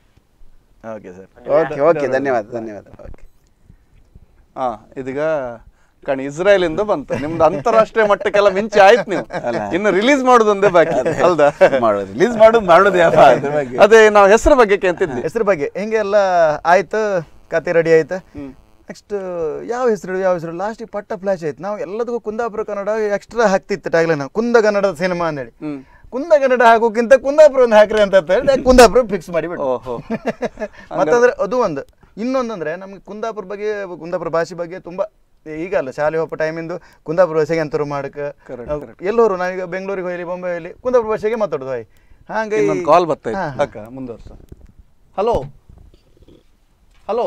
ಓಕೆ ಸರ್ ಓಕೆ ಓಕೆ ಧನ್ಯವಾದ ಧನ್ಯವಾದ ಓಕೆ ಹಾ ಇದೀಗ ಕಣಿ ಇಸ್ರೇಲ್ ಇಂದ ಬಂತು ನಿಮ್ದು ಅಂತಾರಾಷ್ಟ್ರೀಯ ಮಟ್ಟಕ್ಕೆಲ್ಲ ಮಿಂಚಿ ಆಯ್ತು ನೀವು ಇನ್ನು ರಿಲೀಸ್ ಮಾಡೋದೊಂದೇ ಬಾಕಿ ಅಲ್ದಾ ಮಾಡೋದು ರಿಲೀಸ್ ಮಾಡೋದು ಮಾಡೋದು ಯಾವ ಅದ್ರ ಬಗ್ಗೆ ಅದೇ ನಾವು ಹೆಸರು ಬಗ್ಗೆ ಕೇಂತಿದ್ವಿ ಹೆಸರು ಬಗ್ಗೆ ಹಿಂಗೆ ಎಲ್ಲ ಆಯ್ತು ಕತೆ ರೆಡಿ ಆಯ್ತು ನೆಕ್ಸ್ಟ್ ಯಾವ ಹೆಸರು ಯಾವ ಹೆಸರು ಲಾಸ್ಟಿಗೆ ಪಟ್ಟ ಫ್ಲಾಶ್ ಆಯ್ತು ನಾವು ಎಲ್ಲದಕ್ಕೂ ಕುಂದಾಪುರ ಕನ್ನಡ ಎಕ್ಸ್ಟ್ರಾ ಹಾಕ್ತಿತ್ತು ಟ್ಯಾಗ್ಲೈನ್ ಕುಂದ ಕನ್ನಡದ ಸಿನಿಮಾ ಅಂತೇಳಿ ಕುಂದ ಕನ್ನಡ ಹಾಕೋಕ್ಕಿಂತ ಕುಂದಾಪುರ ಒಂದು ಹಾಕ್ರಿ ಅಂತ ಹೇಳಿ ಕುಂದಾಪುರ ಫಿಕ್ಸ್ ಮಾಡಿಬಿಟ್ಟು ಓಹೋ ಮತ್ತಂದ್ರೆ ಅದು ಒಂದು ಇನ್ನೊಂದಂದ್ರೆ ನಮ್ಗೆ ಕುಂದಾಪುರ ಬಗ್ಗೆ ಕುಂದಾಪುರ ಭಾಷೆ ಬಗ್ಗೆ ತುಂಬಾ ಈಗ ಅಲ್ಲ ಶಾಲೆ ಹೋಗೋ ಟೈಮಿಂದು ಕುಂದಾಪುರ ಭಾಷೆಗೆ ಅಂತರು ಮಾಡಕ್ಕೆ ಎಲ್ಲೋರು ನಾವೀಗ ಬೆಂಗಳೂರಿಗೆ ಹೋಗ್ಲಿ ಬೊಂಬೆ ಹೋಗ್ಲಿ ಕುಂದಾಪುರ ಭಾಷೆಗೆ ಮಾತಾಡೋದು ಹಾಯ್ ಹಾಗೆ ಇನ್ನೊಂದು ಕಾಲ್ ಬರ್ತಾ ಇತ್ತು ಅಕ್ಕ ಮುಂದುವರ್ಸ ಹಲೋ ಹಲೋ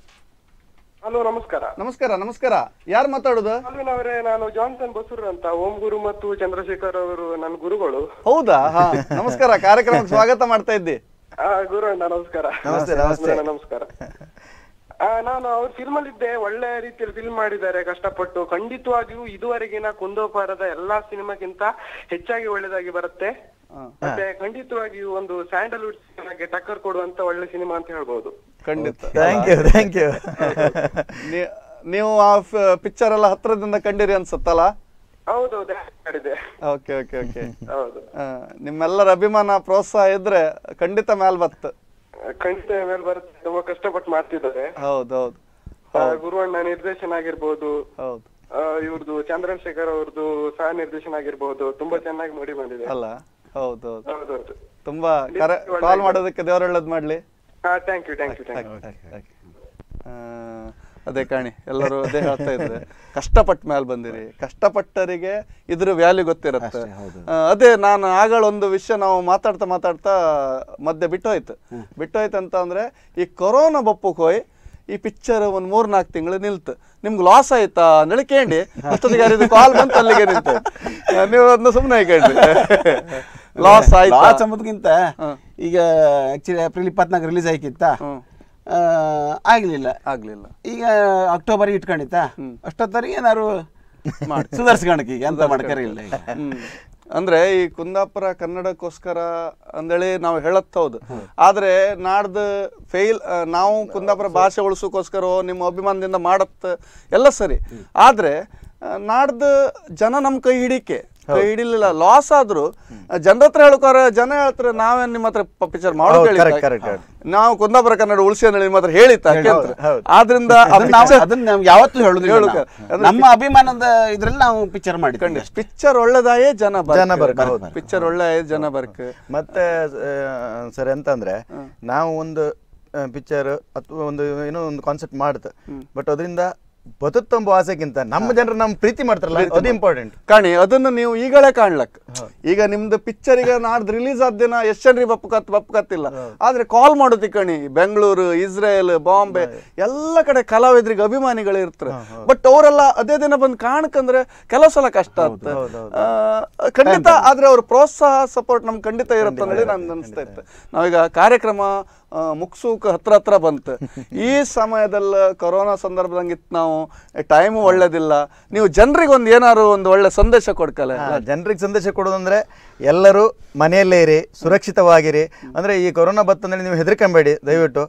ಹಲೋ ನಮಸ್ಕಾರ ನಮಸ್ಕಾರ ನಮಸ್ಕಾರ ಯಾರು ಮಾತಾಡೋದು ಅಲ್ವಿನ್ ಅವರೇ ನಾನು ಜಾನ್ಸನ್ ಬಸೂರ್ ಅಂತ ಓಂ ಗುರು ಮತ್ತು ಚಂದ್ರಶೇಖರ್ ಅವರು ನನ್ನ ಗುರುಗಳು ಹೌದಾ ಹಾ ನಮಸ್ಕಾರ ಕಾರ್ಯಕ್ರಮಕ್ಕೆ ಸ್ವಾಗತ ಮಾಡ್ತಾ ಇದ್ದಿ ಆ, ಗುರು ಅಣ್ಣ ನಮಸ್ಕಾರ ನಮಸ್ತೆ, ನಮಸ್ತೆ. ಅಣ್ಣ, ನಮಸ್ಕಾರ ಆ, ನಾನು ಅವ್ರ ಫಿಲ್ಮ್ ಅಲ್ಲಿ ಇದ್ದೆ ಒಳ್ಳೆ ರೀತಿಯಲ್ಲಿ ಫಿಲ್ಮ್ ಮಾಡಿದ್ದಾರೆ ಕಷ್ಟಪಟ್ಟು ಖಂಡಿತವಾಗಿಯೂ ಇದುವರೆಗಿನ ಕುಂದೋಪಾರದ ಎಲ್ಲಾ ಸಿನಿಮಾಗಿಂತ ಹೆಚ್ಚಾಗಿ ಒಳ್ಳೇದಾಗಿ ಬರುತ್ತೆ ಮತ್ತೆ ಖಂಡಿತವಾಗಿಯೂ ಒಂದು ಸ್ಯಾಂಡಲ್ವುಡ್ ಸಿನಿಮಾಗೆ ಟಕ್ಕರ್ ಕೊಡುವಂತ ಒಳ್ಳೆ ಸಿನಿಮಾ ಅಂತ ಹೇಳ್ಬೋದು ಖಂಡಿತ ಥ್ಯಾಂಕ್ ಯು ಥ್ಯಾಂಕ್ ಯು ನೀ- ನೀವು ಆ ಪಿಕ್ಚರ್ ಎಲ್ಲ ಹತ್ರದಿಂದ ಕಂಡಿರಿ ಅನ್ಸುತ್ತಲ್ಲ ಹೌದೌದು ಮಾಡಿದೆ ಓಕೆ ಓಕೆ ಓಕೆ ಹೌದು ನಿಮ್ಮೆಲ್ಲರ ಅಭಿಮಾನ ಪ್ರೋತ್ಸಾಹ ಇದ್ರೆ ಖಂಡಿತ ಮ್ಯಾಲ್ ಬತ್ತು ಖಂಡಿತ ಮೇಲೆ ಬರುತ್ತೆ ತುಂಬಾ ಕಷ್ಟಪಟ್ಟು ಮಾಡ್ತಿದ್ದಾರೆ ಹೌದು ಹೌದು ಆ, ಗುರುವಣ್ಣ ನಿರ್ದೇಶನ ಆಗಿರ್ಬೋದು ಹೌದು ಆ, ಇವ್ರದ್ದು ಚಂದ್ರಶೇಖರ್ ಅವ್ರದ್ದು ಸಹ ನಿರ್ದೇಶನ ಆಗಿರ್ಬೋದು ತುಂಬಾ ಚೆನ್ನಾಗಿ ಮೂಡಿ ಬಂದಿದೆ ಅಲ್ಲ ಹೌದು ಹೌದು ಹೌದೌದು ತುಂಬಾ ಕರೆ ಕಾಲ್ ಮಾಡೋದಕ್ಕೆ ದೇವ್ರ ಒಳ್ಳೇದ್ ಮಾಡ್ಲಿ ಹಾ thank you thank you thank you ಆ, ಅದೇ ಕಾಣಿ ಎಲ್ಲರೂ ಅದೇ ಹೇಳ್ತಾ ಇದ್ರೆ ಕಷ್ಟಪಟ್ಟ ಮೇಲೆ ಬಂದಿರಿ ಕಷ್ಟಪಟ್ಟರಿಗೆ ಇದ್ರ ವ್ಯಾಲ್ಯೂ ಗೊತ್ತಿರುತ್ತೆ ಆ, ಅದೇ ನಾನು ಆಗಳ ಒಂದು ವಿಷಯ ನಾವು ಮಾತಾಡ್ತಾ ಮಾತಾಡ್ತಾ ಮಧ್ಯೆ ಬಿಟ್ಟೋಯ್ತು ಬಿಟ್ಟೋಯ್ತು ಅಂತ ಅಂದ್ರೆ ಈ ಕೊರೋನಾ ಬಪ್ಪಕ್ಕೆ ಹೋಯ್ ಈ ಪಿಕ್ಚರ್ ಒಂದ್ ಮೂರ್ ನಾಲ್ಕು ತಿಂಗಳು ನಿಲ್ತು ನಿಮ್ಗೆ ಲಾಸ್ ಆಯ್ತಾ ಅಂದೇಳಿ ಕೇಳಿ ಅಷ್ಟೊತ್ತಿಗೆ ಯಾರಿದು ಕಾಲ್ ಬಂತು ಅಲ್ಲಿಗೆ ನಿಂತು ಆ, ನೀವು ಅದನ್ನ ಸುಮ್ಮನೆ ಕೇಳಿ ಲಾಸ್ ಆಯ್ತಾ ಲಾಸ್ ಅಂಬೋದಕ್ಕಿಂತ ಈಗ ಆಕ್ಚುಲಿ ಏಪ್ರಿಲ್ ಇಪ್ಪತ್ನಾಲ್ಕು ರಿಲೀಸ್ ಆಯ್ಕಿತ್ತ ಆಗ್ಲಿಲ್ಲ ಆಗ್ಲಿಲ್ಲ ಈಗ ಅಕ್ಟೋಬರ್ ಇಟ್ಕೊಂಡಿತ್ತ ಅಷ್ಟೊತ್ತರಿಗೆ ಏನಾರು ಸುಧಾರಿಸ್ಕೊಳಕ್ಕೆ ಈಗ ಎಂತ ಮಾಡ್ಕರ ಇಲ್ಲ ಈಗ. ಹ್ಮ್. ಅಂದ್ರೆ ಈ ಕುಂದಾಪುರ ಕನ್ನಡಕ್ಕೋಸ್ಕರ ಅಂದೇಳಿ ನಾವು ಹೇಳತ್ ಹೌದು ಆದ್ರೆ ನಾಡ್ದು ಫೇಲ್ ನಾವು ಕುಂದಾಪುರ ಭಾಷೆ ಉಳಿಸೋಕೋಸ್ಕರ ನಿಮ್ಮ ಅಭಿಮಾನದಿಂದ ಮಾಡತ್ ಎಲ್ಲ ಸರಿ ಆದ್ರೆ ಆ, ನಾಡ್ದು ಜನ ನಮ್ ಕೈ ಹಿಡಿಕೆ ಕೈ ಹಿಡಿಲಿಲ್ಲ ಲಾಸ್ ಆದ್ರು ಜನರ ಹತ್ರ ಹೇಳ್ಕೋರ ಜನ ಹೇಳ್ತಾರೆ ನಾವೇನ್ ನಿಮ್ಮ ಹತ್ರ ಪಿಕ್ಚರ್ ಮಾಡೋದು ಹೌದು, correct, correct, correct. ನಾವು ಕುಂದಾಪುರ ಕನ್ನಡ ಉಳಿಸಿ ಅಂತ ನಿಮ್ಮ ಹತ್ರ ಹೇಳಿತ್ತ ಹೌದು, ಹೌದು. ಆದ್ರಿಂದ ಆ ಅದನ್ನ ನಾವು picture- ಅದನ್ನ ನಾವು ಯಾವತ್ತೂ ಹೇಳುದಿಲ್ಲ ಹೇಳುಕ. ನಾವು. ಅಂದ್ರೆ ನಮ್ಮ ಅಭಿಮಾನದ ಇದ್ರಲ್ಲಿ ನಾವು ಪಿಕ್ಚರ್ ಮಾಡಿದ್ವಿ ಪಿಕ್ಚರ್ ಒಳ್ಳೆದಾಯೇ ಜನ ಜನ ಬರ್ಕ, ಹೌದು. ಪಿಕ್ಚರ್ ಒಳ್ಳೆ ಜನ ಬರ್ಕ ಮತ್ತೆ ಸರ್ ಎಂತಂದ್ರೆ ನಾವು ಒಂದು ಪಿಕ್ಚರ್ ಅಥವಾ ಒಂದು ಏನೋ ಒಂದು ಕಾನ್ಸೆಪ್ಟ್ ಮಾಡುತ್ತೆ ಬಟ್ ಅದರಿಂದ ಬದುತ್ತಂಬ ಆಸೆಗಿಂತ ನಮ್ಮ ಜನರು ನಮ್ಮ ಪ್ರೀತಿ ಮಾಡ್ತಾರಲ್ಲ ಅದು ಇಂಪಾರ್ಟೆಂಟ್ ಕಾಣಿ ಅದನ್ನ ನೀವು ಈಗಲೇ ಕಾಣ್ಲಕ್ ಈಗ ನಿಮ್ದು ಪಿಕ್ಚರ್ ಈಗ ನಾಡ್ದು ರಿಲೀಸ್ ಆದ ದಿನ ಎಷ್ಟ್ ಜನರಿಗೆ ಬಪ್ಪು ಕತ್ ಬಪ್ಪು ಕತ್ತಿಲ್ಲ ಆದ್ರೆ ಕಾಲ್ ಮಾಡೋದಿ ಕಣಿ ಬೆಂಗಳೂರು ಇಸ್ರೇಲ್ ಬಾಂಬೆ ಎಲ್ಲ ಕಡೆ ಕಲಾವಿದರಿಗೆ ಅಭಿಮಾನಿಗಳು ಇರ್ತಾರೆ ಬಟ್ ಅವರೆಲ್ಲ ಅದೇ ದಿನ ಬಂದು ಕಾಣಕಂದ್ರೆ ಕೆಲವು ಸಲ ಕಷ್ಟ ಆಗ್ತದೆ ಆ, ಖಂಡಿತ ಆದ್ರೆ ಅವ್ರ ಪ್ರೋತ್ಸಾಹ ಸಪೋರ್ಟ್ ನಮ್ಗೆ ಖಂಡಿತ ಇರುತ್ತೆ ಅನ್ನೋದು ನನ್ಗೆ ಅನಿಸ್ತಾ ಇತ್ತು ನಾವೀಗ ಕಾರ್ಯಕ್ರಮ ಆ, ಮುಗ್ಸೋಕ್ ಹತ್ರ ಹತ್ರ ಬಂತು ಈ ಸಮಯದಲ್ಲಿ ಕೊರೋನಾ ಸಂದರ್ಭದಂಗಿತ್ತು ನಾವು ಟೈಮ್ ಒಳ್ಳೇದಿಲ್ಲ ನೀವು ಜನರಿಗೆ ಒಂದು ಏನಾದ್ರು ಒಂದು ಒಳ್ಳೆ ಸಂದೇಶ ಕೊಡ್ಕಲ್ಲ ಜನರಿಗೆ ಸಂದೇಶ ಕೊಡೋದಂದ್ರೆ ಎಲ್ಲರೂ ಮನೆಯಲ್ಲೇ ಇರಿ ಸುರಕ್ಷಿತವಾಗಿರಿ ಅಂದ್ರೆ ಈ ಕೊರೋನಾ ಬತ್ತಂದ್ರೆ ನೀವು ಹೆದರ್ಕೊಂಬೇಡಿ ದಯವಿಟ್ಟು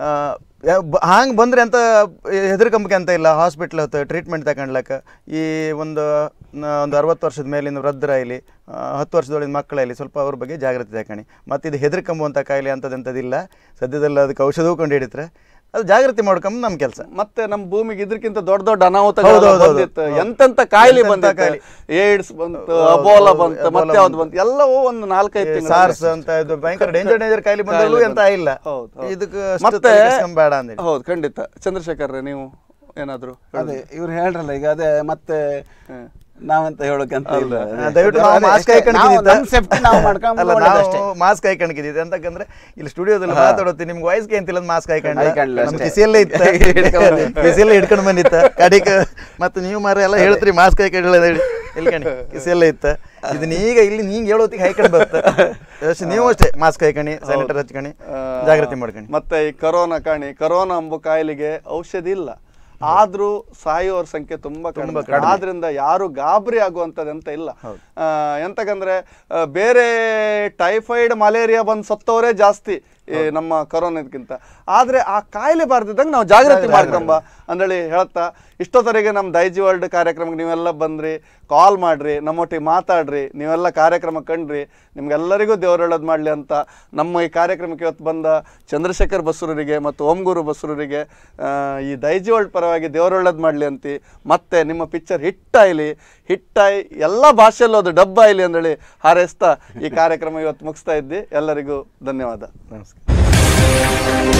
ಹಾಂಗೆ ಬಂದ್ರೆ ಅಂತ ಹೆದರ್ಕೊಂಬಕ್ಕೆ ಅಂತ ಇಲ್ಲ ಹಾಸ್ಪಿಟ್ಲ್ ಹೊತ್ತು ಟ್ರೀಟ್ಮೆಂಟ್ ತಗೊಂಡ್ಲಕ್ಕ ಈ ಒಂದು ನ- ಒಂದು ಅರವತ್ತು ವರ್ಷದ ಮೇಲಿನ ವೃದ್ಧರಾಗಲಿ ಹತ್ತು ವರ್ಷದೊಳಗಿನ ಮಕ್ಕಳಾಗಲಿ ಸ್ವಲ್ಪ ಅವ್ರ ಬಗ್ಗೆ ಜಾಗ್ರತೆ ತಗೊಳ್ಳಿ ಮತ್ತು ಇದು ಹೆದರ್ಕೊಂಬುವಂಥ ಕಾಯಿಲೆ ಅಂಥದ್ದಂಥದ್ದಿಲ್ಲ ಸದ್ಯದಲ್ಲಿ ಅದಕ್ಕೆ ಔಷಧವೂ ಕಂಡು ಹಿಡಿತಾರೆ ಅದು ಜಾಗೃತಿ ಮಾಡ್ಕೊಂಬ ನಮ್ಮ ಕೆಲಸ ಮತ್ತೆ ನಮ್ಮ ಭೂಮಿಗೆ ಇದಕ್ಕಿಂತ ದೊಡ್ಡ ದೊಡ್ಡ ಹೌದು, ಹೌದು, ಅನಾಹುತಗಳು ಹೌದು. ಬಂದಿತ್ತು ಹೌದು. ಎಂತೆಂತ ಕಾಯಿಲೆ ಎಂತೆಂತ ಬಂದಿತ್ತು ಕಾಯಿಲೆ. ಏಡ್ಸ್ ಬಂತು ಹೌದು, ಅಬೋಲ ಹೌದು, ಬಂತು ಎಬೋಲಾ ಮತ್ತೆ ಯಾವ್ದು ಬಂತು. ಬಂತು ಎಲ್ಲವೂ ಒಂದು ನಾಲ್ಕೈದು ತಿಂಗಳು ಸಾರ್ಸ್ ಅಂತ ಇದು ಭಯಂಕರ ಡೇಂಜರ್ ಡೇಂಜರ್ ಕಾಯಿಲೆ ಬಂದಲ್ಲೂ ಎಂತ ಇಲ್ಲ ಹೌದು, ಹೌದು. ಇದಕ್ಕೆ ಮತ್ತೆ ಬೇಡ ಅಂದೇಳಿ ಹೌದು ಖಂಡಿತ ಚಂದ್ರಶೇಖರ್ ನೀವು ಏನಾದ್ರು ಅದೇ ಇವ್ರು ಹೇಳ್ರಲ್ಲ ಈಗ ಅದೇ ಮತ್ತೆ ನಾವಂತ ಹೇಳೋಕೆ ಅಂತ ಇಲ್ಲ ಆ, ದಯವಿಟ್ಟು ನಾವು ಅದೇ ಮಾಸ್ಕ್ ಅಷ್ಟೇ, ನಾವು ನಮ್ಮ ಸೇಫ್ಟಿ ನಾವು ಅಲ್ಲ ಮಾಡ್ಕೊಂಡು ನಾವು ಮಾಸ್ಕ್ ಹಾಕೊಂಡಿದ್ದೀವಿ ಅಂತಕ್ಕಂದ್ರೆ ಇಲ್ಲಿ ಸ್ಟುಡಿಯೋದಲ್ಲಿ ಮಾತಾಡೋತಿ ನಿಮ್ಗೆ ವಾಯ್ಸ್ಗೆ ಅಂತಿಲ್ಲ ಮಾಸ್ಕ್ ಹಾಕೊಂಡು ಹಾಯ್ಕೊಂಡ್ಲ ನಮ್ಮ ಅಷ್ಟೇ. ಕಿಸಿಯಲ್ಲೇ ಇತ್ತು ಹಿಡ್ಕೊಂಡ್ ಬಂದಿತ್ತು. ಕಿಸಿಯಲ್ಲೇ ಹಿಡ್ಕೊಂಡು ಬಂದಿತ್ತ ಕಡಿಕ ಮತ್ತೆ ನೀವು ಮಾರ ಎಲ್ಲ ಹೇಳ್ತೀರಿ ಮಾಸ್ಕ್ ಹಾಕೊಂಡಿಲ್ಲ ಇಲ್ಕಣಿ ಕಿಸಿಯಲ್ಲೇ ಇತ್ತ ಇದನ್ನ ಈಗ ಇಲ್ಲಿ ನೀಂಗ್ ಹೇಳೋತಿಗೆ ಹಾಕೊಂಡು ಬರುತ್ತೆ ಅಷ್ಟೇ ನೀವು ಅಷ್ಟೇ ಮಾಸ್ಕ್ ಹಾಕಣಿ ಸ್ಯಾನಿಟೈಸರ್ ಹಚ್ಕಣಿ ಜಾಗೃತಿ ಮಾಡ್ಕಣಿ ಮತ್ತೆ ಈ ಕರೋನಾ ಕಾಣಿ ಕರೋನಾ ಎಂಬ ಕಾಯಿಲೆಗೆ ಔಷಧಿ ಇಲ್ಲ ಆದ್ರೂ ಸಾಯುವವ್ರ ಸಂಖ್ಯೆ ತುಂಬಾ ಕಡಿಮೆ ಆದ್ರಿಂದ ಯಾರು ಗಾಬರಿ ಆಗುವಂತದ್ದು ಅಂತ ಇಲ್ಲ ಆ, ಎಂತಕಂದ್ರೆ ಆ, ಬೇರೆ ಟೈಫಾಯ್ಡ್ ಮಲೇರಿಯಾ ಬಂದು ಸತ್ತವರೇ ಜಾಸ್ತಿ ಈ ನಮ್ಮ ಕೊರೋನಾದಕ್ಕಿಂತ ಆದರೆ ಆ ಕಾಯಿಲೆ ಬಾರ್ದಿದ್ದಂಗೆ ನಾವು ಜಾಗೃತಿ ಮಾಡ್ಕೊಂಬ ಅಂದೇಳಿ ಹೇಳ್ತಾ ಇಷ್ಟೊತ್ತವರೆಗೆ ನಮ್ಮ ದೈಜಿ ವರ್ಲ್ಡ್ ಕಾರ್ಯಕ್ರಮಕ್ಕೆ ನೀವೆಲ್ಲ ಬಂದ್ರಿ ಕಾಲ್ ಮಾಡ್ರಿ ನಮ್ಮೊಟ್ಟಿಗೆ ಮಾತಾಡ್ರಿ ನೀವೆಲ್ಲ ಕಾರ್ಯಕ್ರಮ ಕಂಡ್ರಿ ನಿಮ್ಗೆಲ್ಲರಿಗೂ ದೇವ್ರು ಹೇಳೋದು ಮಾಡಲಿ ಅಂತ ನಮ್ಮ ಈ ಕಾರ್ಯಕ್ರಮಕ್ಕೆ ಇವತ್ತು ಬಂದ ಚಂದ್ರಶೇಖರ್ ಬಸ್ರೂರಿಗೆ ಮತ್ತು ಓಂಗೂರು ಬಸ್ರೂರಿಗೆ ಆ, ಈ ದೈಜಿ ವರ್ಲ್ಡ್ ಪರವಾಗಿ ದೇವ್ರು ಹೇಳೋದು ಮಾಡಲಿ ಅಂತಿ ಮತ್ತೆ ನಿಮ್ಮ ಪಿಕ್ಚರ್ ಹಿಟ್ ಆಯ್ಲಿ ಹಿಟ್ ಆಯ್ ಎಲ್ಲ ಭಾಷೆಯಲ್ಲೂ ಅದು ಡಬ್ ಆಯ್ಲಿ ಅಂದೇಳಿ ಹಾರೈಸ್ತಾ ಈ ಕಾರ್ಯಕ್ರಮ ಇವತ್ತು ಮುಗಿಸ್ತಾ ಇದ್ದಿ ಎಲ್ಲರಿಗೂ ಧನ್ಯವಾದ ನಮಸ್ಕಾರ